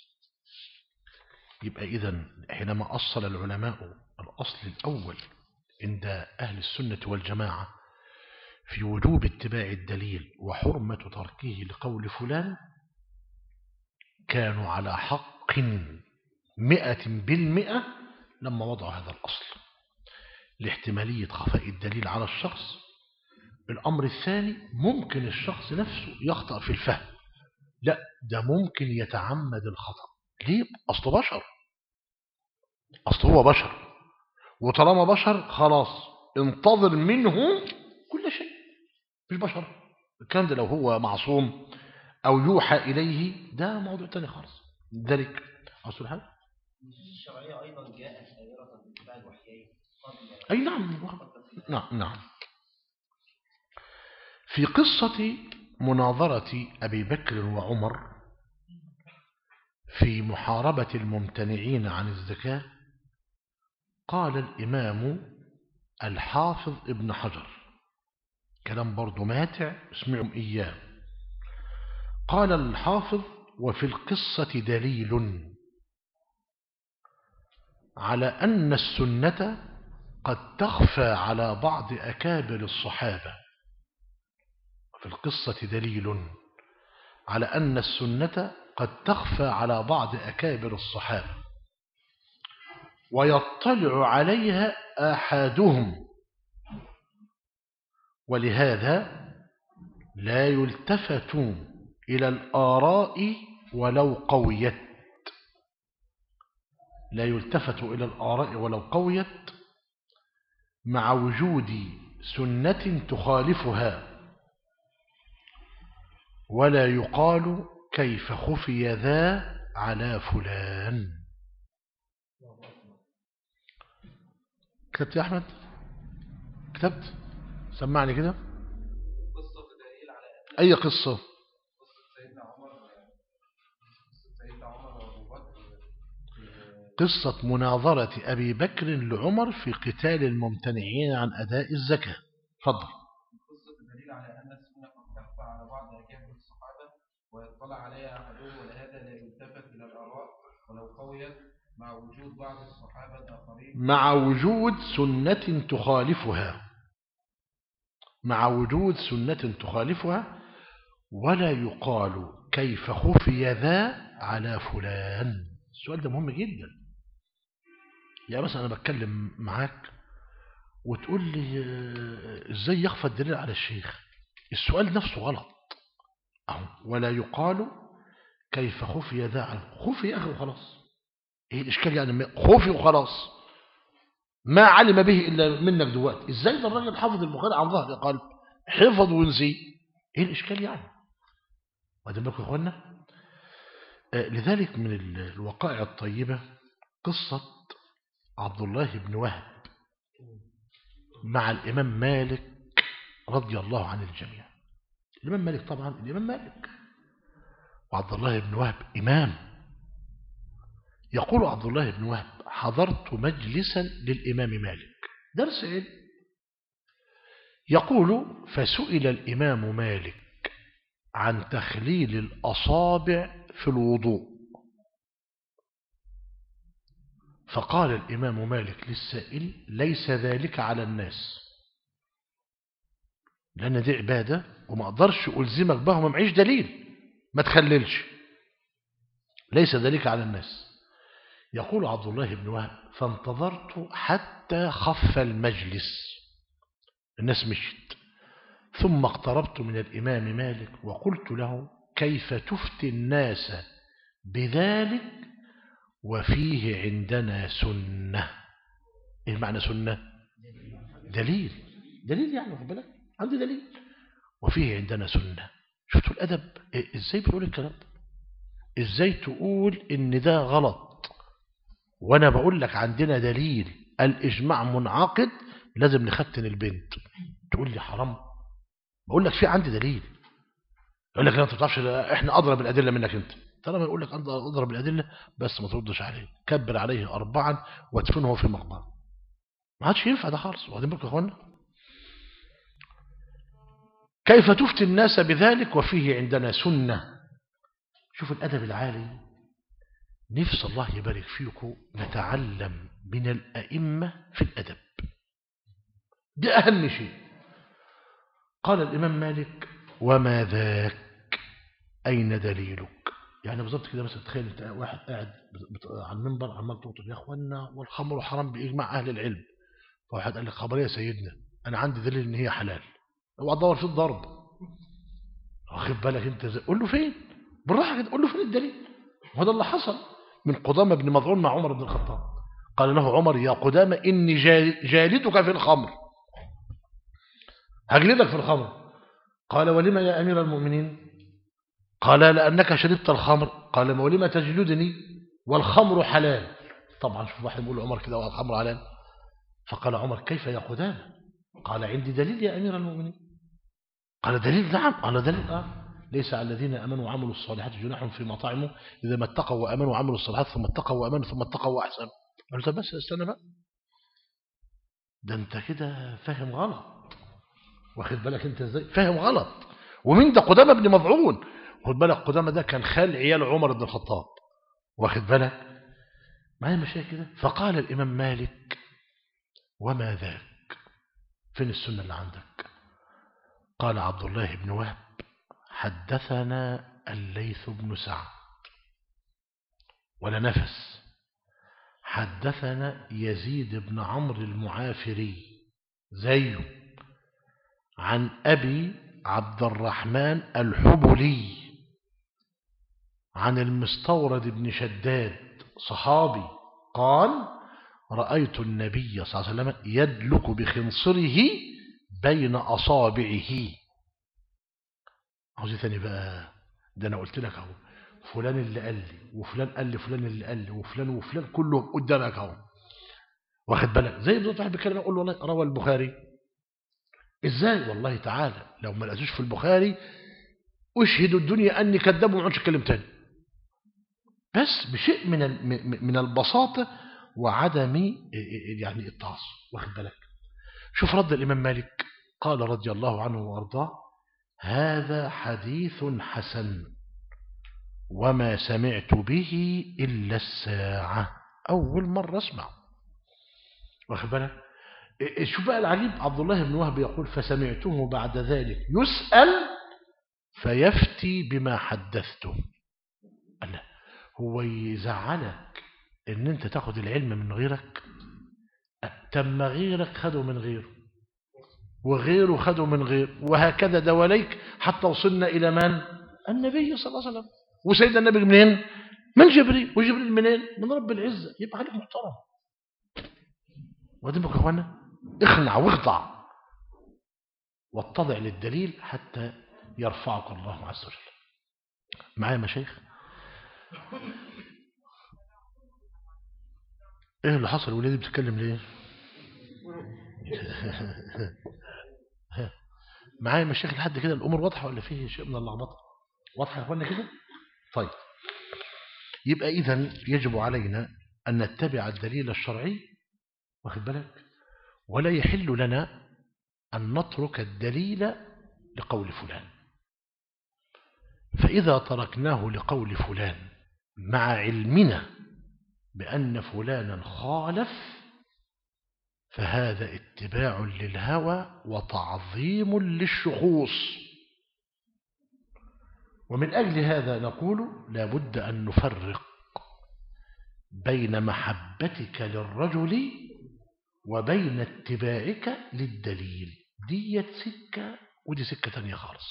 يبقى إذا حينما أصل العلماء الأصل الأول عند أهل السنة والجماعة في وجوب اتباع الدليل وحرمة تركه لقول فلان كانوا على حق مئة بالمئة لما وضعوا هذا الأصل لاحتمالية خفاء الدليل على الشخص الأمر الثاني ممكن الشخص نفسه يخطأ في الفهم لا ده ممكن يتعمد الخطأ ليه؟ أصله بشر أصله هو بشر وطالما بشر خلاص انتظر منه كل شيء مش بشر الكلام ده لو هو معصوم أو يوحى إليه ده موضوع تاني خالص ذلك أصل حاجة
النصوص الشرعية أيضا جاءت سائرة باتباع الوحيين قبل
أي نعم نعم نعم في قصة مناظرة أبي بكر وعمر في محاربة الممتنعين عن الزكاة قال الإمام الحافظ ابن حجر كلام برضو ماتع اسمعهم إياه قال الحافظ وفي القصة دليل على أن السنة قد تخفى على بعض أكابر الصحابة في القصة دليل على أن السنة قد تخفى على بعض أكابر الصحابة ويطلع عليها أحدهم ولهذا لا يلتفت إلى الآراء ولو قويت لا يلتفت إلى الآراء ولو قويت مع وجود سنة تخالفها ولا يقال كيف خفي ذا على فلان كتبت يا أحمد كتبت سمعني كده
قصة دليل على
أي قصة
قصة سيدنا عمر قصة سيدنا عمر وأبو بكر في-
قصة مناظرة أبي بكر لعمر في قتال الممتنعين عن أداء الزكاة فضل
قصة دليل على أن السنة قد تخفى على بعض أكابر الصحابة ويطلع عليها أحدهم ولهذا لا يلتفت إلى الآراء ولو قويت مع وجود بعض الصحابة الآخرين
مع وجود سنة تخالفها مع وجود سنة تخالفها ولا يقال كيف خفي ذا على فلان السؤال ده مهم جدا يعني مثلا أنا بتكلم معاك وتقول لي آه، ازاي يخفى الدليل على الشيخ السؤال نفسه غلط أهو ولا يقال كيف خفي ذا على خفي يا أخي وخلاص ايه الاشكال يعني ما- خفي وخلاص ما علم به الا منك دلوقتي ازاي ده الراجل حافظ البخاري عن ظهر قلب حفظ ونسي ايه الاشكال يعني واخدين بالكم يا اخوانا آه، لذلك من ال- الوقائع الطيبه قصه عبد الله بن وهب مع الامام مالك رضي الله عن الجميع الامام مالك طبعا الامام مالك وعبد الله بن وهب امام يقول عبد الله بن وهب حضرت مجلسا للإمام مالك درس علم يقول فسئل الإمام مالك عن تخليل الأصابع في الوضوء فقال الإمام مالك للسائل ليس ذلك على الناس لأن دي عبادة وما أقدرش ألزمك بها وما معيش دليل ما تخللش ليس ذلك على الناس يقول عبد الله بن وهب فانتظرت حتى خف المجلس الناس مشت ثم اقتربت من الإمام مالك وقلت له كيف تفتي الناس بذلك وفيه عندنا سنة ايه معنى سنة دليل دليل يعني واخد بالك عندي دليل وفيه عندنا سنة شفتوا الأدب إيه ازاي بيقول الكلام ده ازاي تقول ان ده غلط وانا بقول لك عندنا دليل الاجماع منعقد لازم نختن البنت تقول لي حرام بقول لك في عندي دليل يقول لك لا انت ما بتعرفش احنا اضرب الادله منك انت طالما يقول لك أنت اضرب الأدلة بس ما تردش عليه كبر عليه أربعا وادفنه في مقبرة ما عادش ينفع ده خالص واخدين بالكم يا اخوانا كيف تفتي الناس بذلك وفيه عندنا سنة شوف الأدب العالي نفس الله يبارك فيكم نتعلم من الأئمة في الأدب ده أهم شيء قال الإمام مالك وما ذاك أين دليلك يعني بالظبط كده مثلا تخيل انت واحد قاعد بت- على المنبر عمال تقول يا اخوانا والخمر حرام باجماع اهل العلم فواحد قال لك خبر يا سيدنا انا عندي دليل ان هي حلال اوعى تدور في الضرب واخد بالك انت زي. قول له فين بالراحه كده قول له فين الدليل وهذا اللي حصل من قدامى بن مظعون مع عمر بن الخطاب قال له عمر يا قدامى اني جال- جالدك في الخمر هجلدك في الخمر قال ولما يا امير المؤمنين قال لأنك شربت الخمر قال ولم تجلدني والخمر حلال طبعا شوف واحد يقول عمر كده والخمر حلال فقال عمر كيف يا قدامى قال عندي دليل يا أمير المؤمنين قال دليل نعم قال دليل آه ليس على الذين أمنوا وعملوا الصالحات جناح فيما طعموا إذا ما اتقوا وأمنوا وعملوا الصالحات ثم اتقوا وأمنوا ثم اتقوا وأحسنوا قلت بس استنى بقى ده انت كده فاهم غلط واخد بالك انت ازاي فاهم غلط ومين ده قدامى بن مظعون خد بالك قدامى ده كان خال عيال عمر بن الخطاب واخد بالك معايا مشاكل كده فقال الإمام مالك وما ذاك فين السنة اللي عندك قال عبد الله بن وهب حدثنا الليث بن سعد ولا نفس حدثنا يزيد بن عمرو المعافري زيه عن أبي عبد الرحمن الحبلي عن المستورد بن شداد صحابي قال رأيت النبي صلى الله عليه وسلم يدلك بخنصره بين أصابعه عاوز ثاني بقى ده أنا قلت لك أهو فلان اللي قال لي وفلان قال لي فلان اللي قال لي وفلان وفلان كلهم قدامك أهو واخد بالك زي بالظبط واحد بيتكلم يقول له والله روى البخاري ازاي والله تعالى لو ما لقيتوش في البخاري اشهد الدنيا اني كذاب وما اقعدش اتكلم تاني بس بشيء من ال- م- من البساطه وعدم يعني التعصب واخد بالك شوف رد الامام مالك قال رضي الله عنه وارضاه هذا حديث حسن وما سمعت به الا الساعه اول مره اسمع واخد بالك شوف بقى العجيب عبد الله بن وهب يقول فسمعته بعد ذلك يسأل فيفتي بما حدثته الله هو يزعلك ان انت تاخد العلم من غيرك تم غيرك خده من غيره وغيره خده من غيره وهكذا دواليك حتى وصلنا إلى من النبي صلى الله عليه وسلم وسيدنا النبي منين من جبريل وجبريل منين من رب العزة يبقى عليك محترم ودي بك يا اخوانا اخنع واخضع واتضع للدليل حتى يرفعك الله عز وجل معايا يا مشايخ ايه اللي حصل ولادي بتتكلم ليه معايا يا مشايخ لحد كده الامور واضحه ولا فيه شيء من اللخبطه واضحه يا اخوانا كده طيب يبقى اذا يجب علينا ان نتبع الدليل الشرعي واخد بالك ولا يحل لنا أن نترك الدليل لقول فلان فإذا تركناه لقول فلان مع علمنا بأن فلانا خالف فهذا اتباع للهوى وتعظيم للشخوص ومن أجل هذا نقول لابد أن نفرق بين محبتك للرجل وبين اتباعك للدليل ديت سكة ودي سكة تانية خالص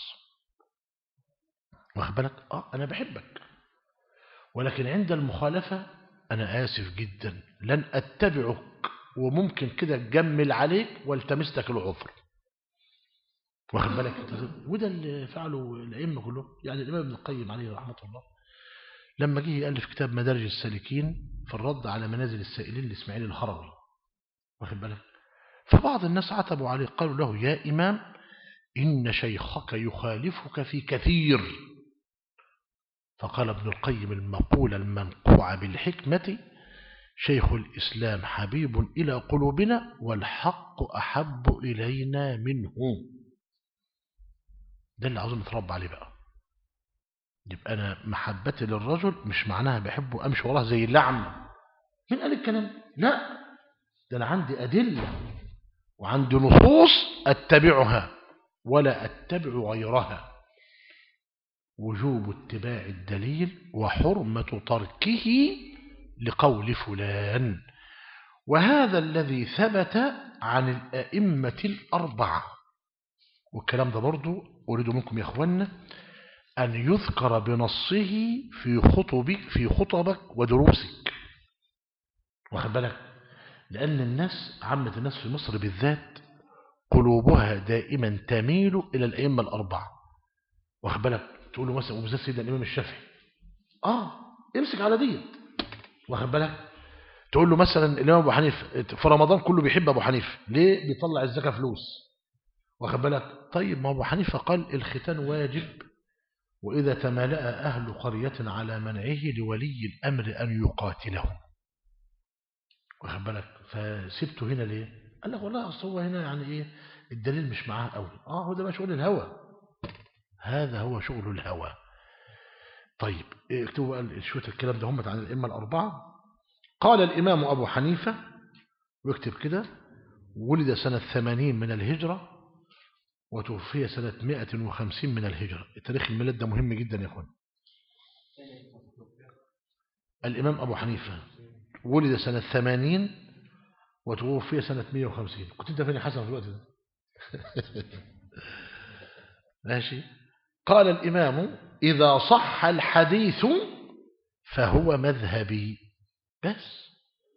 واخد بالك اه انا بحبك ولكن عند المخالفة انا اسف جدا لن اتبعك وممكن كده تجمل عليك والتمس لك العذر واخد بالك وده اللي فعله الائمه كلهم يعني الامام ابن القيم عليه رحمه الله لما جه يالف كتاب مدارج السالكين في الرد على منازل السائلين لاسماعيل الهروي واخد بالك فبعض الناس عتبوا عليه قالوا له يا إمام إن شيخك يخالفك في كثير فقال ابن القيم المقولة المنقوعة بالحكمة شيخ الإسلام حبيب إلى قلوبنا والحق أحب إلينا منه ده اللي عاوزين نتربى عليه بقى يبقى أنا محبتي للرجل مش معناها بحبه أمشي وراه زي اللعن مين قال الكلام لا ده أنا عندي أدلة وعندي نصوص أتبعها ولا أتبع غيرها وجوب اتباع الدليل وحرمة تركه لقول فلان وهذا الذي ثبت عن الأئمة الأربعة والكلام ده برضو أريد منكم يا أخوانا أن يذكر بنصه في خطبك في خطبك ودروسك واخد بالك لأن الناس عامة الناس في مصر بالذات قلوبها دائما تميل إلى الأئمة الأربعة واخد بالك تقول له مثلا وبالذات سيدنا الإمام الشافعي آه امسك على ديت واخد بالك تقول له مثلا الإمام أبو حنيفة في رمضان كله بيحب أبو حنيفة ليه بيطلع الزكاة فلوس واخد بالك طيب ما أبو حنيفة قال الختان واجب وإذا تمالأ أهل قرية على منعه لولي الأمر أن يقاتلهم واخد بالك فسبته هنا ليه قال لك والله أصل هو هنا يعني إيه الدليل مش معاه قوي آه هو ده بقى شغل الهوى هذا هو شغل الهوى طيب اكتبوا بقى شوية الكلام ده هم عن الأئمة الأربعة قال الإمام أبو حنيفة واكتب كده ولد سنة ثمانين من الهجرة وتوفي سنة مائة وخمسين من الهجرة التاريخ الميلاد ده مهم جدا يا أخوان الإمام أبو حنيفة ولد سنة ثمانين وتوفي سنة مية وخمسين كنت انت فين يا حسن في الوقت ده ماشي قال الإمام إذا صح الحديث فهو مذهبي بس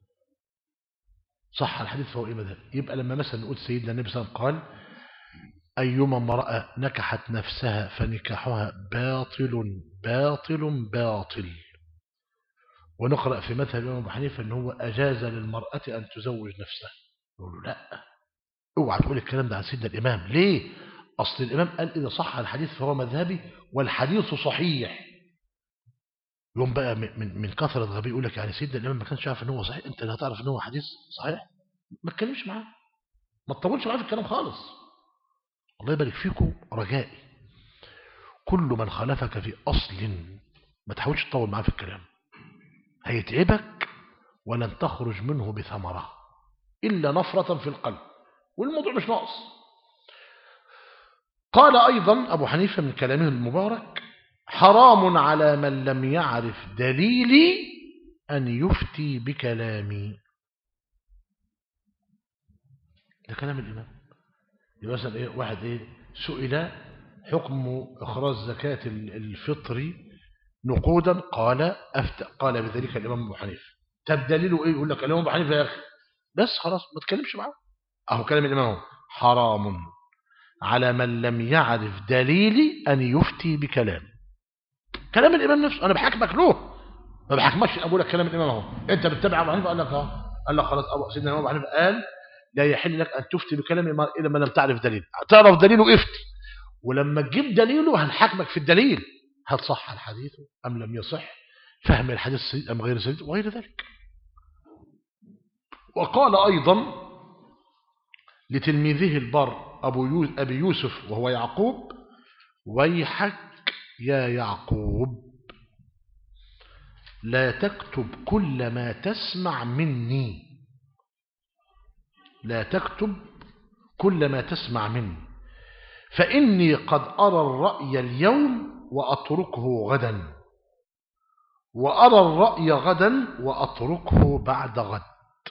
صح الحديث فهو إيه مذهبي يبقى لما مثلا نقول سيدنا النبي صلى الله عليه وسلم قال أيما امرأة نكحت نفسها فنكاحها باطل باطل باطل ونقرأ في مذهب الإمام أبو حنيفة أنه هو أجاز للمرأة أن تزوج نفسها يقول له لا اوعى تقول الكلام ده عن سيدنا الإمام ليه أصل الإمام قال إذا صح الحديث فهو مذهبي والحديث صحيح يوم بقى من من كثرة غبي يقول لك يعني سيدنا الإمام ما كانش عارف ان هو صحيح أنت اللي هتعرف ان هو حديث صحيح ما تكلمش معاه ما تطولش معاه في الكلام خالص الله يبارك فيكم رجائي كل من خالفك في أصل ما تحاولش تطول معاه في الكلام هيتعبك ولن تخرج منه بثمرة إلا نفرة في القلب والموضوع مش ناقص قال أيضا أبو حنيفة من كلامه المبارك حرام على من لم يعرف دليلي أن يفتي بكلامي ده كلام الإمام يبقى مثلا إيه واحد إيه سئل حكم إخراج زكاة الفطر نقودا قال أفت قال بذلك الإمام أبو حنيفة طب دليله إيه يقول لك الإمام أبو حنيفة يا أخي بس خلاص ما تكلمش معاه أهو كلام الإمام حرام على من لم يعرف دليلي أن يفتي بكلام كلام الإمام نفسه أنا بحكمك له ما بحكمكش أقول لك كلام الإمام اهو أنت بتتبع أبو حنيفة قال لك اه قال لك خلاص أبو سيدنا الإمام أبو حنيفة قال لا يحل لك أن تفتي بكلام إلا ما لم تعرف دليل تعرف دليله افتي ولما تجيب دليله هنحكمك في الدليل هل صح الحديث أم لم يصح فهم الحديث سيد أم غير سيد وغير ذلك وقال أيضا لتلميذه البر أبو يوسف أبي يوسف وهو يعقوب ويحك يا يعقوب لا تكتب كل ما تسمع مني لا تكتب كل ما تسمع مني فإني قد أرى الرأي اليوم وأتركه غدا وأرى الرأي غدا وأتركه بعد غد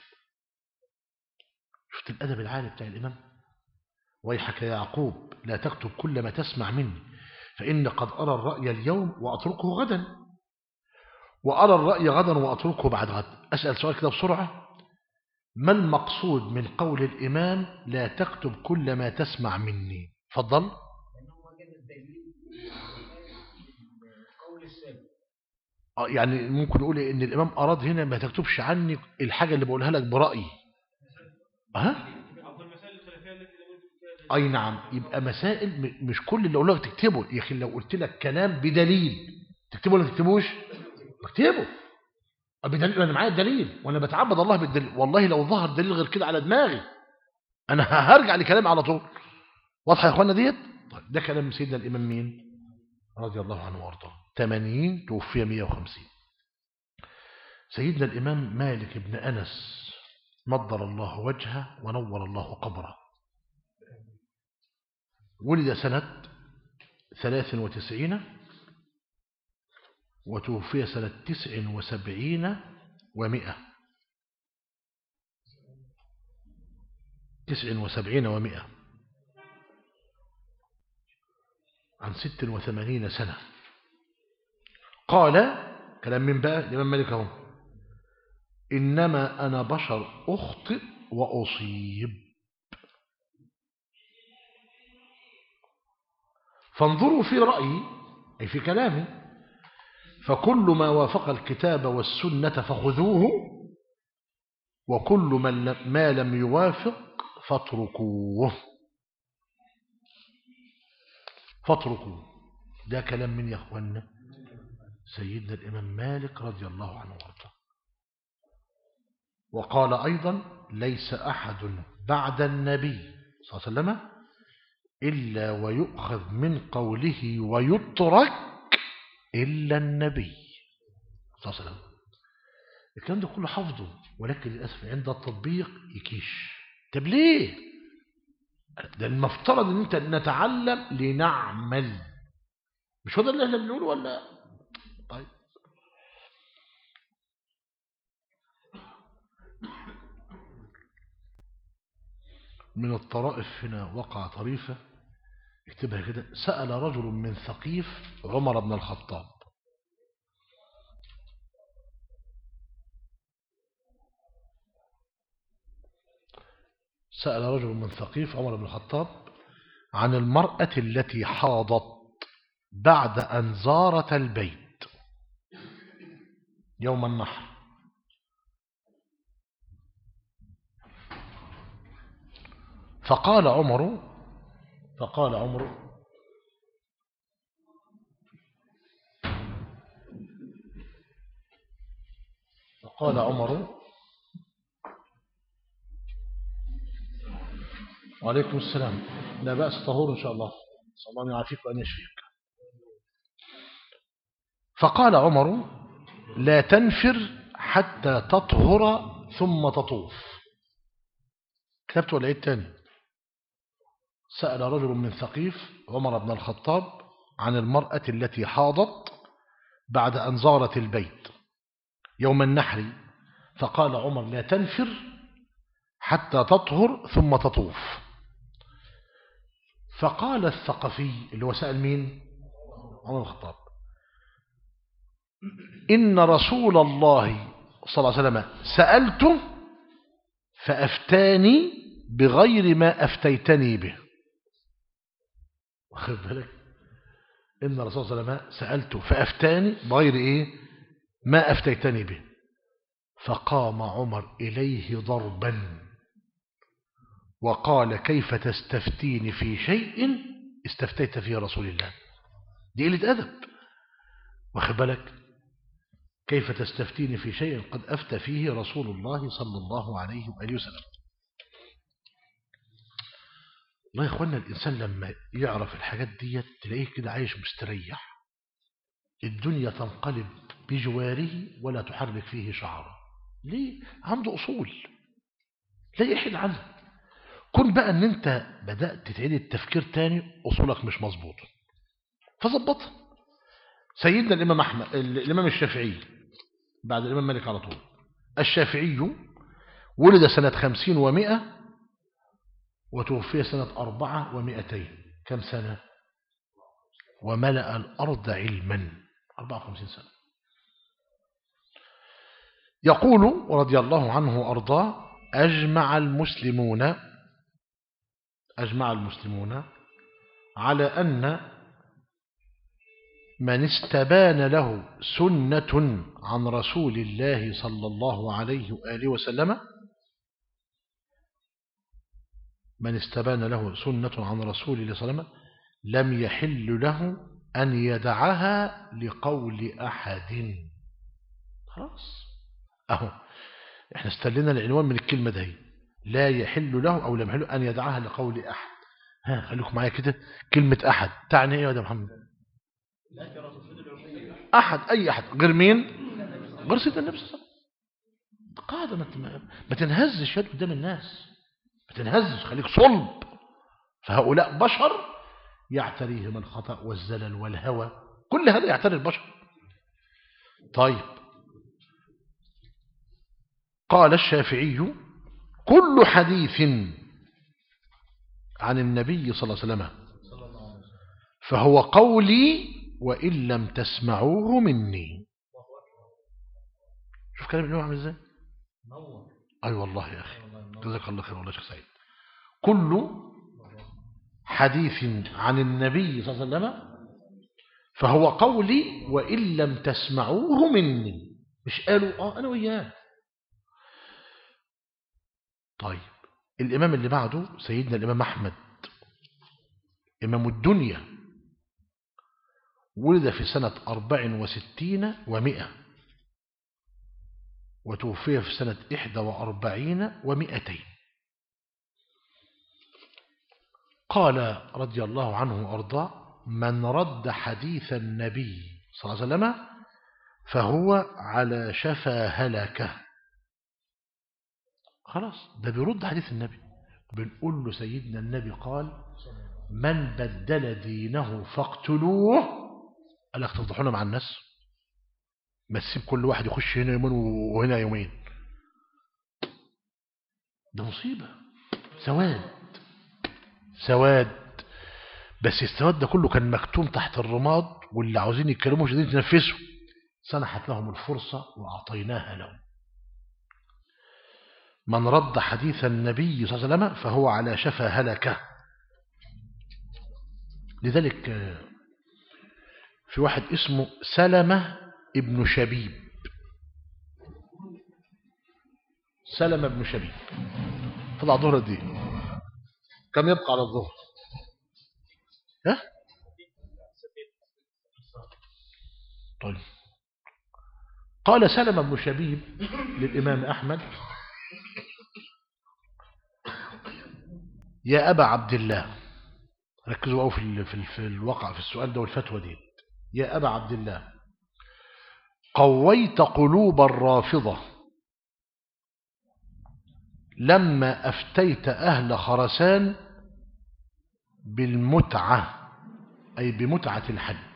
شفت الأدب العالي بتاع الإمام ويحك يا يعقوب لا تكتب كل ما تسمع مني فإن قد أرى الرأي اليوم وأتركه غدا وأرى الرأي غدا وأتركه بعد غد أسأل سؤال كده بسرعة ما المقصود من قول الإمام لا تكتب كل ما تسمع مني فضل آه يعني ممكن نقول ان الامام اراد هنا ما تكتبش عني الحاجه اللي بقولها لك برايي ها اي نعم يبقى مسائل مش كل اللي اقوله لك تكتبه يا اخي لو قلت لك كلام بدليل تكتبه ولا تكتبوش بكتبه بدليل انا معايا الدليل وانا بتعبد الله بالدليل والله لو ظهر دليل غير كده على دماغي انا هرجع لكلامي على طول واضحه يا اخوانا ديت طيب ده كلام سيدنا الامام مين رضي الله عنه وارضاه 80 توفي 150 سيدنا الامام مالك بن انس نضر الله وجهه ونور الله قبره ولد سنة 93 وتوفي سنة 79 ومئة 79 ومئة عن 86 سنة قال كلام من بقى الإمام مالك اهو إنما أنا بشر أخطئ وأصيب فانظروا في رأيي أي في كلامي فكل ما وافق الكتاب والسنة فخذوه وكل من ما لم يوافق فاتركوه فاتركوه ده كلام من يا أخوانا سيدنا الإمام مالك رضي الله عنه وارضاه وقال أيضا ليس أحد بعد النبي صلى الله عليه وسلم إلا ويؤخذ من قوله ويترك إلا النبي صلى الله عليه وسلم الكلام ده كله حفظه ولكن للأسف عند التطبيق يكيش طب ليه ده المفترض ان انت نتعلم لنعمل مش هو ده اللي احنا بنقوله ولا طيب من الطرائف هنا وقع طريفة اكتبها كده سأل رجل من ثقيف عمر بن الخطاب سأل رجل من ثقيف عمر بن الخطاب عن المرأة التي حاضت بعد أن زارت البيت يوم النحر فقال عمر فقال عمر فقال عمر وعليكم السلام لا بأس طهور إن شاء الله صلى الله يعافيك وأن يشفيك فقال عمر لا تنفر حتى تطهر ثم تطوف كتبت ولا عيد تاني سأل رجل من ثقيف عمر بن الخطاب عن المرأة التي حاضت بعد أن زارت البيت يوم النحر فقال عمر لا تنفر حتى تطهر ثم تطوف فقال الثقفي اللي هو سأل مين عمر بن الخطاب إن رسول الله صلى الله عليه وسلم سألته فأفتاني بغير ما أفتيتني به واخد بالك إن الرسول صلى الله عليه وسلم سألته فأفتاني بغير إيه ما أفتيتني به فقام عمر إليه ضربا وقال كيف تستفتيني في شيء استفتيت فيه رسول الله دي قلة أدب واخد بالك كيف تستفتيني في شيء قد أفتى فيه رسول الله صلى الله عليه وآله وسلم الله يا اخوانا الإنسان لما يعرف الحاجات دي تلاقيه كده عايش مستريح الدنيا تنقلب بجواره ولا تحرك فيه شعره ليه؟ عنده أصول لا يحيد عنها كن بقى ان انت بدأت تعيد التفكير تاني أصولك مش مظبوطه فظبطها سيدنا الإمام أحمد الإمام الشافعي بعد الإمام مالك على طول الشافعي ولد سنة خمسين ومائة وتوفي سنة أربعة ومائتين كم سنة وملأ الأرض علما أربعة وخمسين سنة يقول رضي الله عنه وأرضاه أجمع المسلمون أجمع المسلمون على أن من استبان له سنة عن رسول الله صلى الله عليه وآله وسلم من استبان له سنة عن رسول الله صلى الله عليه وسلم لم يحل له أن يدعها لقول أحد خلاص أهو احنا استلنا العنوان من الكلمة دي لا يحل له أو لم يحل أن يدعها لقول أحد ها خليكم معايا كده كلمة أحد تعني إيه يا محمد أحد أي أحد غير مين غير سيدنا النبي صلى الله عليه وسلم قاعدة ما ت- ما تنهزش يد قدام الناس ما تنهزش خليك صلب فهؤلاء بشر يعتريهم الخطأ والزلل والهوى كل هذا يعتري البشر طيب قال الشافعي كل حديث عن النبي صلى الله عليه وسلم فهو قولي وإن لم تسمعوه مني شوف كلام الإمام عامل ازاي أي أيوة والله يا أخي جزاك الله خير والله يا شيخ سعيد كل حديث عن النبي صلى الله عليه وسلم فهو قولي وإن لم تسمعوه مني مش قالوا آه أنا وياه طيب الإمام اللي بعده سيدنا الإمام أحمد إمام الدنيا ولد في سنة أربع وستين ومئة وتوفي في سنة إحدى وأربعين ومئتين قال رضي الله عنه وأرضاه من رد حديث النبي صلى الله عليه وسلم فهو على شفا هلكه خلاص ده بيرد حديث النبي بنقول له سيدنا النبي قال من بدل دينه فاقتلوه قال لك تفضحونا مع الناس ما تسيب كل واحد يخش هنا يومين وهنا يومين ده مصيبة سواد سواد بس السواد ده كله كان مكتوم تحت الرماد واللي عاوزين يتكلموا مش قادرين يتنفسوا سنحت لهم الفرصة وأعطيناها لهم من رد حديث النبي صلى الله عليه وسلم فهو على شفا هلكه لذلك في واحد اسمه سلمة ابن شبيب سلمة ابن شبيب طلع ظهر دي كم يبقى على الظهر ها طيب قال سلمة بن شبيب للإمام أحمد يا أبا عبد الله ركزوا قوي في ال- في ال- في الواقع في السؤال ده والفتوى دي يا أبا عبد الله قويت قلوب الرافضة لما أفتيت أهل خرسان بالمتعة أي بمتعة الحج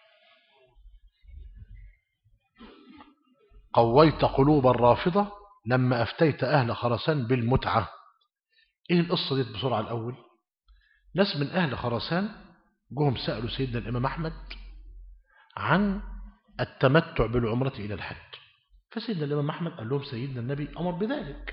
قويت قلوب الرافضة لما أفتيت أهل خرسان بالمتعة إيه القصة دي بسرعة الأول ناس من أهل خرسان جهم سألوا سيدنا الإمام أحمد عن التمتع بالعمرة إلى الحج فسيدنا الإمام أحمد قال لهم سيدنا النبي أمر بذلك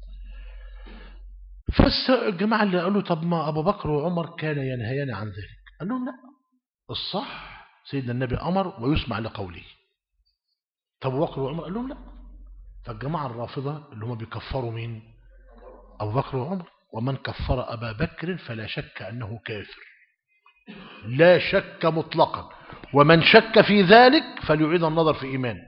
فالجماعة اللي قالوا طب ما أبو بكر وعمر كان ينهيان عن ذلك قال لهم لا الصح سيدنا النبي أمر ويسمع لقوله طب أبو بكر وعمر قال لهم لا فالجماعة الرافضة اللي هم بيكفروا مين أبو بكر وعمر ومن كفر أبا بكر فلا شك أنه كافر لا شك مطلقا ومن شك في ذلك فليعيد النظر في إيمانه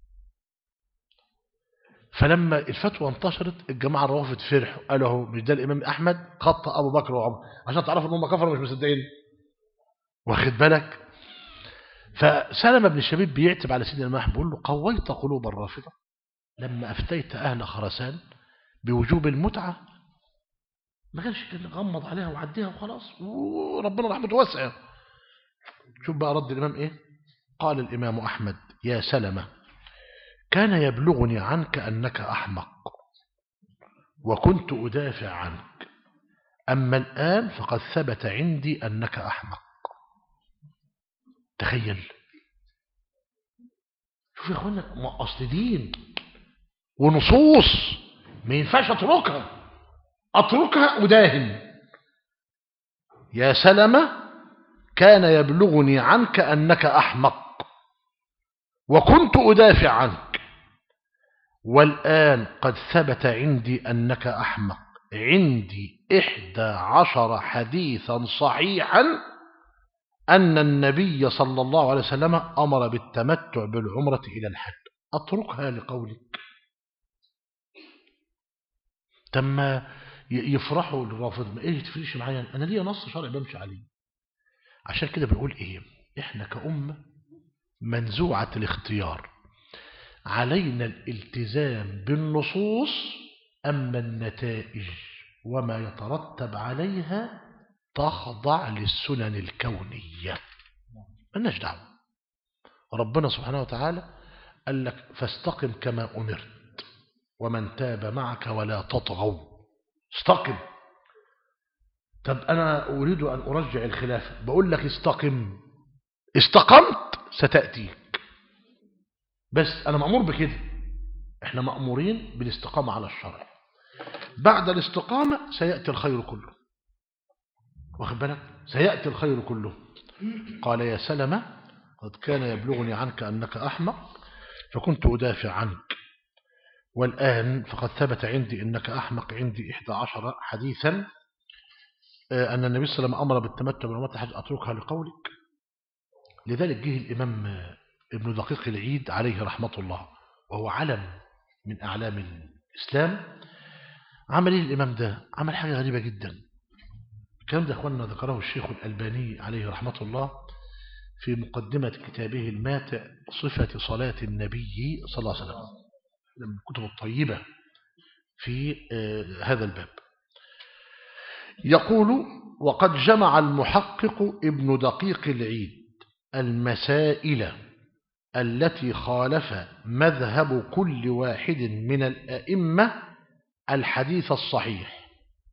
فلما الفتوى انتشرت الجماعة الروافد فرحوا قالوا اهو مش ده الإمام أحمد خطأ أبو بكر وعمر عشان تعرفوا ان هم كفروا مش مصدقين واخد بالك فسلمة بن الشبيب بيعتب على سيدنا الإمام أحمد بيقول له قويت قلوب الرافضة لما أفتيت أهل خرسان بوجوب المتعة ما كانش كان غمض عليها وعديها وخلاص وربنا رحمته واسعة شوف بقى رد الإمام إيه قال الإمام أحمد يا سلمة كان يبلغني عنك أنك أحمق وكنت أدافع عنك أما الآن فقد ثبت عندي أنك أحمق تخيل شوف يا أخوانا ما أصل دين ونصوص ما ينفعش أتركها أتركها أداهن يا سلمة كان يبلغني عنك أنك أحمق وكنت أدافع عنك والآن قد ثبت عندي أنك أحمق عندي إحدى عشر حديثا صحيحا أن النبي صلى الله عليه وسلم أمر بالتمتع بالعمرة إلى الحج أتركها لقولك تم يفرحوا الرافض ما ايه تفريش معايا انا ليا نص شرعي بمشي عليه عشان كده بنقول ايه احنا كأمة منزوعة الاختيار علينا الالتزام بالنصوص أما النتائج وما يترتب عليها تخضع للسنن الكونية ملناش دعوة ربنا سبحانه وتعالى قال لك فاستقم كما أمرت ومن تاب معك ولا تطغوا استقم طب أنا أريد أن أرجع الخلافة بقول لك استقم استقمت ستأتيك بس أنا مأمور بكده احنا مأمورين بالاستقامة على الشرع بعد الاستقامة سيأتي الخير كله واخد بالك سيأتي الخير كله قال يا سلمة قد كان يبلغني عنك أنك أحمق فكنت أدافع عنك والآن فقد ثبت عندي أنك أحمق عندي إحدى عشر حديثا أن النبي صلى الله عليه وسلم أمر بالتمتع بالعمرة الحج أتركها لقولك لذلك جه الإمام ابن دقيق العيد عليه رحمة الله وهو علم من أعلام الإسلام عمل إيه الإمام ده عمل حاجة غريبة جدا الكلام ده أخواننا ذكره الشيخ الألباني عليه رحمة الله في مقدمة كتابه الماتع صفة صلاة النبي صلى الله عليه وسلم من الكتب الطيبة في هذا الباب يقول وقد جمع المحقق ابن دقيق العيد المسائل التي خالف مذهب كل واحد من الأئمة الحديث الصحيح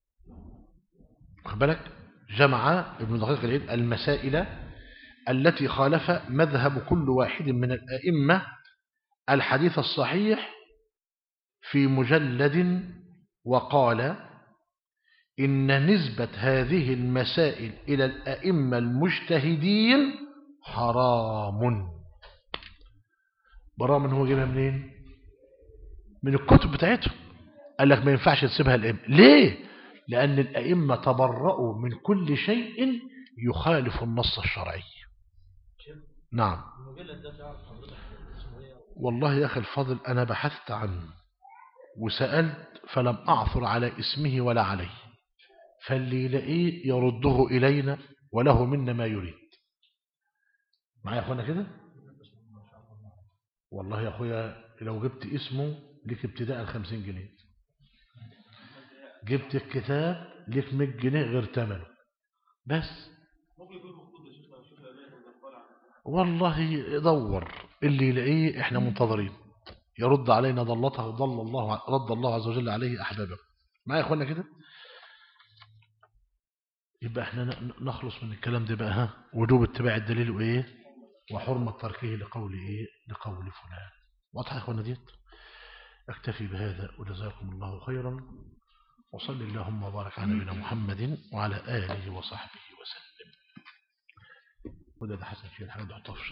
بالك جمع ابن دقيق العيد المسائل التي خالف مذهب كل واحد من الأئمة الحديث الصحيح في مجلد وقال إن نسبة هذه المسائل إلى الأئمة المجتهدين حرام برا من هو جايبها منين من الكتب بتاعتهم قال لك ما ينفعش تسيبها الأئمة ليه لأن الأئمة تبرأوا من كل شيء يخالف النص الشرعي نعم
المجلد ده تعرف حضرتك اسمه ايه
والله يا أخي الفضل أنا بحثت عنه وسألت فلم أعثر على اسمه ولا عليه فاللي يلاقيه يرده إلينا وله منا ما يريد معايا يا أخوانا كده والله يا أخويا لو جبت اسمه لك ابتداء الخمسين جنيه جبت الكتاب لك 100 جنيه غير ثمنه بس والله دور اللي يلاقيه احنا منتظرين يرد علينا ضلته ضل الله رد الله عز وجل عليه احبابه معايا يا اخوانا كده يبقى احنا نخلص من الكلام ده بقى ها وجوب اتباع الدليل وايه وحرمة تركه لقول ايه لقول فلان واضحه يا اخوانا ديت اكتفي بهذا وجزاكم الله خيرا وصل اللهم وبارك على نبينا محمد وعلى آله وصحبه وسلم وده ده حسن شيء الحاجة ده